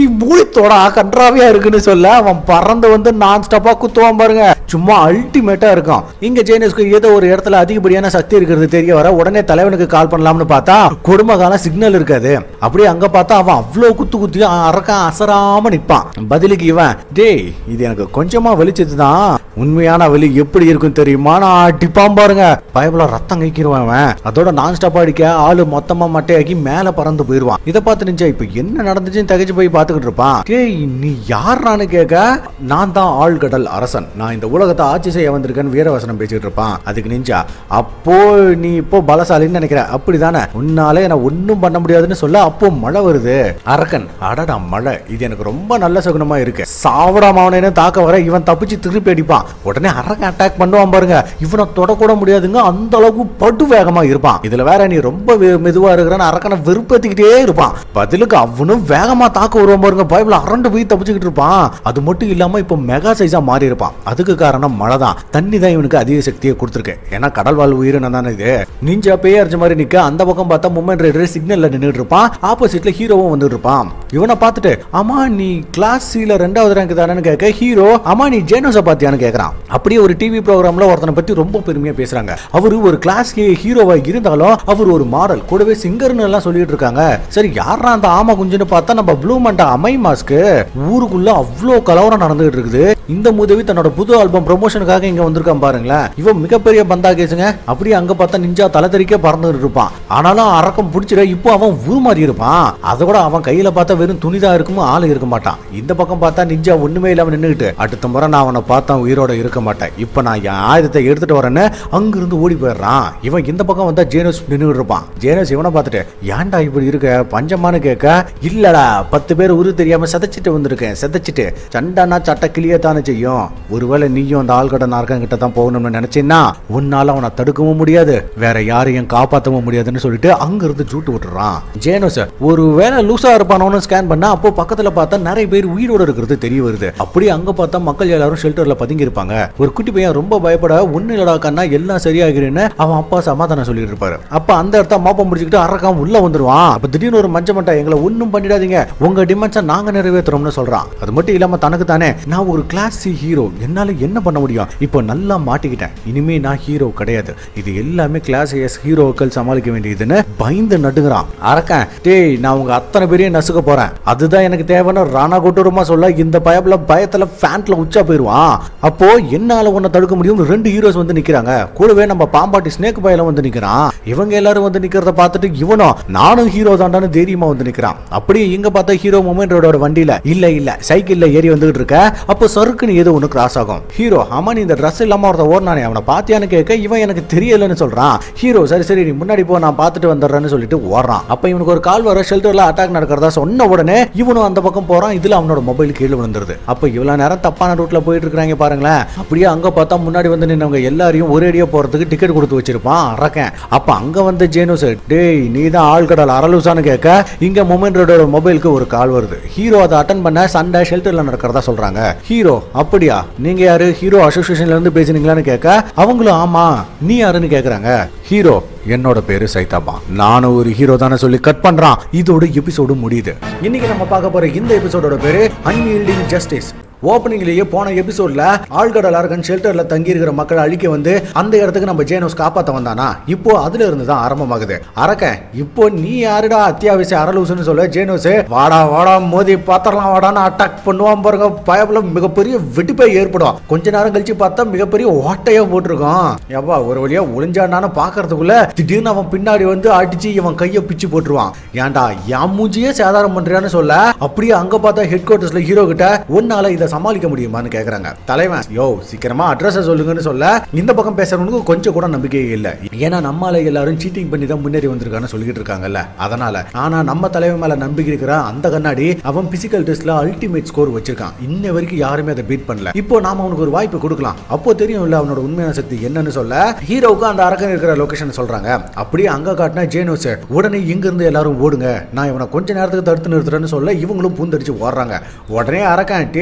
மூலித்தோட கன்றாவியா இருக்குன்னு சொல்ல அவன் பறந்து வந்து நான் ஸ்டாப்பா குத்துவான் பாருங்க சும்மா அல்டிமேட்டா இருக்கும் இங்க ஜேனஸ்க்கு ஏதோ ஒரு இடத்துல அதிகப்படியான சக்தி இருக்கிறது தெரிய வர உடனே தலைவனுக்கு கால் பண்ணலாம்னு பார்த்தா குடும்ப காலம் சிக்னல் இருக்காது அப்படியே அங்க பார்த்தா அவன் அவ்வளவு குத்து குத்தி அரக்கான் அசராம நிப்பான் பதிலுக்கு இவன் டேய் இது எனக்கு கொஞ்சமா வெளிச்சது தான் உண்மையான வலி எப்படி இருக்கும் தெரியுமா நான் அடிப்பான் பாருங்க பயபுல ரத்தம் கைக்கிடுவான் அவன் அதோட நான் ஸ்டாப் அடிக்க ஆளு மொத்தமா மட்டையாக்கி மேல பறந்து போயிருவான் இதை பார்த்து நிஞ்சா இப்ப என்ன நடந்துச்சுன்னு தகச்சு போய் பார்த்துக்கிட்டு இருப்பான் டேய் நீ யாருன்னு கேட்க நான் தான் ஆழ்கடல் அரசன் நான் இந்த உலகத்தை ஆட்சி செய்ய வந்திருக்கேன்னு வீரவசனம் பேசிட்டு இருப்பான் அதுக்கு நிஞ்சா அப்போ நீ இப்போ பலசாலின்னு நினைக்கிற அப்படிதானே உன்னால என்ன ஒன்றும் பண்ண முடியாதுன்னு சொல்ல அப்போ மழை வருது அரக்கன் அடடா மழை இது எனக்கு ரொம்ப நல்ல சகுனமா இருக்கு சாவடா மாவனேன்னு தாக்க வர இவன் தப்பிச்சு திருப்பி அடிப்பான் உடனே அரக்கன் அட்டாக் பண்ணுவான் பாருங்க இவனை தொடக்கூட முடியாதுங்க அந்த அளவுக்கு படு வேகமா இருப்பான் இதுல வேற நீ ரொம்ப வே- மெதுவா இருக்கிறன்னு அரக்கனை வெறுப்பேத்திக்கிட்டே இருப்பான் பதிலுக்கு அவனும் வேகமா தாக்க வருவான் பாருங்க பைபிள் அரண்டு போய் தப்பிச்சுக்கிட்டு இருப்பான் அது மட்டும் இல்லாம இப்போ மெகா சைஸா மாறி இருப்பான் அதுக்கு காரணம் மழை தான் தண்ணி தான் இவனுக்கு அதிக சக்தியை கொடுத்துருக்கு ஏன்னா கடல் வாழ் உயிரினம் தானே இது நிஞ்சா பேய் அரைச்ச மாதிரி நிக்க அந்த பக்கம் பார்த்தா மூமெண்ட் ரைடர் சிக்னல்ல நின்னுட்டு இருப்பான் ஆப்போசிட்ல ஹீரோவும் வந்துட்டு இருப்பான் இவனை பார்த்துட்டு ஆமா நீ கிளாஸ் சில ரெண்டாவது ரேங்க் தானேன்னு கேட்க ஹீரோ ஆமா நீ ஜேனோஸை பார்த்தியான்னு கேட்கறான் அப்படியே ஒரு டிவி ப்ரோக்ராம்ல ஒருத்தனை பத்தி ரொம்ப பெருமையா பேசுறாங்க அவரு ஒரு கிளாஸ் ஹீரோவா இருந்தாலும் அவர் ஒரு மாடல் கூடவே சிங்கர்னு எல்லாம் சொல்லிட்டு இருக்காங்க சரி யாரா அந்த ஆமா குஞ்சுன்னு பார்த்தா நம்ம ப்ளூ மண்டா அமை மாஸ்க்கு ஊருக்குள்ள அவ்வளோ கலவரம் நடந்துகிட்டு இருக்குது இந்த உதவி தன்னோட புது ஆல்பம் ப்ரொமோஷனுக்காக இங்க வந்திருக்கான் பாருங்களேன் இவன் மிகப்பெரிய பந்தா கேசுங்க அப்படியே அங்க பார்த்தா நிஞ்சா தலை தெறிக்க பறந்துட்டு இருப்பான் ஆனாலும் அரக்கம் பிடிச்சிட இப்போ அவன் உருமாறி இருப்பான் அதை கூட அவன் கையில பார்த்தா வெறும் துணிதான் இருக்கும் ஆளு இருக்க மாட்டான் இந்த பக்கம் பார்த்தா நிஞ்சா ஒண்ணுமே இல்லாம நின்னுகிட்டு அடுத்த முறை நான் அவனை பார்த்தா உயிரோட இருக்க மாட்டேன் இப்போ நான் என் ஆயுதத்தை எடுத்துட்டு வரேன்னு அங்கிருந்து ஓடி போயிடுறான் இவன் இந்த பக்கம் வந்தா ஜேனஸ் நின்னுட்டு இருப்பான் ஜேனஸ் இவனை பார்த்துட்டு ஏன்டா இப்படி இருக்க பஞ்சமான்னு கேட்க இல்லடா பத்து பேர் உரு தெரியாம சதைச்சிட்டு வந்திருக்கேன் சதைச்சிட்டு சண்டானா சட்ட கிளியத்தானே செய்யும் ஒருவேளை நீயும் அந்த ஆள்கட நார்க்கன் கிட்ட தான் போகணும்னு நினைச்சேன்னா உன்னால அவனை தடுக்கவும் முடியாது வேற யாரையும் காப்பாற்றவும் முடியாதுன்னு சொல்லிட்டு அங்கிருந்து ஜூட்டு விட்டுறான் ஜேனோஸ் ஒருவேளை லூசா இருப்பானோன்னு ஸ்கேன் பண்ணா அப்போ பக்கத்துல பார்த்தா நிறைய பேர் உயிரோட இருக்கிறது தெரிய வருது அப்படியே அங்க பார்த்தா மக்கள் எல்லாரும் ஷெல்டர்ல பதுங்கி இருப்பாங்க ஒரு குட்டி பையன் ரொம்ப பயப்பட ஒண்ணு இல்லடா கண்ணா எல்லாம் சரியாகிறேன்னு அவன் அப்பா சமாதானம் சொல்லிட்டு இருப்பாரு அப்ப அந்த இடத்த மாப்பம் முடிச்சுக்கிட்டு அரக்காம உள்ள வந்துருவான் அப்ப திடீர்னு ஒரு மஞ்ச மட்டை எங்களை ஒண்ணும் பண்ணிடாதீங்க உங்க டிமாண்ட்ஸை நாங்க நிறைவேற்றுறோம்னு சொல்றான் அது மட்டும் இல்லாம தனக்கு தானே நான் ஒரு கிளாஸ் சி ஹீரோ என்னால என்ன பண்ண முடியும் இப்போ நல்லா மாட்டிக்கிட்டேன் இனிமே நான் ஹீரோ கிடையாது இது எல்லாமே கிளாஸ் எஸ் ஹீரோக்கள் சமாளிக்க வேண்டியதுன்னு பயந்து நடுங்குறான் அரக்கன் டேய் நான் உங்க அத்தனை பேரையும் நசுக்க போறேன் அதுதான் எனக்கு தேவைன்னு ராணா கொட்டூரமா சொல்ல இந்த பயப்புல பயத்துல ஃபேண்ட்ல உச்சா போயிருவான் அப்போ என்னால உன்னை தடுக்க முடியும் ரெண்டு ஹீரோஸ் வந்து நிக்கிறாங்க கூடவே நம்ம பாம்பாட்டி ஸ்னேக் பயல வந்து நிக்கிறான் இவங்க எல்லாரும் வந்து நிக்கிறத பார்த்துட்டு இவனும் நானும் ஹீரோ தாண்டான்னு தைரியமா வந்து நிக்கிறான் அப்படியே இங்க பார்த்தா ஹீரோ மொமெண்ட் ரோடோட வண்டியில இல்ல இல்ல சைக்கிள்ல ஏறி வந்துகிட்டு இருக்க அப்போ சறுக்குன்னு ஏதோ ஒண்ணு கிராஸ் ஆகும் ஹீரோ ஆமா நீ இந்த ட்ரெஸ் இல்லாம ஒருத்த ஓடினானே அவனை பாத்தியான்னு கேட்க இவன் எனக்கு தெரியலன்னு சொல்றான் ஹீரோ சரி சரி நீ முன்னாடி போ நான் பார்த்துட்டு வந்துடுறேன்னு சொல்லிட்டு ஓடுறான் அப்ப இவனுக்கு ஒரு கால் வர ஷெல்டர்ல அட்டாக் நடக்கிறதா சொன்ன உடனே இவனும் அந்த பக்கம் போறான் இதுல அவனோட மொபைல் கீழே விழுந்துருது அப்ப இவ்வளவு நேரம் தப்பான ரூட்ல போயிட்டு இருக்காங்க பாருங்களேன் அப்படியே அங்க பார்த்தா முன்னாடி வந்து நின்னவங்க எல்லாரையும் ஒரேடியா போறதுக்கு டிக்கெட் கொடுத்து வச்சிருப்பான் அரக்கன் அப்ப அங்க வந்து ஜேனோஸ் டேய் நீ தான் ஆழ்கடல் அரலூசான்னு கேட்க இங்க மொமெண்ட் ரோடோட மொபைலுக்கு ஒரு கால் வருது ஹீரோ அதை அட்டன் பண்ண சண்டை ஷெல்டர்ல நடக்கிறதா சொல்றாங்க ஹீரோ அப்படியா நீங்க யாரு ஹீரோ அசோசியேஷன்ல இருந்து பேசுனீங்களான்னு கேட்க அவங்களும் ஆமா நீ யாருன்னு கேக்குறாங்க ஹீரோ என்னோட பேரு சைதாமா நானும் ஒரு ஹீரோ தானே சொல்லி கட் பண்றான் இதோட எபிசோடு முடியுது இன்னைக்கு நம்ம பார்க்க போற இந்த எபிசோடோட பேரு அன்யீல்டிங் ஜஸ்டிஸ் ஓப்பனிங்லேயே போன எபிசோட்ல ஆழ்கடல் அரகன் ஷெல்டர்ல தங்கி இருக்கிற மக்களை அழிக்க வந்து அந்த இடத்துக்கு நம்ம ஜேனோஸ் காப்பாத்த வந்தானா இப்போ அதுல இருந்து தான் ஆரம்பமாகுது அரக்கன் இப்போ நீ யாருடா அத்தியாவசிய அரலூசுன்னு சொல்ல ஜேனோஸ் வாடா வாடா மோதி பாத்திரலாம் வாடான்னு அட்டாக் பண்ணுவான் பாருங்க பயப்புல மிகப்பெரிய வெடிப்பே ஏற்படும் கொஞ்ச நேரம் கழிச்சு பார்த்தா மிகப்பெரிய ஓட்டையா போட்டிருக்கோம் எவ்வா ஒரு வழியா ஒளிஞ்சானான்னு பாக்குறதுக்குள்ள திடீர்னு அவன் பின்னாடி வந்து அடிச்சு இவன் கையை பிச்சு போட்டுருவான் ஏன்டா என் மூஞ்சியே சேதாரம் பண்றியான்னு சொல்ல அப்படியே அங்க பார்த்தா ஹெட் குவார்டர்ஸ்ல ஹீரோ கிட்ட உன்னால இதை சமாளிக்க முடியுமான்னு கேக்குறாங்க தலைவன் யோ சீக்கிரமா அட்ரஸ் சொல்லுங்கன்னு சொல்ல இந்த பக்கம் பேசுறவனுக்கு கொஞ்சம் கூட நம்பிக்கையே இல்ல ஏன்னா நம்மால எல்லாரும் சீட்டிங் பண்ணி தான் முன்னேறி வந்திருக்கான்னு சொல்லிட்டு இருக்காங்கல்ல அதனால ஆனா நம்ம தலைவன் மேல நம்பிக்கை இருக்கிற அந்த கண்ணாடி அவன் பிசிக்கல் டெஸ்ட்ல அல்டிமேட் ஸ்கோர் வச்சிருக்கான் இன்ன வரைக்கும் யாருமே அதை பீட் பண்ணல இப்போ நாம அவனுக்கு ஒரு வாய்ப்பு கொடுக்கலாம் அப்போ தெரியும்ல அவனோட உண்மையான சக்தி என்னன்னு சொல்ல ஹீரோவுக்கு அந்த அரக்கன் இருக்கிற லொகேஷன் சொல்றாங்க அப்படியே அங்க காட்டினா ஜேனோஸ் உடனே இங்க இருந்து எல்லாரும் ஓடுங்க நான் இவனை கொஞ்ச நேரத்துக்கு தடுத்து நிறுத்துறேன்னு சொல்ல இவங்களும் பூந்தடிச்சு ஓடுறாங்க உடனே அரக்கன் டே கால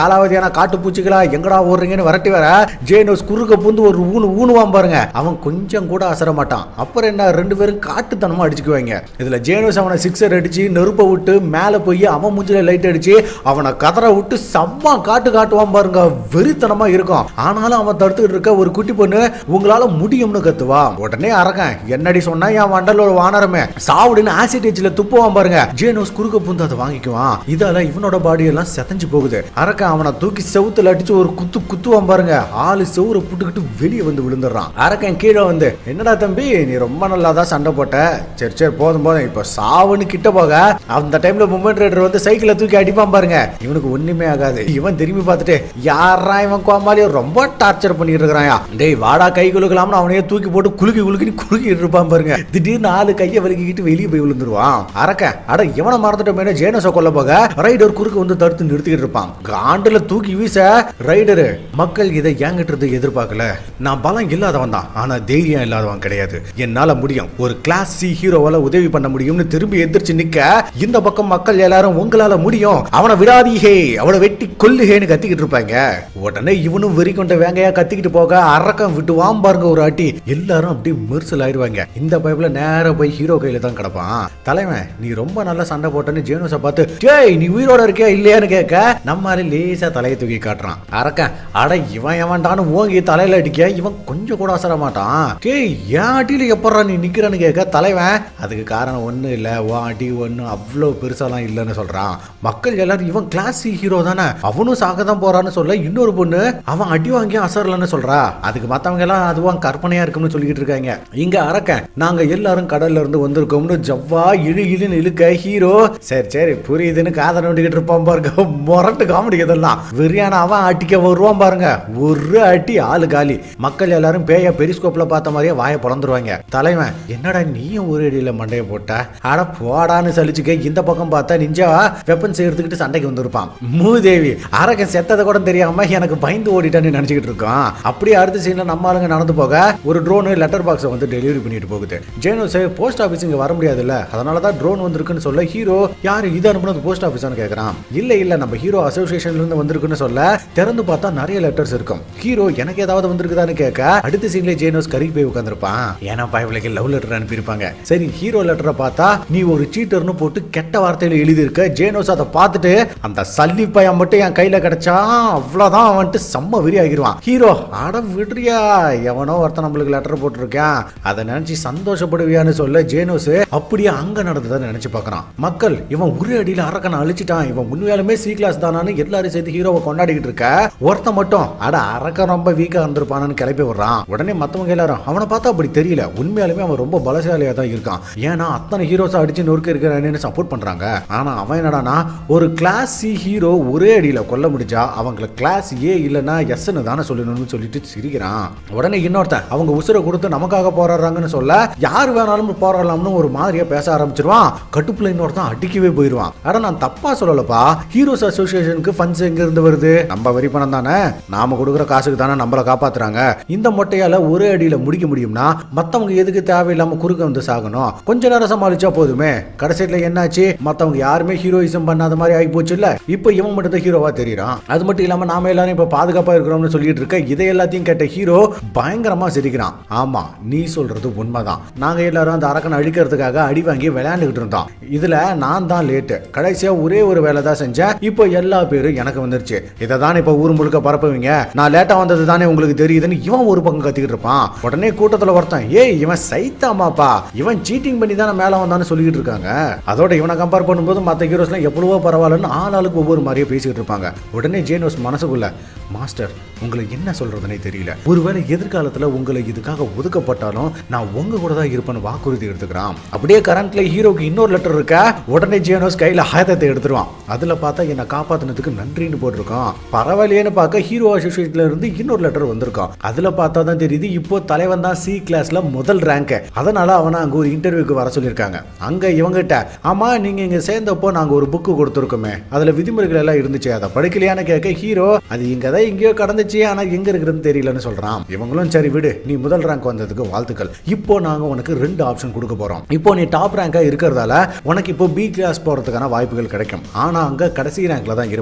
காலாவதியான காட்டு பூச்சிகளா எங்கடா ஓடுறீங்கன்னு விரட்டி வர ஜேனோஸ் குறுக்க புந்து ஒரு ஊனு ஊனுவான் பாருங்க அவன் கொஞ்சம் கூட அசர மாட்டான் அப்புறம் என்ன ரெண்டு பேரும் காட்டுத்தனமா அடிச்சுக்குவாங்க இதுல ஜேனோஸ் அவனை சிக்ஸர் அடிச்சு நெருப்பை விட்டு மேல போய் அவன் மூஞ்சில லைட் அடிச்சு அவனை கதற விட்டு செம்ம காட்டு காட்டுவான் பாருங்க வெறித்தனமா இருக்கும் ஆனாலும் அவன் தடுத்துக்கிட்டு இருக்க ஒரு குட்டி பொண்ணு உங்களால முடியும்னு கத்துவா உடனே அரக்கன் என்னடி சொன்னா என் வண்டல் ஒரு வானரமே சாவுடுன்னு ஆசிட் டேச்சில் துப்புவான் பாருங்க ஜேனோஸ் குறுக்க புந்து அதை வாங்கிக்குவான் இதால இவனோட பாடி எல்லாம் செதஞ்சு போகுது அரக்கன் அவனை தூக்கி செவுத்துல அடிச்சு ஒரு குத்து குத்துவான் பாருங்க ஆளு செவுரை புட்டுக்கிட்டு வெளியே வந்து விழுந்துடுறான் அரக்கன் கீழே வந்து என்னடா தம்பி நீ ரொம்ப நல்லா தான் சண்டை போட்ட சரி சரி போதும் போதும் இப்போ சாவுன்னு கிட்ட போக அந்த டைம்ல மூமெண்ட் ரைடர் வந்து சைக்கிளை தூக்கி அடிப்பான் பாருங்க இவனுக்கு ஒண்ணுமே ஆகாது இவன் திரும்பி பார்த்துட்டு யாரா இவன் கோமாளியோ ரொம்ப டார்ச்சர் பண்ணிட்டு இருக்கிறாயா டேய் வாடா கை குலுக்கலாம்னு அவனையே தூக்கி போட்டு குலுக்கி குலுக்கி குலுக்கிட்டு இருப்பான் பாருங்க திடீர்னு ஆளு கையை வலிக்கிட்டு வெளியே போய் விழுந்துருவான் அரக்க அட இவனை மறந்துட்டோமே ஜேனஸை கொல்ல போக ரைடர் குறுக்க வந்து தடுத்து நிறுத்திக்கிட்டு இருப்பான் காண்டுல தூக்கி வீச ரைடரு மக்கள் இதை என்கிட்ட இருந்து எதிர்பார்க்கல நான் பலம் இல்லாதவன் தான் ஆனா தைரியம் இல்லாதவன் கிடையாது என்னால முடியும் ஒரு கிளாஸ் சி ஹீரோவால உதவி பண்ண முடியும்னு திரும்பி எதிர்த்து நிக்க இந்த பக்கம் மக்கள் எல்லாரும் உங்களால முடியும் அவனை விடாதீஹே அவனை வெட்டி கொல்லுகேன்னு கத்திக்கிட்டு இருப்பாங்க உடனே இவனும் வெறி கொண்ட வேங்கையா கத்திக்கிட்டு போக அரக்கம் விட்டு வாம் பாருங்க ஒரு அடி எல்லாரும் அப்படியே மெர்சல் ஆயிடுவாங்க இந்த பைப்ல நேரா போய் ஹீரோ கையில தான் கிடப்பான் தலைவன் நீ ரொம்ப நல்லா சண்டை போட்டேன்னு ஜேனுஸை பார்த்து டேய் நீ உயிரோட இருக்கியா இல்லையான்னு கேட்க நம்ம ஆளு லேசா தலையை தூக்கி காட்டுறான் அரக்கன் அட இவன் எவன்டான்னு ஓங்கி தலையில அடிக்க இவன் கொஞ்சம் கூட அசர மாட்டான் டேய் என் அடியில எப்படா நீ நிக்கிறன்னு கேட்க தலைவன் அதுக்கு காரணம் ஒண்ணும் இல்ல உன் அடி ஒன்றும் அவ்வளோ பெருசாலாம் இல்லைன்னு சொல்றான் மக்கள் எல்லாரும் இவன் கிளாஸ் ஹீரோ தானே அவனும் சாக தான் போறான்னு சொல்ல இன்னொரு பொண்ணு அவன் அடி வாங்கி அசரலன்னு சொல்றா அதுக்கு மத்தவங்க எல்லாம் அதுவும் கற்பனையா இருக்கும்னு சொல்லிட்டு இருக்காங்க இங்க அரக்கன் நாங்க எல்லாரும் கடல்ல இருந்து வந்திருக்கோம்னு ஜவ்வா இழு இழுன்னு இழுக்க ஹீரோ சரி சரி புரியுதுன்னு காதை நோண்டிக்கிட்டு இருப்பான் பாருங்க முரட்டு காமெடி இதெல்லாம் வெறியான அவன் அடிக்க வருவான் பாருங்க ஒரு அடி ஆளு காலி மக்கள் எல்லாரும் பேய பெரிஸ்கோப்ல பார்த்த மாதிரியே வாயை பொழந்துருவாங்க தலைவன் என்னடா நீயும் ஒரு அடியில மண்டைய போட்ட அட போடான்னு சலிச்சுக்க இந்த பக்கம் பார்த்தா நிஞ்சா வெப்பன்ஸ் எடுத்துக்கிட்டு சண்டைக்கு வந்திருப்பான் மூதேவி அரக்கன் செத்ததை கூட தெரியாம எனக்கு பயந்து ஓடிட்டான்னு நினைச்சுக்கிட்டு இருக்கான் அப்படியே அடுத்த சீன்ல நம்ம ஆளுங்க நடந்து போக ஒரு ட்ரோனு லெட்டர் பாக்ஸை வந்து டெலிவரி பண்ணிட்டு போகுது ஜேனோஸ் போஸ்ட் ஆஃபீஸ் இங்க வர முடியாதுல்ல அதனால தான் ட்ரோன் வந்திருக்குன்னு சொல்ல ஹீரோ யாரு இது அனுப்புனது போஸ்ட் ஆஃபீஸான்னு கேட்கறான் இல்ல இல்ல நம்ம ஹீரோ அசோசியேஷன்ல இருந்து வந்திருக்குன்னு சொல்ல திறந்து பார்த்தா நிறைய லெட்டர்ஸ் இருக்கும் ஹீரோ எனக்கு ஏதாவது வந்திருக்குதான்னு கேட்க அடுத்த சீன்ல ஜேனோஸ் கறி போய் உட்காந்துருப்பான் ஏன்னா பயவிலைக்கு லவ் லெட்டர் அனுப்பியிருப்பாங்க சரி ஹீரோ லெட்டரை பார்த்தா நீ ஒரு சீட்டர்னு போட்டு கெட்ட வார்த்தையில எழுதியிருக்க ஜேனோஸ் அதை பார்த்துட்டு அந்த சல்லி பையன் மட்டும் என் கையில கிடைச்சா அவ்வளவுதான் வந்துட்டு செம்ம வெறி ஆகிருவான் ஹீரோ அட விடுறியா எவனோ ஒருத்தன் நம்மளுக்கு லெட்டர் போட்டிருக்கான் அதை நினைச்சு சந்தோஷப்படுவியான்னு சொல்ல ஜேனோஸ் அப்படியே அங்க நடந்ததை நினைச்சு பார்க்கறான் மக்கள் இவன் ஒரு அடியில அரக்கனை அழிச்சிட்டான் இவன் உண்மையாலுமே சி கிளாஸ் தானான்னு எல்லாரும் சேர்த்து ஹீரோவை கொண்டாடிக்கிட்டு இருக்க ஒருத்தன் மட்டும் அட அரக்கன் ரொம்ப வீக்கா இருந்திருப்பானு கிளப்பி விடுறான் உடனே மத்தவங்க எல்லாரும் அவனை பார்த்தா அப்படி தெரியல உண்மையாலுமே அவன் ரொம்ப பலசாலியா தான் இருக்கான் ஏன்னா அத்தனை ஹீரோஸ் அடிச்சு நொறுக்க இருக்கிறானு சப்போர்ட் பண்றாங்க ஆனா அவன் என்னடானா ஒரு கிளாஸ் சி ஹீரோ ஒரே அடியில கொல்ல முடிஞ்சா அவங்கள கிளாஸ் ஏ இல்லைன்னா எஸ்ன்னு தானே சொல்லணும்னு சொல்லிட்டு சிரிக்கிறான் உடனே இன்னொருத்தன் அவங்க உசுரை கொடுத்து நமக்காக போராடுறாங்கன்னு சொல்ல யார் வேணாலும் போராடலாம்னு ஒரு மாதிரியா பேச ஆரம்பிச்சிருவான் கட்டுப்புல இன்னொருத்தன் அடிக்கவே போயிடுவான் அட நான் தப்பா சொல்லலப்பா ஹீரோஸ் அசோசியேஷனுக்கு ஃபண்ட்ஸ் எங்க இருந்து வருது நம்ம வரி பணம் தானே நாம கொடுக்குற காசுக்கு தானே நம்மள காப்பாத்துறாங்க இந்த மொட்டையால ஒரே அடியில முடிக்க முடியும்னா மத்தவங்க எதுக்கு தேவையில்லாம குறுக்க வந்து சாகணும் கொஞ்ச நேரம் சமாளிச்சா போதுமே கடைசியில என்னாச்சு மத்தவங்க யாருமே ஹீரோயிசம் பண்ணாத மாதிரி ஆகி போச்சு இல்ல இப்போ இவன் மட்டும் தான் ஹீரோவா தெரியறான் அது மட்டும் இல்லாம நாம எல்லாரும் இப்ப பாதுகாப்பா இருக்கிறோம்னு சொல்லிட்டு இருக்க இதை எல்லாத்தையும் கேட்ட ஹீரோ பயங்கரமா சிரிக்கிறான் ஆமா நீ சொல்றது உண்மைதான் நாங்க எல்லாரும் அந்த அரக்கனை அழிக்கிறதுக்காக அடி வாங்கி விளையாண்டுகிட்டு இருந்தோம் இதுல நான் தான் லேட்டு கடைசியா ஒரே ஒரு வேலை தான் செஞ்சேன் இப்போ எல்லா பேரும் எனக்கு வந்துருச்சு இதை தான் இப்ப ஊர் முழுக்க பரப்புவீங்க நான் லேட்டா வந்தது தானே உங்களுக்கு தெரியுதுன்னு இவன் ஒரு பக்கம் கத்திக்கிட்டு இருப்பான் உடனே கூட்டத்துல ஒருத்தன் ஏய் இவன் சைத்தாமாப்பா இவன் சீட்டிங் பண்ணி தானே மேல வந்தான்னு சொல்லிட்டு இருக்காங்க அதோட இவனை கம்பேர் பண்ணும்போது மற்ற ஹீரோஸ்லாம் எவ்வளவோ பரவாயில்லன்னு ஆளாளுக்கு ஒவ்வொரு மாதிரியே பேசிக்கிட்டு இருப்பாங்க உடனே ஜேனோஸ் மனசுக்குள்ள மாஸ்டர் உங்களுக்கு என்ன சொல்றதுனே தெரியல ஒருவேளை எதிர்காலத்துல உங்களை இதுக்காக ஒதுக்கப்பட்டாலும் நான் உங்க கூட தான் இருப்பேன்னு வாக்குறுதி எடுத்துக்கிறான் அப்படியே கரண்ட்ல ஹீரோக்கு இன்னொரு லெட்டர் இருக்கா உடனே ஜேனோஸ் கையில ஆயுதத்தை எடுத்துருவான் அதுல பார்த்தா என்னை காப்பாத்தினதுக்கு நன்றின்னு போட்டிருக்கோம் பரவாயில்லையேன்னு பார்க்க ஹீரோ அசோசியேட்ல இருந்து இன்னொரு லெட்டர் வந்திருக்கும் அதுல பார்த்தா தான் தெரியுது இப்போ தலைவன் தான் சி கிளாஸ்ல முதல் ரேங்க் அதனால அவனை அங்க ஒரு இன்டர்வியூக்கு வர சொல்லியிருக்காங்க அங்க இவங்கிட்ட ஆமா நீங்க இங்க சேர்ந்தப்போ நாங்க ஒரு புக்கு கொடுத்துருக்கோமே அதுல விதிமுறைகள் எல்லாம் இருந்துச்சு அதை படிக்கலையான்னு கேட்க ஹீரோ அது இங்க தான் எங்கேயோ கடந்துச்சு ஆனா எங்க இருக்குதுன்னு தெரியலன்னு சொல்றான் இவங்களும் சரி விடு நீ முதல் ரேங்க் வந்ததுக்கு வாழ்த்துக்கள் இப்போ நாங்க உனக்கு ரெண்டு ஆப்ஷன் கொடுக்க போறோம் இப்போ நீ டாப் ரேங்கா இருக்கிறதால உனக்கு இப்போ பி கிளாஸ் போறதுக்கான வாய்ப்புகள் கிடைக்கும் ஆனா அங்க கடைசி ரேங்க்ல தான் இருப்ப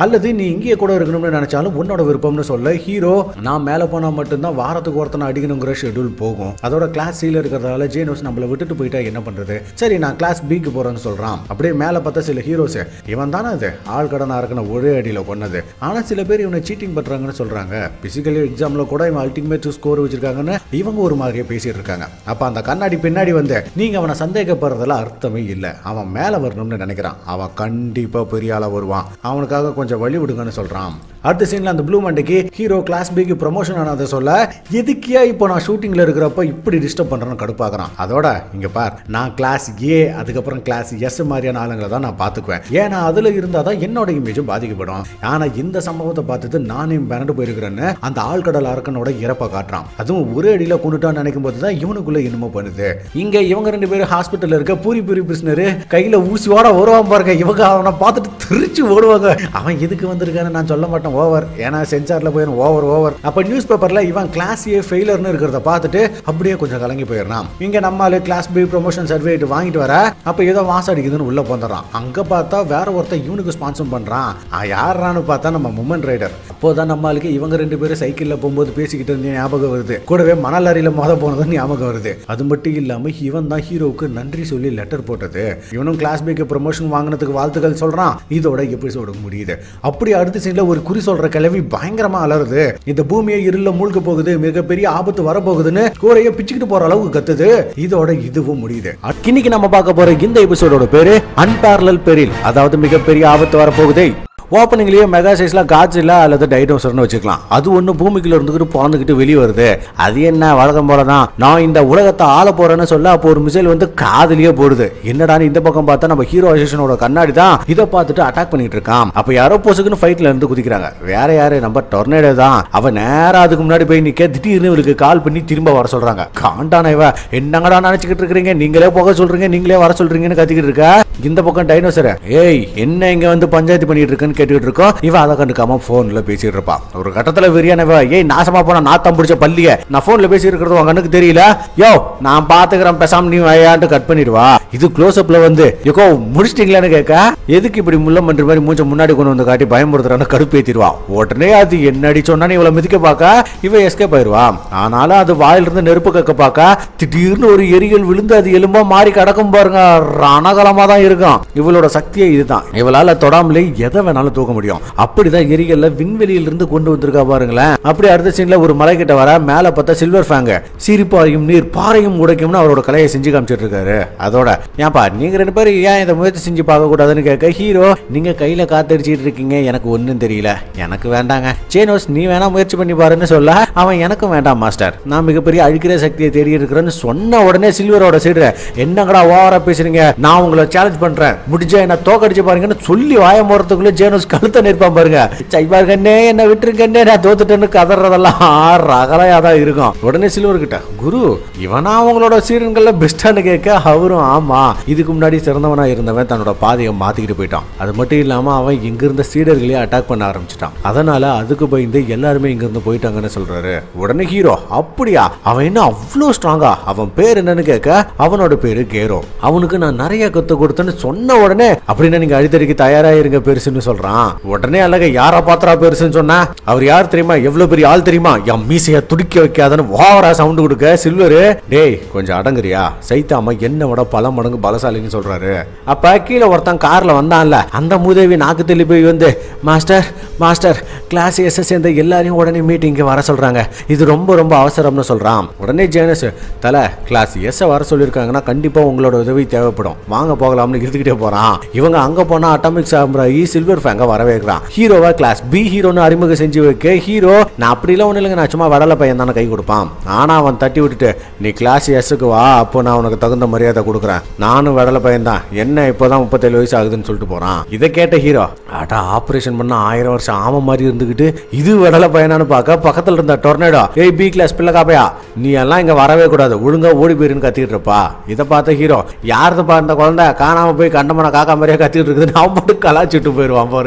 அல்லது நீ இங்கேயே கூட இருக்கணும்னு நினைச்சாலும் உன்னோட விருப்பம்னு சொல்ல ஹீரோ நான் மேல போனா மட்டும்தான் வாரத்துக்கு ஒருத்தனை அடிக்கணுங்கிற ஷெட்யூல் போகும் அதோட கிளாஸ் சில இருக்கிறதால ஜேனோஸ் நம்மள விட்டுட்டு போயிட்டா என்ன பண்றது சரி நான் கிளாஸ் பிக்கு போறேன்னு சொல்றான் அப்படியே மேல பார்த்தா சில ஹீரோஸ் இவன் தானே அது ஆள் கடனா இருக்கன ஒரே அடியில கொன்னது ஆனா சில பேர் இவனை சீட்டிங் பண்றாங்கன்னு சொல்றாங்க பிசிக்கலி எக்ஸாம்ல கூட இவன் அல்டிமேட் ஸ்கோர் வச்சிருக்காங்கன்னு இவங்க ஒரு மாதிரியே பேசிட்டு இருக்காங்க அப்ப அந்த கண்ணாடி பின்னாடி வந்து நீங்க அவனை சந்தேகப்படுறதுல அர்த்தமே இல்லை அவன் மேல வரணும்னு நினைக்கிறான் அவன் கண்டிப்பா பெரிய ஆளா வருவான் அவனுக்காக கொஞ்சம் வழி விடுங்கன்னு சொல்றான் அடுத்த சீன்ல அந்த ப்ளூ மண்டைக்கு ஹீரோ கிளாஸ் பிக்கு ப்ரொமோஷன் ஆனதை சொல்ல எதுக்கியா இப்போ நான் ஷூட்டிங்ல இருக்கிறப்ப இப்படி டிஸ்டர்ப் பண்றேன்னு கடுப்பாக்குறான் அதோட இங்க பார் நான் கிளாஸ் ஏ அதுக்கப்புறம் கிளாஸ் எஸ் மாதிரியான ஆளுங்களை தான் நான் பார்த்துக்குவேன் ஏன்னா அதுல இருந்தால் தான் என்னோட இமேஜும் பாதிக்கப்படும் ஆனா இந்த சம்பவத்தை பார்த்துட்டு நானே மிரண்டு போயிருக்கிறேன்னு அந்த ஆழ்கடல் அரக்கனோட இறப்பை காட்டுறான் அதுவும் ஒரே அடியில கொண்டுட்டான்னு நினைக்கும் போது தான் இவனுக்குள்ள என்னமோ பண்ணுது இங்க இவங்க ரெண்டு பேரும் ஹாஸ்பிட்டல்ல இருக்க பூரி பூரி பிரிஸ்னரு கையில ஊசியோட வருவான் பாருங்க இவங்க அவனை பார்த்துட்டு திருச்சி ஓடுவாங்க அவன் எதுக்கு வந்திருக்கான்னு நான் சொல்ல மாட்டேன் ஓவர் ஏன்னா சென்சார்ல போயிடும் ஓவர் ஓவர் அப்ப நியூஸ் பேப்பர்ல இவன் கிளாஸ் ஏ ஃபெயிலர்னு இருக்கிறத பார்த்துட்டு அப்படியே கொஞ்சம் கலங்கி போயிடுறான் இங்க நம்மால கிளாஸ் பி ப்ரொமோஷன் சர்டிஃபிகேட் வாங்கிட்டு வர அப்ப ஏதோ வாசம் அடிக்குதுன்னு உள்ள போந்துடுறான் அங்க பார்த்தா வேற ஒருத்தன் இவனுக்கு ஸ்பான்சர் பண்றான் ஆ, யார்றான்னு பார்த்தா நம்ம முமன் ரைடர் அப்போதான் நம்மளுக்கு இவங்க ரெண்டு பேரும் சைக்கிள்ல போகும்போது பேசிக்கிட்டு இருந்த ஞாபகம் வருது கூடவே மணல் அறையில மோத போனதும் ஞாபகம் வருது அது மட்டும் இல்லாம இவன் தான் ஹீரோவுக்கு நன்றி சொல்லி லெட்டர் போட்டது இவனும் கிளாஸ் பிக்கு ப்ரொமோஷன் வாங்கினதுக்கு வாழ்த்துக்கள் சொல்றான் இதோட எபிசோடு முடியுது அப்படி அடுத்த சீன்ல ஒரு குறி சொல்ற கிளவி பயங்கரமா அலறுது இந்த பூமியை இருள மூழ்க போகுது மிகப்பெரிய ஆபத்து வரப்போகுதுன்னு கூரையை பிச்சுக்கிட்டு போற அளவுக்கு கத்துது இதோட இதுவும் முடியுது இன்னைக்கு நம்ம பார்க்க போற இந்த எபிசோடோட பேரு அன்பேரலல் பெரில் அதாவது மிகப்பெரிய ஆபத்து வரப்போகுது ஓப்பனிங்லேயே மெகா சைஸ்ல காட்சில அல்லது டைனோசர்னு வச்சுக்கலாம் அது ஒன்று பூமிக்குள்ள இருந்துக்கிட்டு பிறந்துக்கிட்டு வெளியே வருது அது என்ன வழக்கம் போல தான் நான் இந்த உலகத்தை ஆள போறேன்னு சொல்ல அப்போ ஒரு மிசைல் வந்து காதுலயே போடுது என்னடான்னு இந்த பக்கம் பார்த்தா நம்ம ஹீரோ அசோசியனோட கண்ணாடி தான் இதை பார்த்துட்டு அட்டாக் பண்ணிட்டு இருக்கான் அப்போ யாரோ பொசுக்குன்னு ஃபைட்ல இருந்து குதிக்கிறாங்க வேற யாரு நம்ம டொர்னேடோ தான் அவன் நேரா அதுக்கு முன்னாடி போய் நிக்க திடீர்னு இவருக்கு கால் பண்ணி திரும்ப வர சொல்றாங்க காண்டான இவ என்னங்கடா நினைச்சுக்கிட்டு இருக்கிறீங்க நீங்களே போக சொல்றீங்க நீங்களே வர சொல்றீங்கன்னு கத்திக்கிட்டு இருக்க இந்த பக்கம் டைனோசர் ஏய் என்ன இங்க வந்து பஞ்சாயத்து பண்ணிட்டு இருக்குன்னு கேட்டுக்கிட்டு இருக்கோம் இவ அதை கண்டுக்காம போன்ல பேசிட்டு இருப்பான் ஒரு கட்டத்துல வெறியானவ ஏய் நாசமா போனா நாத்தம் பிடிச்ச பள்ளிய நான் போன்ல பேசி இருக்கிறது உங்க கண்ணுக்கு தெரியல யோ நான் பாத்துக்கிறேன் பேசாம நீ வயான்ட்டு கட் பண்ணிடுவா இது க்ளோஸ் அப்ல வந்து யோ முடிச்சிட்டீங்களான்னு கேட்க எதுக்கு இப்படி முள்ள பண்ற மாதிரி மூஞ்ச முன்னாடி கொண்டு வந்து காட்டி பயமுறுத்துறான்னு கடுப்பேத்திடுவா உடனே அது என்னடி சொன்னா இவளை மிதிக்க பார்க்க இவ எஸ்கேப் ஆயிருவா ஆனாலும் அது வாயிலிருந்து நெருப்பு கக்க பார்க்க திடீர்னு ஒரு எரிகள் விழுந்து அது எலும்பா மாறி கிடக்கும் பாருங்க ரணகலமா தான் இருக்கும் இவளோட சக்தியே இதுதான் இவளால தொடாமலே எதை வேணாலும் தூக்க முடியும் அப்படிதான் எரிகல்ல விண்வெளியில இருந்து கொண்டு வந்திருக்கா பாருங்களேன் அப்படி அடுத்த சீன்ல ஒரு மலை கிட்ட வர மேல பார்த்தா சில்வர் ஃபேங்க சிரிப்பாயும் நீர் பாறையும் உடைக்கும்னு அவரோட கலையை செஞ்சு காமிச்சிட்டு இருக்காரு அதோட ஏன்பா நீங்க ரெண்டு பேரும் ஏன் இதை முயற்சி செஞ்சு பார்க்க கூடாதுன்னு கேட்க ஹீரோ நீங்க கையில காத்தடிச்சிட்டு இருக்கீங்க எனக்கு ஒன்றும் தெரியல எனக்கு வேண்டாங்க சேனோஸ் நீ வேணா முயற்சி பண்ணி பாருன்னு சொல்ல அவன் எனக்கும் வேண்டாம் மாஸ்டர் நான் மிகப்பெரிய அழிக்கிற சக்தியை தேடி இருக்கிறேன்னு சொன்ன உடனே சில்வரோட சைடு என்னங்கடா ஓவரா பேசுறீங்க நான் உங்களை சேலஞ்ச் பண்றேன் முடிஞ்சா என்ன தோக்கடிச்சு பாருங்கன்னு சொல்லி வாய போறதுக்குள்ள ஜேனோஸ் கழுத்தை நிற்பான் பாருங்க சைபார்கண்ணே என்ன விட்டுருக்கண்ணே நான் தோத்துட்டேன்னு கதறதெல்லாம் ரகலையா தான் இருக்கும் உடனே சில்வர் கிட்ட குரு இவனா அவங்களோட சீரன்கள்ல பெஸ்டான்னு கேட்க அவரும் ஆமா இதுக்கு முன்னாடி சிறந்தவனா இருந்தவன் தன்னோட பாதையை மாத்திக்கிட்டு போயிட்டான் அது மட்டும் இல்லாம அவன் இங்க இருந்த சீடர்களையே அட்டாக் பண்ண ஆரம்பிச்சிட்டான் அதனால அதுக்கு பயந்து எல்லாருமே இங்க இருந்து போயிட்டாங்கன்னு சொல்றாரு உடனே ஹீரோ அப்படியா அவன் என்ன அவ்வளோ ஸ்ட்ராங்கா அவன் பேர் என்னன்னு கேட்க அவனோட பேரு கேரோ அவனுக்கு நான் நிறைய கத்து கொடுத்தேன்னு சொன்ன உடனே அப்படின்னா நீங்க அடித்தடிக்கு தயாரா இருங்க பெருசுன்னு சொல்றான் உடனே அழக யாரா பாத்திரா பெருசுன்னு சொன்னா அவர் யார் தெரியுமா எவ்வளவு பெரிய ஆள் தெரியுமா என் மீசைய துடிக்க வைக்காதன்னு ஓவரா சவுண்ட் கொடுக்க சில்வரு டேய் கொஞ்சம் அடங்குறியா சைத்தாம என்ன விட பல மடங்கு பலசாலின்னு சொல்றாரு அப்ப கீழே ஒருத்தன் கார்ல வந்தான்ல அந்த மூதேவி நாக்கு தள்ளி போய் வந்து மாஸ்டர் மாஸ்டர் கிளாஸ் எஸ் சேர்ந்த எல்லாரையும் உடனே மீட்டிங்க்கு வர சொல்றாங்க இது ரொம்ப ரொம்ப அவசரம்னு சொல்றான் உடனே ஜேனஸ் தல கிளாஸ் எஸ் வர சொல்லியிருக்காங்கன்னா கண்டிப்பா உங்களோட உதவி தேவைப்படும் வாங்க போகலாம்னு இருந்துகிட்டே போறான் இவங்க அங்க போனா அட்டாமிக் சாம்ராயி சில்வர் ஃபேங்க வரவேற்கிறான் ஹீரோவா கிளாஸ் பி ஹீரோன்னு அறிமுகம் செஞ்சு வைக்க ஹீரோ நான் அப்படிலாம் ஒண்ணு இல்லைங்க நான் சும்மா வடல பையன் தானே கை கொடுப்பான் ஆனா அவன் தட்டி விட்டுட்டு நீ கிளாஸ் எஸ்ஸுக்கு வா அப்போ நான் உனக்கு தகுந்த மரியாதை கொடுக்குறேன் நானும் வடல பையன் தான் என்ன இப்போதான் முப்பத்தேழு வயசு ஆகுதுன்னு சொல்லிட்டு போறான் இதை கேட்ட ஹீரோ அடா ஆபரேஷன் பண்ண ஆயிரம் வருஷம் ஆம மாதிரி இருந்துகிட்டு இது வடல பையனான்னு பார்க்க பக்கத்துல இருந்த டொர்னேடோ ஏய் பி கிளாஸ் பிள்ளை காப்பையா நீ எல்லாம் இங்க வரவே கூடாது ஒழுங்கா ஓடி போயிருன்னு கத்திட்டு இருப்பா இதை பார்த்த ஹீரோ யாருதுப்பா இந்த குழந்தை காணாம போய் கண்டமன காக்கா மாதிரியே கத்திட்டு இருக்குது நான் மட்டும் கலாச்சிட்டு போயிருவான் பாருங்க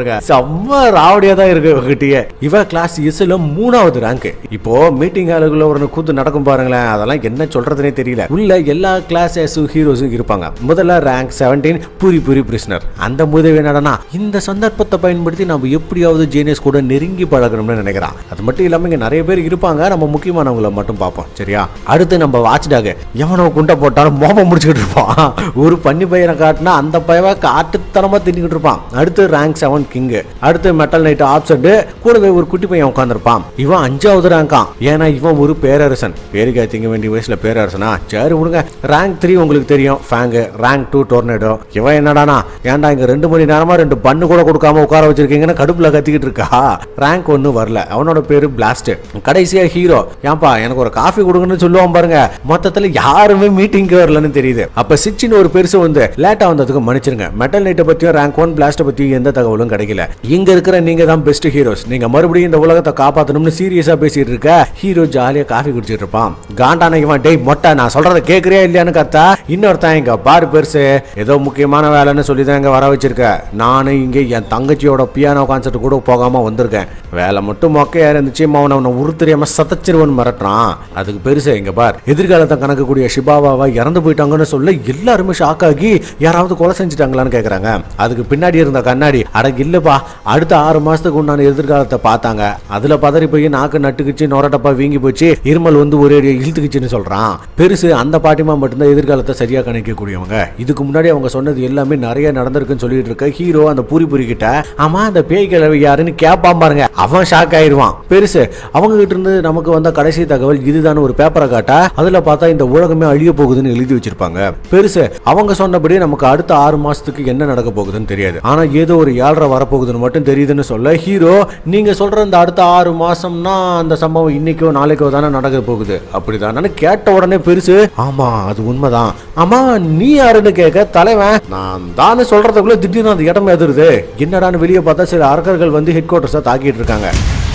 பாருங்க செம்ம ராவடியா தான் இருக்கு இவகிட்டயே இவ கிளாஸ் எஸ்ல மூணாவது ரேங்க் இப்போ மீட்டிங் ஹாலுக்குள்ள ஒரு கூத்து நடக்கும் பாருங்களேன் அதெல்லாம் என்ன சொல்றதுனே தெரியல உள்ள எல்லா கிளாஸ் எஸ் ஹீரோஸும் இருப்பாங்க முதல்ல rank seventeen Puri Puri prisoner அந்த முதவி என்னடனா இந்த சந்தர்ப்பத்தை பயன்படுத்தி நம்ம எப்படியாவது ஜேனியஸ் கூட நெருங்கி பழகணும்னு நினைக்கிறான் அது மட்டும் இல்லாம இங்க நிறைய பேர் இருப்பாங்க நம்ம முக்கியமானவங்கள மட்டும் பார்ப்போம் சரியா அடுத்து நம்ம வாட்ச்டாக் எவனோ குண்டை போட்டாலும் மோபம் முடிச்சுக்கிட்டு இருப்பான் ஒரு பன்னி பையனை காட்டினா அந்த பையவை காட்டுத்தனமா தின்னுக்கிட்டு இருப்பான் அடுத்து ரேங்க் செவன் கிங் அடுத்து மெட்டல் நைட் ஆப்சென்ட் கூடவே ஒரு குட்டி பையன் உட்காந்துருப்பான் இவன் அஞ்சாவது ரேங்கான் ஏன்னா இவன் ஒரு பேரரசன் பேருக்கு திங்க வேண்டிய வயசுல பேரரசனா சரி விடுங்க ரேங்க் த்ரீ உங்களுக்கு தெரியும் ஃபேங்கு ரேங்க் டூ டோர்னேடோ இவன் என்னடானா ஏன்டா இங்க ரெண்டு மணி நேரமா ரெண்டு பண்ணு கூட கொடுக்காம உட்கார வச்சிருக்கீங்கன்னு கடுப்புல கத்திக்கிட்டு இருக்கா ரேங்க் ஒன்னு வரல அவனோட பேரு பிளாஸ்ட் கடைசியா ஹீரோ ஏன்பா எனக்கு ஒரு காஃபி கொடுங்கன்னு சொல்லுவான் பாருங்க மொத்தத்துல யாருமே மீட்டிங்க்கு வரலன்னு தெரியுது அப்ப சிச்சின்னு ஒரு பெருசு வந்து லேட்டா வந்ததுக்கு மன்னிச்சிருங்க மெட்டல் நைட்டை பத்தியும் ரேங்க் ஒன் பிளாஸ்ட பத்தியும் எந்த தகவலும் கிடைக்கல இங்க இருக்கிற நீங்க தான் பெஸ்ட் ஹீரோஸ் நீங்க மறுபடியும் இந்த உலகத்தை காப்பாத்தணும்னு சீரியஸா பேசிட்டு இருக்க ஹீரோ ஜாலியா காஃபி குடிச்சிட்டு இருப்பான் காண்டான இவன் டேய் மொட்டை நான் சொல்றத கேக்குறியா இல்லையான்னு கத்தா இன்னொருத்தன் இங்க பாரு பெருசு ஏதோ முக்கியமான வேலைன்னு சொல்லி தான் இங்க வர வச்சிருக்க நானும் இங்க என் தங்கச்சியோட பியானோ கான்சர்ட் கூட போகாம வந்திருக்கேன் வேலை மட்டும் மொக்கையா இருந்துச்சு அவனை அவனை உரு தெரியாம சதச்சிருவன் மிரட்டுறான் அதுக்கு பெருசு இங்க பார் எதிர்காலத்தை கணக்கு கூடிய சிபாபாவா இறந்து போயிட்டாங்கன்னு சொல்ல எல்லாருமே ஷாக் ஆகி யாராவது கொலை செஞ்சுட்டாங்களான்னு கேக்குறாங்க அதுக்கு பின்னாடி இருந்த கண்ணாடி அட இல்லப்பா அடுத்த ஆறு மாசத்துக்கு உண்டான எதிர்காலத்தை பார்த்தாங்க அதுல பதறி போய் நாக்கு நட்டுக்குச்சு நொரட்டப்பா வீங்கி போச்சு இருமல் வந்து ஒரே அடியா இழுத்துக்குச்சுன்னு சொல்றான் பெருசு அந்த பாட்டிமா மட்டும்தான் எதிர்காலத்தை சரியா கணிக்கக்கூடியவங்க இதுக்கு முன்னாடி அவங்க சொன்னது எல்லாமே நிறைய நடந்திருக்குன்னு சொல்லிட்டு இருக்க ஹீரோ அந்த பூரி பூரி கிட்ட ஆமா அந்த பேய் கிழவி யாருன்னு கேட்பான் பாருங்க அவன் ஷாக் ஆயிடுவான் பெருசு அவங்க கிட்ட இருந்து நமக்கு வந்த கடைசி தகவல் இதுதான் ஒரு பேப்பரை காட்டா அதுல பார்த்தா இந்த உலகமே அழிய போகுதுன்னு எழுதி வச்சிருப்பாங்க பெருசு அவங்க சொன்னபடி நமக்கு அடுத்த ஆறு மாசத்துக்கு என்ன நடக்க போகுதுன்னு தெரியாது ஆனா ஏதோ ஒரு ஏழரை வரப்போகுதுன்னு மட்டும் தெரியுதுன்னு சொல்ல ஹீரோ நீங்க சொல்ற இந்த அடுத்த ஆறு மாசம்னா அந்த சம்பவம் இன்னைக்கோ நாளைக்கோ தானே நடக்க போகுது அப்படிதான் கேட்ட உடனே பெருசு ஆமா அது உண்மைதான் ஆமா நீ யாருன்னு கேட்க தலைவன் நான் தானே சொல்றதுக்குள்ள திடீர்னு அந்த இடம் எதிருது என்னடான்னு வெளியே பார்த்தா சில அரக்கர்கள் வந்து ஹெட் குவார்டர்ஸா தாக்கிட்டு இருக்காங்க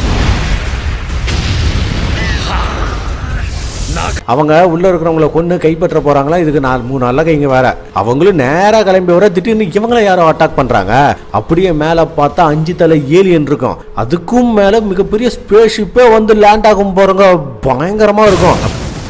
அவங்க உள்ள இருக்கிறவங்கள கொண்டு கைப்பற்ற போறாங்களா இதுக்கு நாலு மூணு நல்ல கைங்க வேற அவங்களும் நேரா கிளம்பி வர திடீர்னு இவங்கள யாரோ அட்டாக் பண்றாங்க அப்படியே மேல பார்த்தா அஞ்சு தலை ஏலியன் இருக்கும் அதுக்கும் மேல மிகப்பெரிய ஸ்பேஸ் ஷிப்பே வந்து லேண்ட் ஆகும் போறவங்க பயங்கரமா இருக்கும்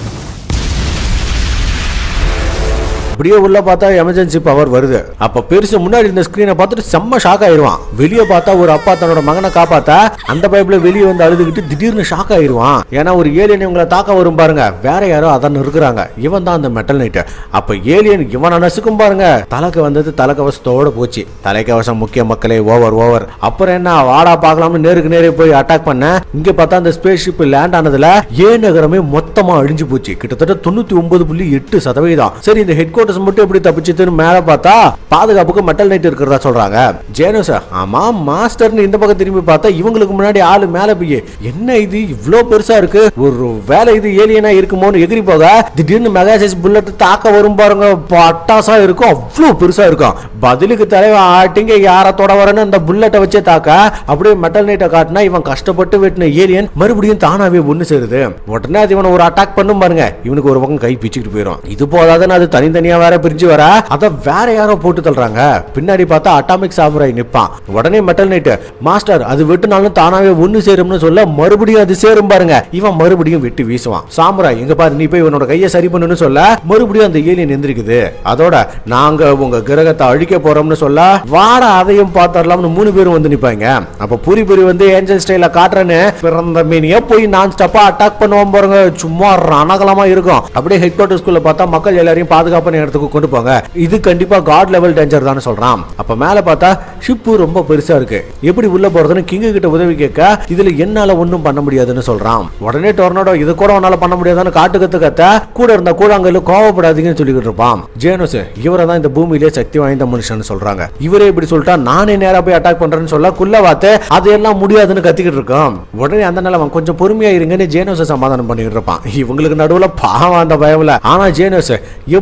அப்படியே உள்ள பார்த்தா எமர்ஜென்சி பவர் வருது அப்ப பெருசு முன்னாடி இந்த ஸ்கிரீனை பார்த்துட்டு செம்ம ஷாக் ஆயிருவான் வெளியே பார்த்தா ஒரு அப்பா தன்னோட மகனை காப்பாத்தா அந்த பைப்ல வெளியே வந்து அழுதுகிட்டு திடீர்னு ஷாக் ஆயிருவான் ஏன்னா ஒரு ஏலியன் இவங்களை தாக்க வரும் பாருங்க வேற யாரோ அதான் இருக்கிறாங்க இவன் தான் அந்த மெட்டல் நைட் அப்ப ஏலியன் இவன் நசுக்கும் பாருங்க தலைக்கு வந்தது தலைக்கவசத்தோட போச்சு தலைக்கவசம் முக்கிய மக்களே ஓவர் ஓவர் அப்புறம் என்ன வாடா பார்க்கலாம்னு நேருக்கு நேரே போய் அட்டாக் பண்ண இங்க பார்த்தா அந்த ஸ்பேஸ் ஷிப் லேண்ட் ஆனதுல ஏ நகரமே மொத்தமா அழிஞ்சு போச்சு கிட்டத்தட்ட தொண்ணூத்தி ஒன்பது புள்ளி எட்டு சதவீதம் சரி இந்த ஹெட் குவார்டர்ஸ் மட்டும் எப்படி தப்பிச்சதுன்னு மேல பார்த்தா பாதுகாப்புக்கு மெட்டல் நைட் இருக்கிறதா சொல்றாங்க ஜேனோஸ் ஆமா மாஸ்டர்னு இந்த பக்கம் திரும்பி பார்த்தா இவங்களுக்கு முன்னாடி ஆளு மேல போய் என்ன இது இவ்ளோ பெருசா இருக்கு ஒரு வேலை இது ஏலியனா இருக்குமோன்னு எகிரி போக திடீர்னு மெகா சைஸ் புல்லட் தாக்க வரும் பாருங்க பட்டாசா இருக்கும் அவ்வளோ பெருசா இருக்கும் பதிலுக்கு தலைவன் ஆட்டிங்க யார தொட வரன்னு அந்த புல்லட்டை வச்சே தாக்க அப்படியே மெட்டல் நைட்டை காட்டினா இவன் கஷ்டப்பட்டு வெட்டின ஏலியன் மறுபடியும் தானாவே ஒண்ணு சேருது உடனே அது இவனை ஒரு அட்டாக் பண்ணும் பாருங்க இவனுக்கு ஒரு பக்கம் கை பிச்சுக்கிட்டு போயிடும் இது போதாதுன்னு அது தனித்தனியா வேற பிரிஞ்சு வர அத வேற யாரோ போட்டு தள்ளுறாங்க பின்னாடி பார்த்தா அட்டாமிக் சாமுராய் நிப்பான் உடனே மெட்டல் நைட் மாஸ்டர் அது வெட்டுனாலும் தானாவே ஒண்ணு சேரும்னு சொல்ல மறுபடியும் அது சேரும் பாருங்க இவன் மறுபடியும் வெட்டி வீசுவான் சாமுராய் இங்க பாரு நீ போய் இவனோட கையை சரி பண்ணுன்னு சொல்ல மறுபடியும் அந்த ஏலியன் எந்திரிக்குது அதோட நாங்க உங்க கிரகத்தை அழிக்க போறோம்னு சொல்ல வாட அதையும் பார்த்தரலாம்னு மூணு பேரும் வந்து நிப்பாங்க அப்ப பூரி பூரி வந்து ஏஞ்சல் ஸ்டைல காட்டுறேன்னு பிறந்த மீனியா போய் நான் ஸ்டப்பா அட்டாக் பண்ணுவோம் பாருங்க சும்மா ரணகலமா இருக்கும் அப்படியே ஹெட் குவார்டர்ஸ்குள்ள பார்த்தா மக்கள் எல்லாரையும் பாதுகாப்பான இடத்துக்கு கொண்டு போங்க இது கண்டிப்பா காட் லெவல் டேஞ்சர் தான் சொல்றான் அப்ப மேல பார்த்தா ஷிப்பு ரொம்ப பெருசா இருக்கு எப்படி உள்ள போறதுன்னு கிங்கு கிட்ட உதவி கேட்க இதுல என்னால ஒண்ணும் பண்ண முடியாதுன்னு சொல்றான் உடனே டொர்னடோ இது கூட உன்னால பண்ண முடியாதுன்னு காட்டு கத்து கத்த கூட இருந்த கூழாங்கல்ல கோவப்படாதீங்கன்னு சொல்லிக்கிட்டு இருப்பான் ஜேனோஸ் இவரை தான் இந்த பூமியிலே சக்தி வாய்ந்த மனுஷன் சொல்றாங்க இவரே இப்படி சொல்லிட்டா நானே நேரா போய் அட்டாக் பண்றேன்னு சொல்ல குள்ள வாத்து அதெல்லாம் முடியாதுன்னு கத்திக்கிட்டு இருக்கான் உடனே அந்த நிலவன் கொஞ்சம் பொறுமையா இருங்கன்னு ஜேனோஸை சமாதானம் பண்ணிக்கிட்டு இருப்பான் இவங்களுக்கு நடுவுல பாவம் அந்த பயவுல ஆனா ஜேனோஸ் எப்படி இருந்தாலும்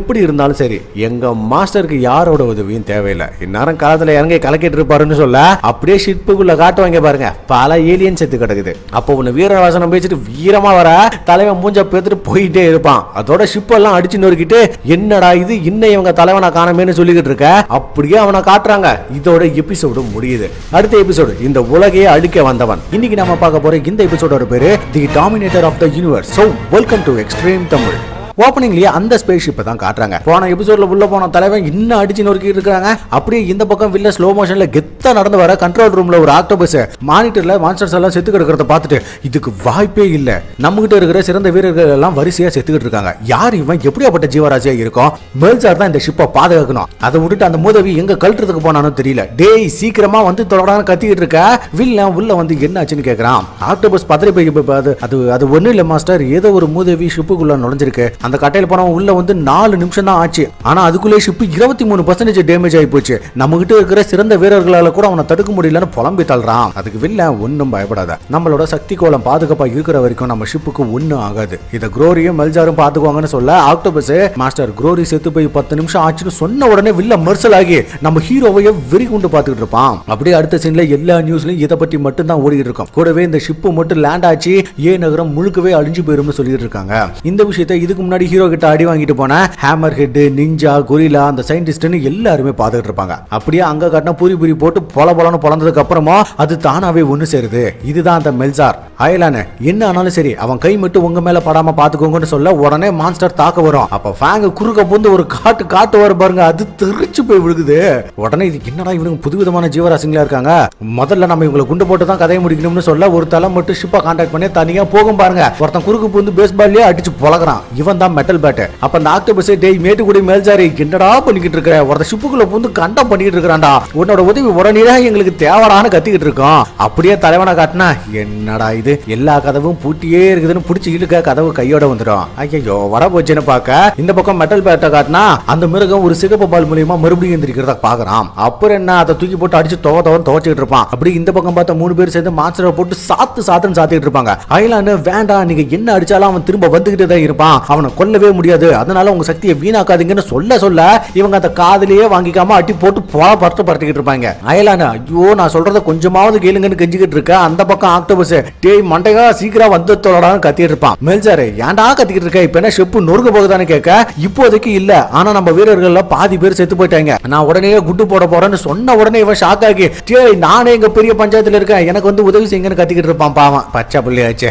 இருந்தாலும் சரி எங்க மாஸ்டருக்கு யாரோட உதவியும் தேவையில்லை இந்நேரம் காலத்துல இறங்கி கலக்கிட்டு இருப்பாருன்னு சொல்ல அப்படியே ஷிப்புக்குள்ள காட்டுவாங்க பாருங்க பல ஏலியன் செத்து கிடக்குது அப்போ உன்னை வீர வாசனம் பேசிட்டு வீரமா வர தலைவன் மூஞ்ச பேத்துட்டு போயிட்டே இருப்பான் அதோட ஷிப் எல்லாம் அடிச்சு நொறுக்கிட்டு என்னடா இது இன்னும் இவங்க தலைவனை காணமேன்னு சொல்லிக்கிட்டு இருக்க அப்படியே அவனை காட்டுறாங்க இதோட எபிசோடு முடியுது அடுத்த எபிசோடு இந்த உலகையே அழிக்க வந்தவன் இன்னைக்கு நம்ம பார்க்க போற இந்த எபிசோடோட பேரு the dominator of the universe so welcome to extreme Tamil ஓப்பனிங்லயே அந்த ஸ்பேஸ் ஷிப்பை தான் காட்டுறாங்க போன எபிசோட்ல உள்ள போன தலைவன் இன்னும் அடிச்சு நொறுக்கிட்டு இருக்காங்க அப்படியே இந்த பக்கம் வில்ல ஸ்லோ மோஷன்ல கெத்தா நடந்து வர கண்ட்ரோல் ரூம்ல ஒரு ஆக்டோபஸ் மானிட்டர்ல மான்ஸ்டர்ஸ் எல்லாம் செத்து கிடக்கிறத பார்த்துட்டு இதுக்கு வாய்ப்பே இல்ல நம்ம கிட்ட இருக்கிற சிறந்த வீரர்கள் எல்லாம் வரிசையா செத்துக்கிட்டு இருக்காங்க யார் இவன் எப்படியாப்பட்ட ஜீவராசியா இருக்கும் மெல்சார் தான் இந்த ஷிப்பை பாதுகாக்கணும் அதை விட்டுட்டு அந்த மூதவி எங்க கழட்டுறதுக்கு போனானோ தெரியல டேய் சீக்கிரமா வந்து தொடரான்னு கத்திக்கிட்டு இருக்க வில்ல உள்ள வந்து என்ன ஆச்சுன்னு கேக்குறான் ஆக்டோபஸ் பதறி போய் இப்ப அது அது அது ஒண்ணு இல்ல மாஸ்டர் ஏதோ ஒரு மூதவி ஷிப்புக்குள்ள நுழைஞ்சிருக்கு அந்த கட்டையில போனவன் உள்ள வந்து நாலு நிமிஷம் தான் ஆச்சு ஆனா அதுக்குள்ளே ஷிப்பு இருபத்தி மூணு பர்சன்டேஜ் டேமேஜ் ஆகி போச்சு நம்ம கிட்ட இருக்கிற சிறந்த வீரர்களால கூட அவனை தடுக்க முடியலன்னு புலம்பி தள்ளுறான் அதுக்கு வில்ல ஒன்றும் பயப்படாத நம்மளோட சக்தி கோலம் பாதுகாப்பா இருக்கிற வரைக்கும் நம்ம ஷிப்புக்கு ஒன்றும் ஆகாது இதை குரோரியும் மெல்ஜாரும் பாத்துக்குவாங்கன்னு சொல்ல ஆக்டோபஸ் மாஸ்டர் குரோரி செத்து போய் பத்து நிமிஷம் ஆச்சுன்னு சொன்ன உடனே வில்ல மர்சல் ஆகி நம்ம ஹீரோவையே வெறி கொண்டு பார்த்துக்கிட்டு இருப்பான் அப்படியே அடுத்த சீன்ல எல்லா நியூஸ்லயும் இதை பத்தி மட்டும் தான் ஓடிட்டு இருக்கும் கூடவே இந்த ஷிப்பு மட்டும் லேண்ட் ஆச்சு ஏ நகரம் முழுக்கவே அழிஞ்சு போயிரும்னு சொல்லிட்டு இருக்காங்க இந்த விஷயத்தை இதுக்கு முன்னாடி ஹீரோ கிட்ட அடி வாங்கிட்டு போன ஹேமர் ஹெட் நிஞ்சா கொரிலா அந்த சயின்டிஸ்ட்னு எல்லாருமே பார்த்துட்டு இருப்பாங்க அப்படியே அங்க காட்டின பூரி பூரி போட்டு பொல பொலன்னு பொழந்ததுக்கு அப்புறமா அது தானாவே ஒண்ணு சேருது இதுதான் அந்த மெல்சார் அயலான என்ன ஆனாலும் சரி அவன் கை மட்டும் உங்க மேல படாம பாத்துக்கோங்கன்னு சொல்ல உடனே மான்ஸ்டர் தாக்க வரும் அப்ப ஃபேங்க குறுக்க புந்து ஒரு காட்டு காட்டு வர பாருங்க அது தெரிச்சு போய் விழுகுது உடனே இது என்னடா இவனுங்க புதுவிதமான ஜீவராசிங்களா இருக்காங்க முதல்ல நம்ம இவங்களை குண்டு போட்டு தான் கதையை முடிக்கணும்னு சொல்ல ஒரு தலை மட்டும் ஷிப்பை கான்டாக்ட் பண்ணி தனியா போகும் பாருங்க ஒருத்தன் குறுக்கு புந்து பேஸ் பால்லே அடிச்சு பழகுறான் இவன் தான் மெட்டல் பேட் அப்ப அந்த ஆக்டோபஸ் டேய் மேட்டுக்குடி மேல்சாரி என்னடா பண்ணிக்கிட்டு இருக்கிற ஒருத்த ஷிப்புக்குள்ள புந்து கண்டம் பண்ணிக்கிட்டு இருக்கிறான்டா உன்னோட உதவி உடனே தான் எங்களுக்கு தேவடான்னு கத்திக்கிட்டு இருக்கோம் அப்படியே தலைவனை காட்டினா என்னடா இது எல்லா கதவும் பூட்டியே இருக்குதுன்னு பிடிச்சி இழுக்க கதவு கையோட வந்துடும் ஐயோ வர போச்சுன்னு பார்க்க இந்த பக்கம் மெட்டல் பேட்டை காட்டினா அந்த மிருகம் ஒரு சிகப்பு பால் மூலியமா மறுபடியும் எந்திரிக்கிறத பாக்குறான் அப்புறம் என்ன அதை தூக்கி போட்டு அடிச்சு துவ துவன்னு துவச்சிட்டு இருப்பான் அப்படி இந்த பக்கம் பார்த்தா மூணு பேர் சேர்ந்து மாஸ்டரை போட்டு சாத்து சாத்துன்னு சாத்திட்டு இருப்பாங்க ஐலான்னு வேண்டாம் நீங்க என்ன அடிச்சாலும் அவன் திரும்ப வந்துகிட்டே தான் இருப்பான் அவனை கொல்லவே முடியாது அதனால உங்க சக்தியை வீணாக்காதீங்கன்னு சொல்ல சொல்ல இவங்க அந்த காதுலயே வாங்கிக்காம அட்டி போட்டு போல பறத்து பறத்துக்கிட்டு இருப்பாங்க அயலான ஐயோ நான் சொல்றத கொஞ்சமாவது கேளுங்கன்னு கெஞ்சிக்கிட்டு இருக்க அந்த பக்கம் ஆக்டோபஸ் டேய் மண்டையா சீக்கிரம் வந்து தொலைடான்னு கத்திட்டு இருப்பான் மெல்சாரு ஏன்டா கத்திக்கிட்டு இருக்க இப்ப என்ன ஷெப்பு நொறுங்க போகுதான்னு கேட்க இப்போதைக்கு இல்ல ஆனா நம்ம வீரர்கள்ல பாதி பேர் செத்து போயிட்டாங்க நான் உடனே குட்டு போட போறேன்னு சொன்ன உடனே இவன் ஷாக் ஆகி டேய் நானே எங்க பெரிய பஞ்சாயத்துல இருக்கேன் எனக்கு வந்து உதவி செய்யுங்கன்னு கத்திக்கிட்டு இருப்பான் பாவன் பச்சை பிள்ளையாச்சே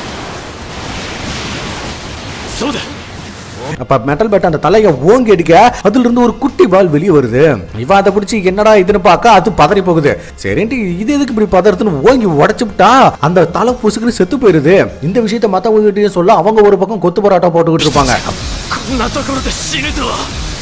そうだ அப்ப மெட்டல் பேட் அந்த தலையை ஓங்கி அடிக்க அதுல இருந்து ஒரு குட்டி பால் வெளியே வருது இவன் அதை பிடிச்சி என்னடா இதுன்னு பார்க்க அது பதறி போகுது சரின்ட்டு இது எதுக்கு இப்படி பதறதுன்னு ஓங்கி உடச்சுட்டா அந்த தலை புசுக்குன்னு செத்து போயிருது இந்த விஷயத்த மத்தவங்க சொல்ல அவங்க ஒரு பக்கம் கொத்து போராட்டம் போட்டுக்கிட்டு இருப்பாங்க こんなところで死ぬとは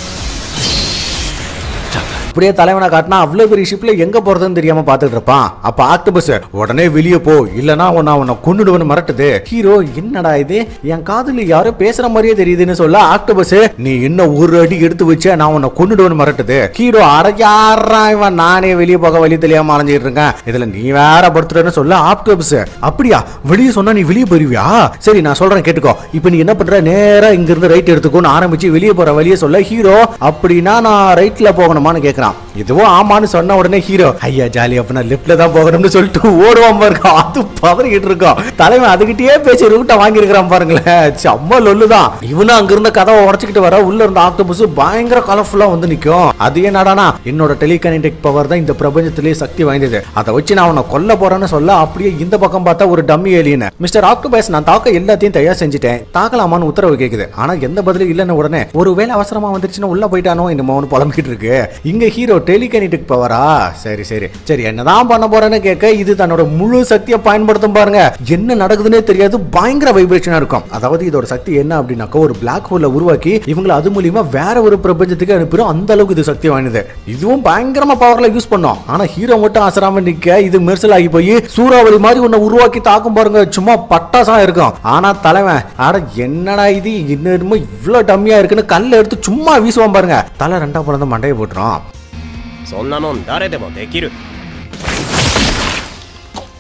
அப்படியே தலைவனை காட்டினா அவ்வளவு பெரிய ஷிப்ல எங்க போறதுன்னு தெரியாம பாத்துட்டு இருப்பான் அப்ப ஆக்டோபஸ் உடனே வெளியே போ இல்லனா உன்னை அவனை கொன்னுடுவன்னு மிரட்டுது ஹீரோ என்னடா இது என் காதுல யாரோ பேசுற மாதிரியே தெரியுதுன்னு சொல்ல ஆக்டோபஸ் நீ இன்னும் ஒரு அடி எடுத்து வச்ச நான் உன்னை கொன்னுடுவன்னு மிரட்டுது ஹீரோ அரையாறா இவன் நானே வெளியே போக வழி தெரியாம அலைஞ்சிட்டு இருக்கேன் இதுல நீ வேற படுத்துறன்னு சொல்ல ஆக்டோபஸ் அப்படியா வெளியே சொன்னா நீ வெளியே போயிருவியா சரி நான் சொல்றேன் கேட்டுக்கோ இப்போ நீ என்ன பண்ற நேரா இங்க இருந்து ரைட் எடுத்துக்கோன்னு ஆரம்பிச்சு வெளியே போற வழியை சொல்ல ஹீரோ அப்படின்னா நான் ரைட்ல போகணுமான்னு கேக்குறான் இதுவும் ஆமான்னு சொன்ன உடனே ஹீரோ ஐயா ஜாலி அப்ப நான் லெஃப்ட்ல தான் போகணும்னு சொல்லிட்டு ஓடுவான் பாருங்க அது பதறிக்கிட்டு இருக்கோம் தலைவன் அதுகிட்டயே பேசி ரூட்டை வாங்கி இருக்கிறான் பாருங்களேன் செம்ம லொல்லுதான் இவனும் அங்க இருந்த கதவை உடச்சிக்கிட்டு வர உள்ள இருந்த ஆக்டோபஸ் பயங்கர கலர்ஃபுல்லா வந்து நிக்கும் அது என்னடானா என்னோட டெலிகனெக்டிக் பவர் தான் இந்த பிரபஞ்சத்திலேயே சக்தி வாய்ந்தது அதை வச்சு நான் அவனை கொல்ல போறேன்னு சொல்ல அப்படியே இந்த பக்கம் பார்த்தா ஒரு டம்மி ஏலியன் மிஸ்டர் ஆக்டோபஸ் நான் தாக்க எல்லாத்தையும் தயார் செஞ்சுட்டேன் தாக்கலாமான்னு உத்தரவு கேக்குது ஆனா எந்த பதிலும் இல்லைன்னு உடனே ஒருவேளை அவசரமா வந்துருச்சுன்னா உள்ள போயிட்டானோ என்னமோ ஒன்று புலம்பிக்கிட்டு இருக்கு இங்க ஹீரோ டெலிகனெக்டிக் பவரா சரி சரி சரி என்னதான் பண்ண போறேன்னு கேட்க இது தன்னோட முழு சக்தியை பயன்படுத்தும் பாருங்க என்ன நடக்குதுன்னே தெரியாது பயங்கர வைப்ரேஷனா இருக்கும் அதாவது இதோட சக்தி என்ன அப்படின்னாக்கா ஒரு பிளாக் ஹோல்ல உருவாக்கி இவங்களை அது மூலியமா வேற ஒரு பிரபஞ்சத்துக்கு அனுப்பிடும் அந்த அளவுக்கு இது சக்தி வாய்ந்தது இதுவும் பயங்கரமா பவர்ல யூஸ் பண்ணோம் ஆனா ஹீரோ மட்டும் அசராம நிக்க இது மெர்சல் ஆகி போய் சூறாவளி மாதிரி உன்னை உருவாக்கி தாக்கும் பாருங்க சும்மா பட்டாசா இருக்கும் ஆனா தலைவன் ஆட என்னடா இது இன்னும் இவ்வளவு டம்மியா இருக்குன்னு கல்ல எடுத்து சும்மா வீசுவான் பாருங்க தலை ரெண்டா பிறந்த மண்டையை போட்டுரும் そんなもん誰でもできる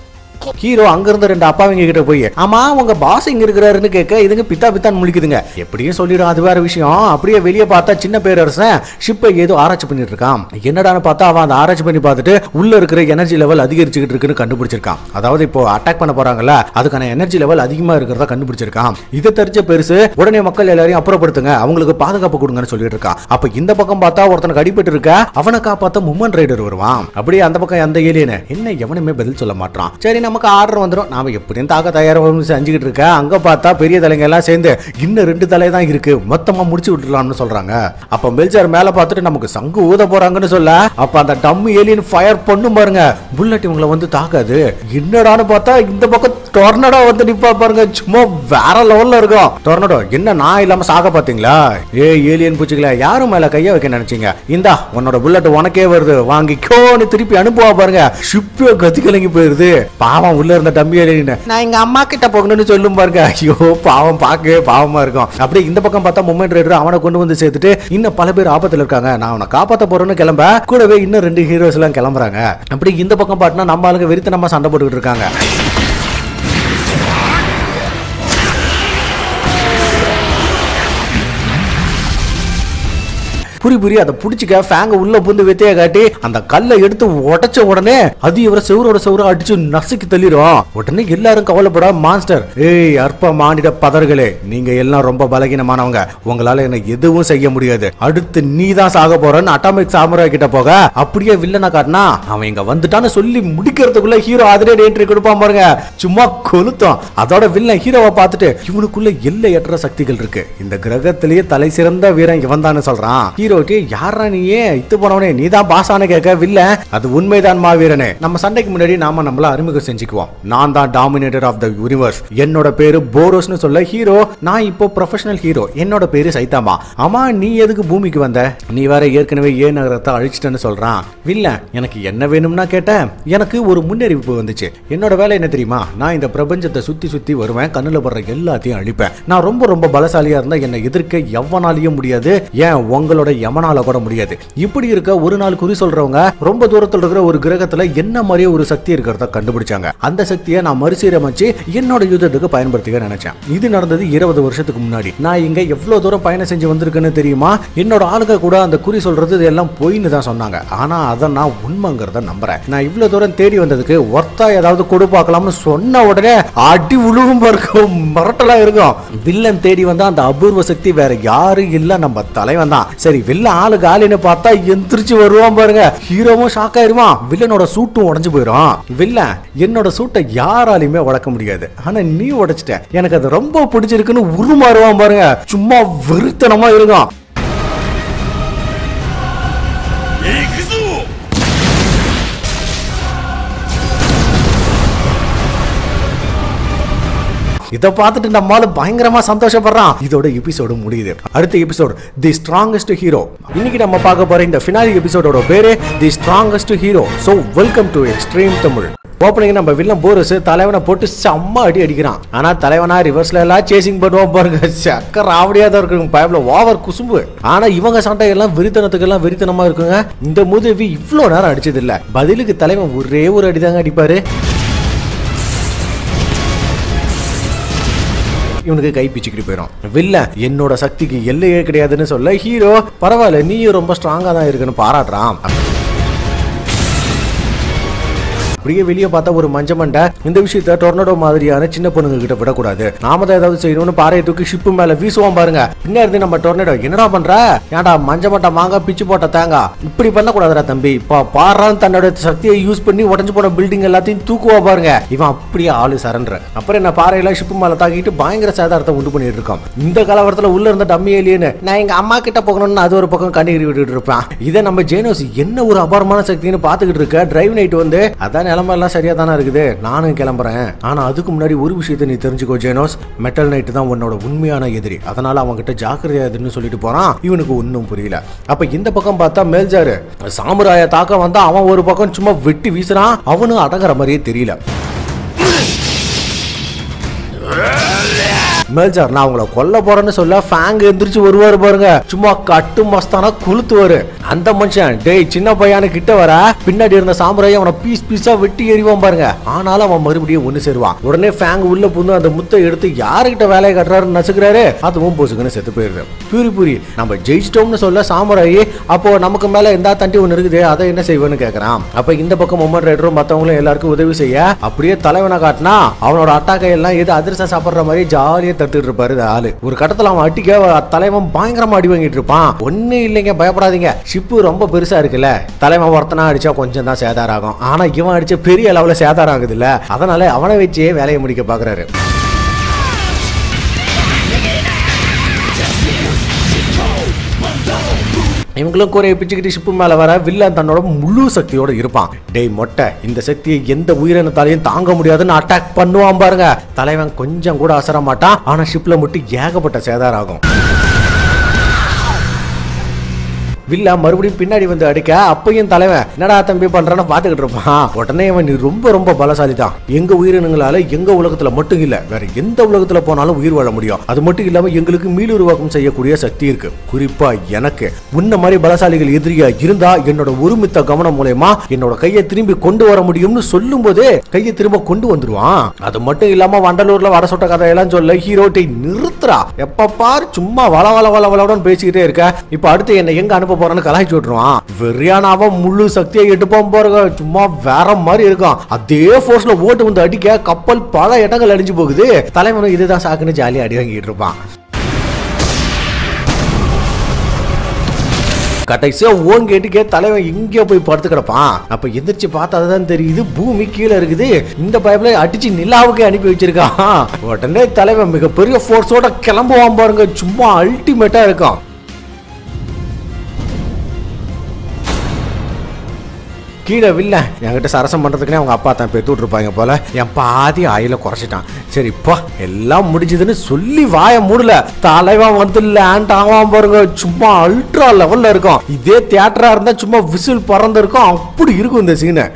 ஹீரோ அங்க இருந்த ரெண்டு அப்பாவிங்க கிட்ட போய் ஆமா உங்க பாஸ் இங்க இருக்கிறாருன்னு கேட்க இதுங்க பித்தா பித்தான் முழிக்குதுங்க எப்படியும் சொல்லிடும் அது வேற விஷயம் அப்படியே வெளியே பார்த்தா சின்ன பேரரசன் ஷிப்பை ஏதோ ஆராய்ச்சி பண்ணிட்டு இருக்கான் என்னடான்னு பார்த்தா அவன் அந்த ஆராய்ச்சி பண்ணி பார்த்துட்டு உள்ள இருக்கிற எனர்ஜி லெவல் அதிகரிச்சுக்கிட்டு இருக்குன்னு கண்டுபிடிச்சிருக்கான் அதாவது இப்போ அட்டாக் பண்ண போறாங்கல்ல அதுக்கான எனர்ஜி லெவல் அதிகமா இருக்கிறதா கண்டுபிடிச்சிருக்கான் இதை தெரிஞ்ச பெருசு உடனே மக்கள் எல்லாரையும் அப்புறப்படுத்துங்க அவங்களுக்கு பாதுகாப்பு கொடுங்கன்னு சொல்லிட்டு இருக்கான் அப்ப இந்த பக்கம் பார்த்தா ஒருத்தனுக்கு அடிபட்டு இருக்க அவனை காப்பாத்த மும்மன் ரைடர் வருவான் அப்படியே அந்த பக்கம் அந்த ஏலியனு என்ன எவனுமே பதில் சொல்ல மாட்டான் சரி நமக்கு ஆர்டர் வந்துடும் நாம எப்படியும் தாக்க தயாரம் செஞ்சுக்கிட்டு இருக்க அங்க பார்த்தா பெரிய தலைங்க எல்லாம் சேர்ந்து இன்னும் ரெண்டு தலை தான் இருக்கு மொத்தமா முடிச்சு விட்டுலாம்னு சொல்றாங்க அப்ப மெல்சார் மேல பார்த்துட்டு நமக்கு சங்கு ஊத போறாங்கன்னு சொல்ல அப்ப அந்த டம்மி ஏலியன் ஃபயர் பண்ணும் பாருங்க புல்லட் இவங்களை வந்து தாக்காது என்னடான்னு பார்த்தா இந்த பக்கம் டொர்னடோ வந்து நிப்பா பாருங்க சும்மா வேற லெவல்ல இருக்கும் டொர்னடோ என்ன நான் இல்லாம சாக பாத்தீங்களா ஏ ஏலியன் பூச்சிக்கல யாரும் மேல கைய வைக்க நினைச்சீங்க இந்தா உன்னோட புல்லட் உனக்கே வருது வாங்கிக்கோன்னு திருப்பி அனுப்புவா பாருங்க ஷிப்பே கத்தி கலங்கி போயிருது பாவம் உள்ள இருந்த டம்மி ஏலியன் நான் எங்க அம்மா கிட்ட போகணும்னு சொல்லும் பாருங்க ஐயோ பாவம் பார்க்கவே பாவமா இருக்கும் அப்படியே இந்த பக்கம் பார்த்தா மூமெண்ட் ரைடர் அவனை கொண்டு வந்து சேர்த்துட்டு இன்னும் பல பேர் ஆபத்துல இருக்காங்க நான் அவனை காப்பாத்த போறேன்னு கிளம்ப கூடவே இன்னும் ரெண்டு ஹீரோஸ் எல்லாம் கிளம்புறாங்க அப்படி இந்த பக்கம் பாட்டினா நம்ம ஆளுங்க வெறித்தனமா சண்டை போட்டுக்கிட்டு இருக்காங்க புரி புரி அதை புடிச்சுக்க ஃபேங்க உள்ள புந்து வெத்தைய காட்டி அந்த கல்லை எடுத்து உடைச்ச உடனே அது இவரை செவரோட செவர அடிச்சு நசுக்கி தள்ளிடும் உடனே எல்லாரும் கவலைப்பட மாஸ்டர் ஏய் அற்ப மானிட பதர்களே நீங்க எல்லாம் ரொம்ப பலகீனமானவங்க உங்களால என்ன எதுவும் செய்ய முடியாது அடுத்து நீ தான் சாக போறன்னு அட்டாமிக் சாமுராய் கிட்ட போக அப்படியே வில்லனை காட்டினா அவன் இங்க வந்துட்டான்னு சொல்லி முடிக்கிறதுக்குள்ள ஹீரோ அதிரடி என்ட்ரி கொடுப்பான் பாருங்க சும்மா கொளுத்தம் அதோட வில்லன் ஹீரோவை பார்த்துட்டு இவனுக்குள்ள எல்லையற்ற சக்திகள் இருக்கு இந்த கிரகத்திலேயே தலை சிறந்த வீரன் இவன் தானே சொல்றான் ஹீரோக்கு யாரா நீயே இத்து போனவனே நீ தான் பாசான்னு கேட்க வில்ல அது உண்மைதான் மாவீரனே நம்ம சண்டைக்கு முன்னாடி நாம நம்மள அறிமுகம் செஞ்சுக்குவோம் நான் தான் டாமினேட்டர் ஆஃப் த யூனிவர்ஸ் என்னோட பேரு போரோஸ்னு சொல்ல ஹீரோ நான் இப்போ ப்ரொஃபஷனல் ஹீரோ என்னோட பேரு சைத்தாமா ஆமா நீ எதுக்கு பூமிக்கு வந்த நீ வேற ஏற்கனவே ஏ நகரத்தை அழிச்சிட்டேன்னு சொல்றான் வில்ல எனக்கு என்ன வேணும்னா கேட்டேன் எனக்கு ஒரு முன்னறிவிப்பு வந்துச்சு என்னோட வேலை என்ன தெரியுமா நான் இந்த பிரபஞ்சத்தை சுத்தி சுத்தி வருவேன் கண்ணுல படுற எல்லாத்தையும் அழிப்பேன் நான் ரொம்ப ரொம்ப பலசாலியா இருந்தா என்னை எதிர்க்க எவனாலையும் முடியாது ஏன் உங்களோட யமனால கூட முடியாது இப்படி இருக்க ஒரு நாள் குறி சொல்றவங்க ரொம்ப தூரத்துல இருக்கிற ஒரு கிரகத்துல என்ன மாதிரியே ஒரு சக்தி இருக்கிறத கண்டுபிடிச்சாங்க அந்த சக்தியை நான் மறுசீரமைச்சு என்னோட யுத்தத்துக்கு பயன்படுத்திக்க நினைச்சேன் இது நடந்தது இருபது வருஷத்துக்கு முன்னாடி நான் இங்க எவ்வளவு தூரம் பயணம் செஞ்சு வந்திருக்கேன்னு தெரியுமா என்னோட ஆளுங்க கூட அந்த குறி சொல்றது இது எல்லாம் பொய்ன்னு தான் சொன்னாங்க ஆனா அதை நான் உண்மைங்கிறத நம்புறேன் நான் இவ்வளவு தூரம் தேடி வந்ததுக்கு ஒர்த்தா ஏதாவது கொடு பார்க்கலாம்னு சொன்ன உடனே அடி உழுகும் இருக்கும் மிரட்டலா இருக்கும் வில்லன் தேடி வந்தா அந்த அபூர்வ சக்தி வேற யாரும் இல்ல நம்ம தலைவன் தான் சரி வில்லன் ஆளு காலின்னு பார்த்தா எந்திரிச்சு வருவான் பாருங்க ஹீரோவும் ஷாக் ஆயிருவான் வில்லனோட சூட்டும் உடைஞ்சு போயிடும் வில்லன் என்னோட சூட்டை யாராலையுமே உடைக்க முடியாது ஆனா நீ உடைச்சிட்ட எனக்கு அது ரொம்ப பிடிச்சிருக்குன்னு உருமாறுவான் பாருங்க சும்மா வெறுத்தனமா இருக்கும் 行くぞ இதை பார்த்துட்டு நம்மால பயங்கரமா சந்தோஷப்படுறான் இதோட எபிசோடு முடியுது அடுத்த எபிசோடு தி ஸ்ட்ராங்கஸ்ட் ஹீரோ இன்னைக்கு நம்ம பார்க்க போற இந்த ஃபினாலி எபிசோடோட பேரு the strongest hero so welcome to extreme Tamil opening நம்ம வில்லன் போரஸ் தலைவனை போட்டு செம்ம அடி அடிக்கிறான் ஆனா தலைவனா ரிவர்ஸ்ல எல்லாம் சேசிங் பண்ணுவோம் பாருங்க சக்கர் ஆவடியா தான் இருக்கு பயப்ல ஓவர் குசும்பு ஆனா இவங்க சண்டை எல்லாம் வெறித்தனத்துக்கு எல்லாம் வெறித்தனமா இருக்குங்க இந்த முதவி இவ்வளவு நேரம் அடிச்சது இல்ல பதிலுக்கு தலைவன் ஒரே ஒரு அடிதாங்க அடிப்பாரு இவனுக்கு கை பிச்சுக்கிட்டு போயிடும் வில்ல என்னோட சக்திக்கு எல்லையே கிடையாதுன்னு சொல்ல ஹீரோ பரவாயில்ல நீயும் ரொம்ப ஸ்ட்ராங்கா தான் இருக்குன்னு பாராட்டுறான் அப்படியே வெளியே பார்த்தா ஒரு மஞ்ச மண்டை இந்த விஷயத்த டொர்னடோ மாதிரியான சின்ன பொண்ணுங்க கிட்ட விடக்கூடாது நாம தான் ஏதாவது செய்யணும்னு பாறையை தூக்கி ஷிப்பு மேல வீசுவோம் பாருங்க பின்ன இருந்து நம்ம டொர்னடோ என்னடா பண்ற ஏன்டா மஞ்ச மட்டை மாங்க பிச்சு போட்ட தேங்காய் இப்படி பண்ணக்கூடாதுடா தம்பி இப்போ பாறான் தன்னோட சக்தியை யூஸ் பண்ணி உடஞ்சு போன பில்டிங் எல்லாத்தையும் தூக்குவா பாருங்க இவன் அப்படியே ஆளு சரன்ற அப்புறம் என்ன பாறையெல்லாம் ஷிப்பு மேல தாக்கிட்டு பயங்கர சேதாரத்தை உண்டு பண்ணிட்டு இருக்கோம் இந்த கலவரத்துல உள்ள இருந்த டம்மி ஏலியனு நான் எங்க அம்மா கிட்ட போகணும்னு அது ஒரு பக்கம் கண்ணீர் விட்டுட்டு இருப்பான் இதை நம்ம ஜேனோஸ் என்ன ஒரு அபாரமான சக்தின்னு பாத்துக்கிட்டு இருக்க டிரைவ் நைட் வந்து அதான் நிலைமை எல்லாம் சரியா தானே இருக்குது நானும் கிளம்புறேன் ஆனா அதுக்கு முன்னாடி ஒரு விஷயத்தை நீ தெரிஞ்சுக்கோ ஜேனோஸ் மெட்டல் நைட் தான் உன்னோட உண்மையான எதிரி அதனால அவங்க கிட்ட ஜாக்கிரதையா இருன்னு சொல்லிட்டு போறான் இவனுக்கு ஒன்றும் புரியல அப்ப இந்த பக்கம் பார்த்தா மேல்ஜாரு சாமுராய தாக்க வந்தா அவன் ஒரு பக்கம் சும்மா வெட்டி வீசுறான் அவனும் அடங்குற மாதிரியே தெரியல மேல்சார் நான் உங்களை கொல்ல போறேன்னு சொல்ல ஃபேங் எந்திரிச்சு வருவாரு பாருங்க சும்மா கட்டு மஸ்தானா கொளுத்துவாரு அந்த மனுஷன் டேய் சின்ன பையனு கிட்ட வர பின்னாடி இருந்த சாம்பராயை அவனை பீஸ் பீஸா வெட்டி எறிவான் பாருங்க ஆனாலும் அவன் மறுபடியும் ஒண்ணு சேருவான் உடனே ஃபேங் உள்ள புந்து அந்த முத்தை எடுத்து யாருக்கிட்ட வேலையை கட்டுறாருன்னு நசுக்கிறாரு அதுவும் பொசுக்குன்னு செத்து போயிருது பூரி பூரி நம்ம ஜெயிச்சிட்டோம்னு சொல்ல சாமுராயி அப்போ நமக்கு மேல எந்த தண்டி ஒண்ணு இருக்குது அதை என்ன செய்வேன்னு கேக்குறான் அப்ப இந்த பக்கம் மொமன் ரைடரும் மத்தவங்களும் எல்லாருக்கும் உதவி செய்ய அப்படியே தலைவனை காட்டினா அவனோட அட்டாக்கை எல்லாம் எது அதிர்ஷ்டம் சாப்பிடுற மாதிரி ஜாலியா தட்டுட்டு இருப்பாரு இந்த ஆளு ஒரு கட்டத்துல அவன் அட்டிக்க தலைவன் பயங்கரமா அடி வாங்கிட்டு இருப்பான் ஒண்ணு இல்லைங்க பயப்படாதீங்க ஷிப்பு ரொம்ப பெருசா இருக்குல்ல தலைவன் ஒருத்தனா அடிச்சா கொஞ்சம் தான் சேதாரம் ஆகும் ஆனா இவன் அடிச்ச பெரிய அளவுல சேதாரம் ஆகுது இல்ல அதனால அவனை வச்சே வேலையை முடிக்க பாக்குறாரு இவங்களும் கூரையை பிச்சுக்கிட்டு ஷிப்பு மேல வர வில்லன் தன்னோட முழு சக்தியோட இருப்பான் டேய் மொட்டை இந்த சக்தியை எந்த உயிரினத்தாலையும் தாங்க முடியாதுன்னு அட்டாக் பண்ணுவான் பாருங்க தலைவன் கொஞ்சம் கூட அசர மாட்டான் ஆனா ஷிப்ல மட்டும் ஏகப்பட்ட சேதாரம் ஆகும் வில்லா மறுபடியும் பின்னாடி வந்து அடிக்க அப்பையும் தலைவன் என்னடா தம்பி பண்றான்னு பாத்துக்கிட்டு இருப்பான் உடனே அவன் நீ ரொம்ப ரொம்ப பலசாலி தான் எங்க உயிரினங்களால எங்க உலகத்துல மட்டும் இல்ல வேற எந்த உலகத்துல போனாலும் உயிர் வாழ முடியும் அது மட்டும் இல்லாம எங்களுக்கு மீளுருவாக்கம் செய்யக்கூடிய சக்தி இருக்கு குறிப்பா எனக்கு உன்ன மாதிரி பலசாலிகள் எதிரியா இருந்தா என்னோட ஒருமித்த கவனம் மூலயமா என்னோட கையை திரும்பி கொண்டு வர முடியும்னு சொல்லும் போதே கையை திரும்ப கொண்டு வந்துருவான் அது மட்டும் இல்லாம வண்டலூர்ல வட சொட்ட கதையெல்லாம் சொல்ல ஹீரோட்டை நிறுத்துறா எப்ப பாரு சும்மா வள வள வள வளவுடன் பேசிக்கிட்டே இருக்க இப்ப அடுத்து என்ன எங்க அனுப்ப போறேன்னு கலாய்ச்சி விட்டுருவான் வெறியான அவன் முழு சக்தியை எடுப்பான் பாருங்க சும்மா வேற மாதிரி இருக்கான் அதே போர்ஸ்ல ஓட்டு வந்து அடிக்க கப்பல் பல இடங்கள் அடிஞ்சு போகுது தலைவனும் இதுதான் சாக்குன்னு ஜாலியா அடி வாங்கிட்டு இருப்பான் கடைசியா ஓங்கி எட்டுக்கே தலைவன் எங்கேயோ போய் படுத்து கிடப்பான் அப்ப எந்திரிச்சு பார்த்தா தான் தெரியுது பூமி கீழே இருக்குது இந்த பைப்ல அடிச்சு நிலாவுக்கு அனுப்பி வச்சிருக்கான் உடனே தலைவன் மிகப்பெரிய ஃபோர்ஸோட கிளம்புவான் பாருங்க சும்மா அல்டிமேட்டா இருக்கும் கீழே வில்ல என்கிட்ட சரசம் பண்றதுக்குனே அவங்க அப்பா தான் பெத்து விட்டுருப்பாங்க போல என் பாதி ஆயில குறைச்சிட்டான் சரி இப்போ எல்லாம் முடிஞ்சதுன்னு சொல்லி வாய மூடல தலைவன் வந்து லேண்ட் ஆவான் பாருங்க சும்மா அல்ட்ரா லெவல்ல இருக்கும் இதே தியேட்டரா இருந்தா சும்மா விசில் பறந்து இருக்கும் அப்படி இருக்கும் இந்த சீனை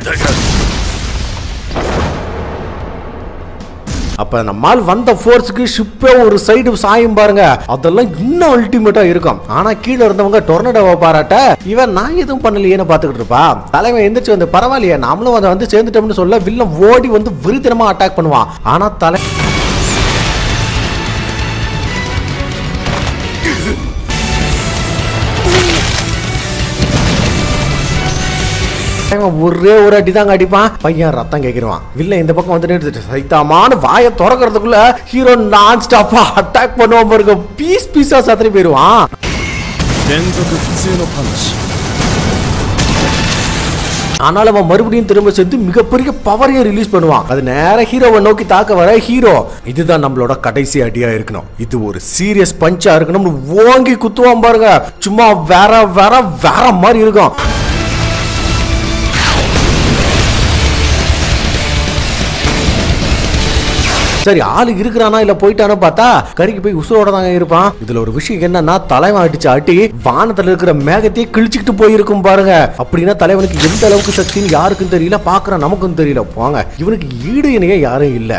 அப்ப நம்மால் வந்த ஃபோர்ஸுக்கு ஷிப்பே ஒரு சைடு சாயும் பாருங்க அதெல்லாம் இன்னும் அல்டிமேட்டா இருக்கும் ஆனா கீழே இருந்தவங்க டொர்னடோவை பாராட்ட இவன் நான் எதுவும் பண்ணலையேன்னு பாத்துக்கிட்டு இருப்பா தலைவன் எந்திரிச்சு வந்து பரவாயில்லையே நாமளும் அதை வந்து சேர்ந்துட்டோம்னு சொல்ல வில்லன் ஓடி வந்து விருத்தனமா அட்டாக் பண்ணுவான் ஆனா தலை அவன் ஒரே ஒரு அடி தாங்க அடிப்பான் பையன் ரத்தம் கேட்கிறான் வில்ல இந்த பக்கம் வந்து நிறுத்திட்டு சைத்தாமான வாயை திறக்கிறதுக்குள்ள ஹீரோ நான் ஸ்டாப்பா அட்டாக் பண்ணுவான் பாருங்க பீஸ் பீஸா சத்தரி போயிருவான் 連続普通のパンチ ஆனால் அவன் மறுபடியும் திரும்ப சேர்ந்து மிகப்பெரிய பவரையை ரிலீஸ் பண்ணுவான் அது நேர ஹீரோவை நோக்கி தாக்க வர ஹீரோ இதுதான் நம்மளோட கடைசி அடியா இருக்கணும் இது ஒரு சீரியஸ் பஞ்சா இருக்கணும்னு ஓங்கி குத்துவான் பாருங்க சும்மா வேற வேற வேற மாதிரி இருக்கும் சரி ஆளு இருக்கிறானா இல்ல போயிட்டானோ பார்த்தா கறிக்கு போய் உசுரோட தாங்க இருப்பான் இதுல ஒரு விஷயம் என்னன்னா தலைவன் அடிச்ச அடி வானத்துல இருக்கிற மேகத்தையே கிழிச்சுக்கிட்டு போயிருக்கும் பாருங்க அப்படின்னா தலைவனுக்கு எந்த அளவுக்கு சக்தின்னு யாருக்கும் தெரியல பாக்குற நமக்கும் தெரியல போங்க இவனுக்கு ஈடு இணைய யாரும் இல்ல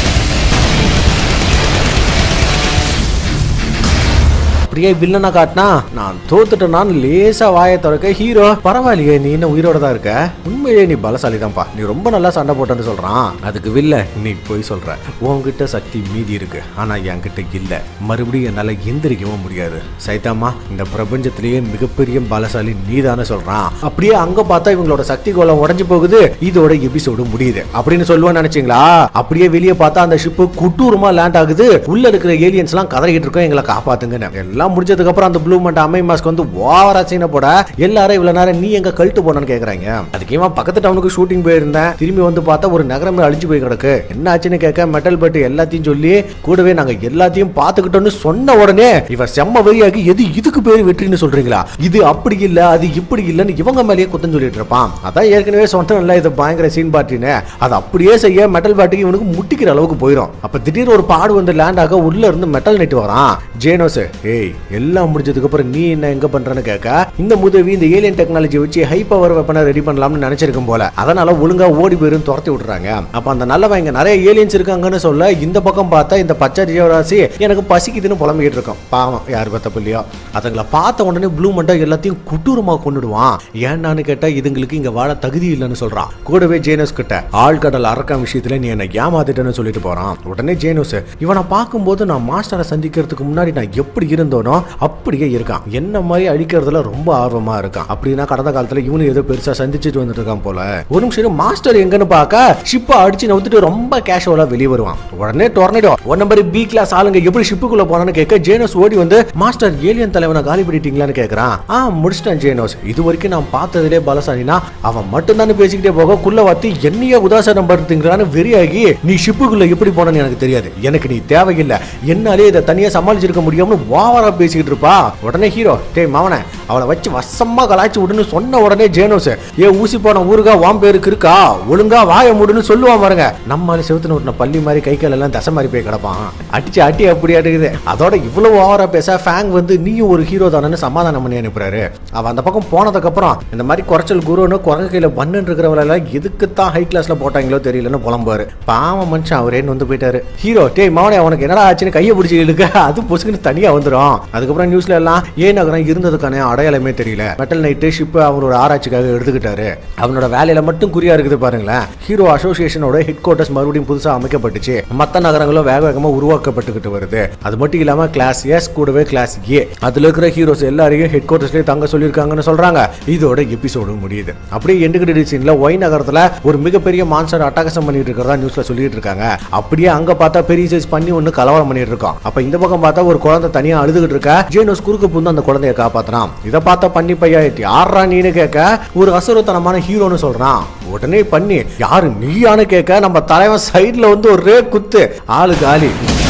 அப்படியே வில்லனா காட்டினா நான் தோத்துட்டேனான்னு லேசா வாயை திறக்க ஹீரோ பரவாயில்லையே நீ என்ன உயிரோட தான் இருக்க உண்மையிலேயே நீ பலசாலி தான்ப்பா நீ ரொம்ப நல்லா சண்டை போட்டேன்னு சொல்றான் அதுக்கு வில்ல நீ போய் சொல்ற உன்கிட்ட சக்தி மீதி இருக்கு ஆனா என்கிட்ட இல்ல மறுபடியும் என்னால எந்திரிக்கவும் முடியாது சைதாமா இந்த பிரபஞ்சத்திலேயே மிகப்பெரிய பலசாலி நீதானே சொல்றான் அப்படியே அங்க பார்த்தா இவங்களோட சக்தி கோலம் உடைஞ்சு போகுது இதோட எபிசோடு முடியுது அப்படின்னு சொல்லுவேன்னு நினைச்சீங்களா அப்படியே வெளியே பார்த்தா அந்த ஷிப்பு குட்டூரமா லேண்ட் ஆகுது உள்ள இருக்கிற ஏலியன்ஸ் எல்லாம் கதறிக்கிட்டு இருக்கோம் எங்களை காப்பாத்துங்கன்னு எல்லாம் முடிஞ்சதுக்கு அப்புறம் அந்த ப்ளூ மண்ட் அம்மை மாஸ்க் வந்து ஓவரா சீனை போட எல்லாரும் இவ்வளவு நேரம் நீ எங்க கழட்டு போனன்னு கேக்குறாங்க அதுக்கு இவன் பக்கத்து டவுனுக்கு ஷூட்டிங் போயிருந்தேன் திரும்பி வந்து பார்த்தா ஒரு நகரமே அழிஞ்சு போய் கிடக்கு என்ன ஆச்சுன்னு கேட்க மெட்டல் பட்டு எல்லாத்தையும் சொல்லி கூடவே நாங்க எல்லாத்தையும் பார்த்துக்கிட்டோம்னு சொன்ன உடனே இவன் செம்ம வெறியாகி எது இதுக்கு பேர் வெற்றின்னு சொல்றீங்களா இது அப்படி இல்ல அது இப்படி இல்லைன்னு இவங்க மேலேயே குத்தம் சொல்லிட்டு இருப்பான் அதான் ஏற்கனவே சொன்னேன்ல இது பயங்கர சீன் பாட்டின்னு அது அப்படியே செய்ய மெட்டல் பாட்டிக்கு இவனுக்கு முட்டிக்கிற அளவுக்கு போயிடும் அப்ப திடீர்னு ஒரு பாடு வந்து லேண்ட் ஆக உள்ள இருந்து மெட்டல் நெட் வரான் ஜேனோஸ் ஏய் எல்லாம் முடிஞ்சதுக்கு அப்புறம் நீ என்ன எங்க பண்றன்னு கேட்க இந்த உதவி இந்த ஏலியன் டெக்னாலஜி வச்சு ஹை பவர் வெப்பனை ரெடி பண்ணலாம்னு நினைச்சிருக்கும் போல அதனால ஒழுங்கா ஓடி போயிரும் துரத்தி விட்டுறாங்க அப்ப அந்த நல்லவன் இங்க நிறைய ஏலியன்ஸ் இருக்காங்கன்னு சொல்ல இந்த பக்கம் பார்த்தா இந்த பச்சை ஜீவராசி எனக்கு பசிக்குதுன்னு புலம்பிக்கிட்டு இருக்கோம் பாவம் யார் பார்த்த பிள்ளையோ அதுங்களை பார்த்த உடனே ப்ளூ மண்டா எல்லாத்தையும் குட்டூரமா கொண்டுடுவான் ஏன்னான்னு கேட்டா இதுங்களுக்கு இங்க வாழ தகுதி இல்லைன்னு சொல்றான் கூடவே ஜேனஸ் கிட்ட ஆழ்கடல் அரக்கம் விஷயத்துல நீ என்ன ஏமாத்திட்டேன்னு சொல்லிட்டு போறான் உடனே ஜேனஸ் இவனை பார்க்கும்போது நான் மாஸ்டரை சந்திக்கிறதுக்கு முன்னாடி நான் எப்படி இருந்தோனோ அப்படியே இருக்கான் என்ன மாதிரி அழிக்கிறதுல ரொம்ப ஆர்வமா இருக்கான் அப்படின்னா கடந்த காலத்துல இவனு ஏதோ பெருசா சந்திச்சுட்டு வந்துட்டு இருக்கான் போல ஒரு நிமிஷம் இரு, மாஸ்டர் எங்கன்னு பார்க்க ஷிப்பை அடிச்சு நவுத்துட்டு ரொம்ப கேஷுவலா வெளியே வருவான் உடனே Tornado one number B class ஆளுங்க எப்படி ஷிப்புக்குள்ள போனான்னு கேட்க ஜேனஸ் ஓடி வந்து மாஸ்டர் ஏலியன் தலைவனை காலி பண்ணிட்டீங்களான்னு கேட்கறான் ஆ முடிச்சிட்டான் ஜேனோஸ் இது வரைக்கும் நான் பார்த்ததிலே பலசாலினா அவன் மட்டும்தான் பேசிக்கிட்டே போக குள்ள வாத்தி என்னைய உதாசனம் படுத்துங்கிறான்னு வெறியாகி நீ ஷிப்புக்குள்ள எப்படி போனன்னு எனக்கு தெரியாது எனக்கு நீ தேவையில்லை என்னாலே இதை தனியா சமாளிச்சிருக்க முடியாமனு ஓவரா பேசிக்கிட்டு இருப்பா உடனே ஹீரோ டேய் மாவனே அவளை வச்சு வசமா கலாய்ச்சி விடுன்னு சொன்ன உடனே ஜேனோஸ் ஏ ஊசி போன ஊருகா வாம் பேருக்கு இருக்கா ஒழுங்கா வாய மூடுன்னு சொல்லுவான் பாருங்க நம்ம செவுத்துன ஒரு பள்ளி மாதிரி கை கால் எல்லாம் தசை மாதிரி போய் கிடப்பான் அடிச்சு அட்டி அப்படி அடிக்குது அதோட இவ்வளவு ஓவரா பேச ஃபேங் வந்து நீயும் ஒரு ஹீரோ தானே சமாதானம் பண்ணி அனுப்புறாரு அவன் அந்த பக்கம் போனதுக்கு அப்புறம் இந்த மாதிரி குறைச்சல் குருன்னு குரங்கு கையில பண்ணு இருக்கிறவளெல்லாம் எதுக்கு தான் ஹை கிளாஸ்ல போட்டாங்களோ தெரியலன்னு புலம்புவாரு பாவம் மனுஷன் அவரேன்னு வந்து போயிட்டாரு ஹீரோ டேய் மவனே அவனுக்கு என்னடா ஆச்சுன்னு கையை பிடிச்சி இழுக்க அது பொசுக்குன்னு தனியா வந்துடும் அதுக்கப்புறம் நியூஸ்ல எல்லாம் ஏ நகரம் இருந்ததுக்கான அடையாளமே தெரியல மெட்டல் நைட்டு ஷிப் அவனோட ஆராய்ச்சிக்காக எடுத்துக்கிட்டாரு அவனோட வேலையில மட்டும் குறியா இருக்குது பாருங்களேன் ஹீரோ அசோசியேஷனோட ஹெட் குவார்டர்ஸ் மறுபடியும் புதுசா அமைக்கப்பட்டுச்சு மத்த நகரங்களும் வேக வேகமா உருவாக்கப்பட்டுக்கிட்டு வருது அது மட்டும் இல்லாம கிளாஸ் எஸ் கூடவே கிளாஸ் ஏ அதுல இருக்கிற ஹீரோஸ் எல்லாரையும் ஹெட் குவார்டர்ஸ்லயே தங்க சொல்லியிருக்காங்கன்னு சொல்றாங்க இதோட எபிசோடு முடியுது அப்படியே எண்டு கிரெடிட் சீன்ல ஒய் நகரத்துல ஒரு மிகப்பெரிய மான்ஸ்டர் அட்டகாசம் பண்ணிட்டு இருக்கிறதா நியூஸ்ல சொல்லிட்டு இருக்காங்க அப்படியே அங்க பார்த்தா பெரிய சைஸ் பண்ணி ஒண்ணு கலவரம் பண்ணிட்டு இருக்கோம் அப்ப இந்த பக்கம் பார்த்தா ஒரு குழந்தை தனியா அழுதுகிட்டு இருக்க ஜேனோஸ் குறுக்கு புந்து அந்த குழந்தைய காப்பாத்துறான் இதை பார்த்தா பண்ணி பையா யாரா நீனு கேட்க ஒரு அசுரத்தனமான ஹீரோன்னு சொல்றான் உடனே பண்ணி யாரு நீயான்னு கேட்க நம்ம தலைவன் சைடுல வந்து ஒரே குத்து ஆளு காலி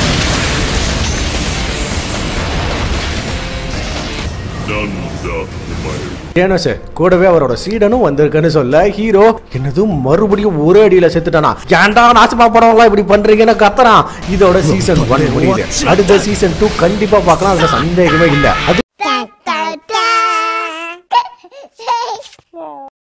ஜேனோஸ் கூடவே அவரோட சீடனும் வந்திருக்குன்னு சொல்ல ஹீரோ என்னதும் மறுபடியும் ஒரு அடியில செத்துட்டானா ஏன்டா நாசமா படம்லாம் இப்படி பண்றீங்கன்னு கத்துறான் இதோட சீசன் ஒன் முடியுது அடுத்த சீசன் டூ கண்டிப்பா பார்க்கலாம் அதுல சந்தேகமே இல்ல அது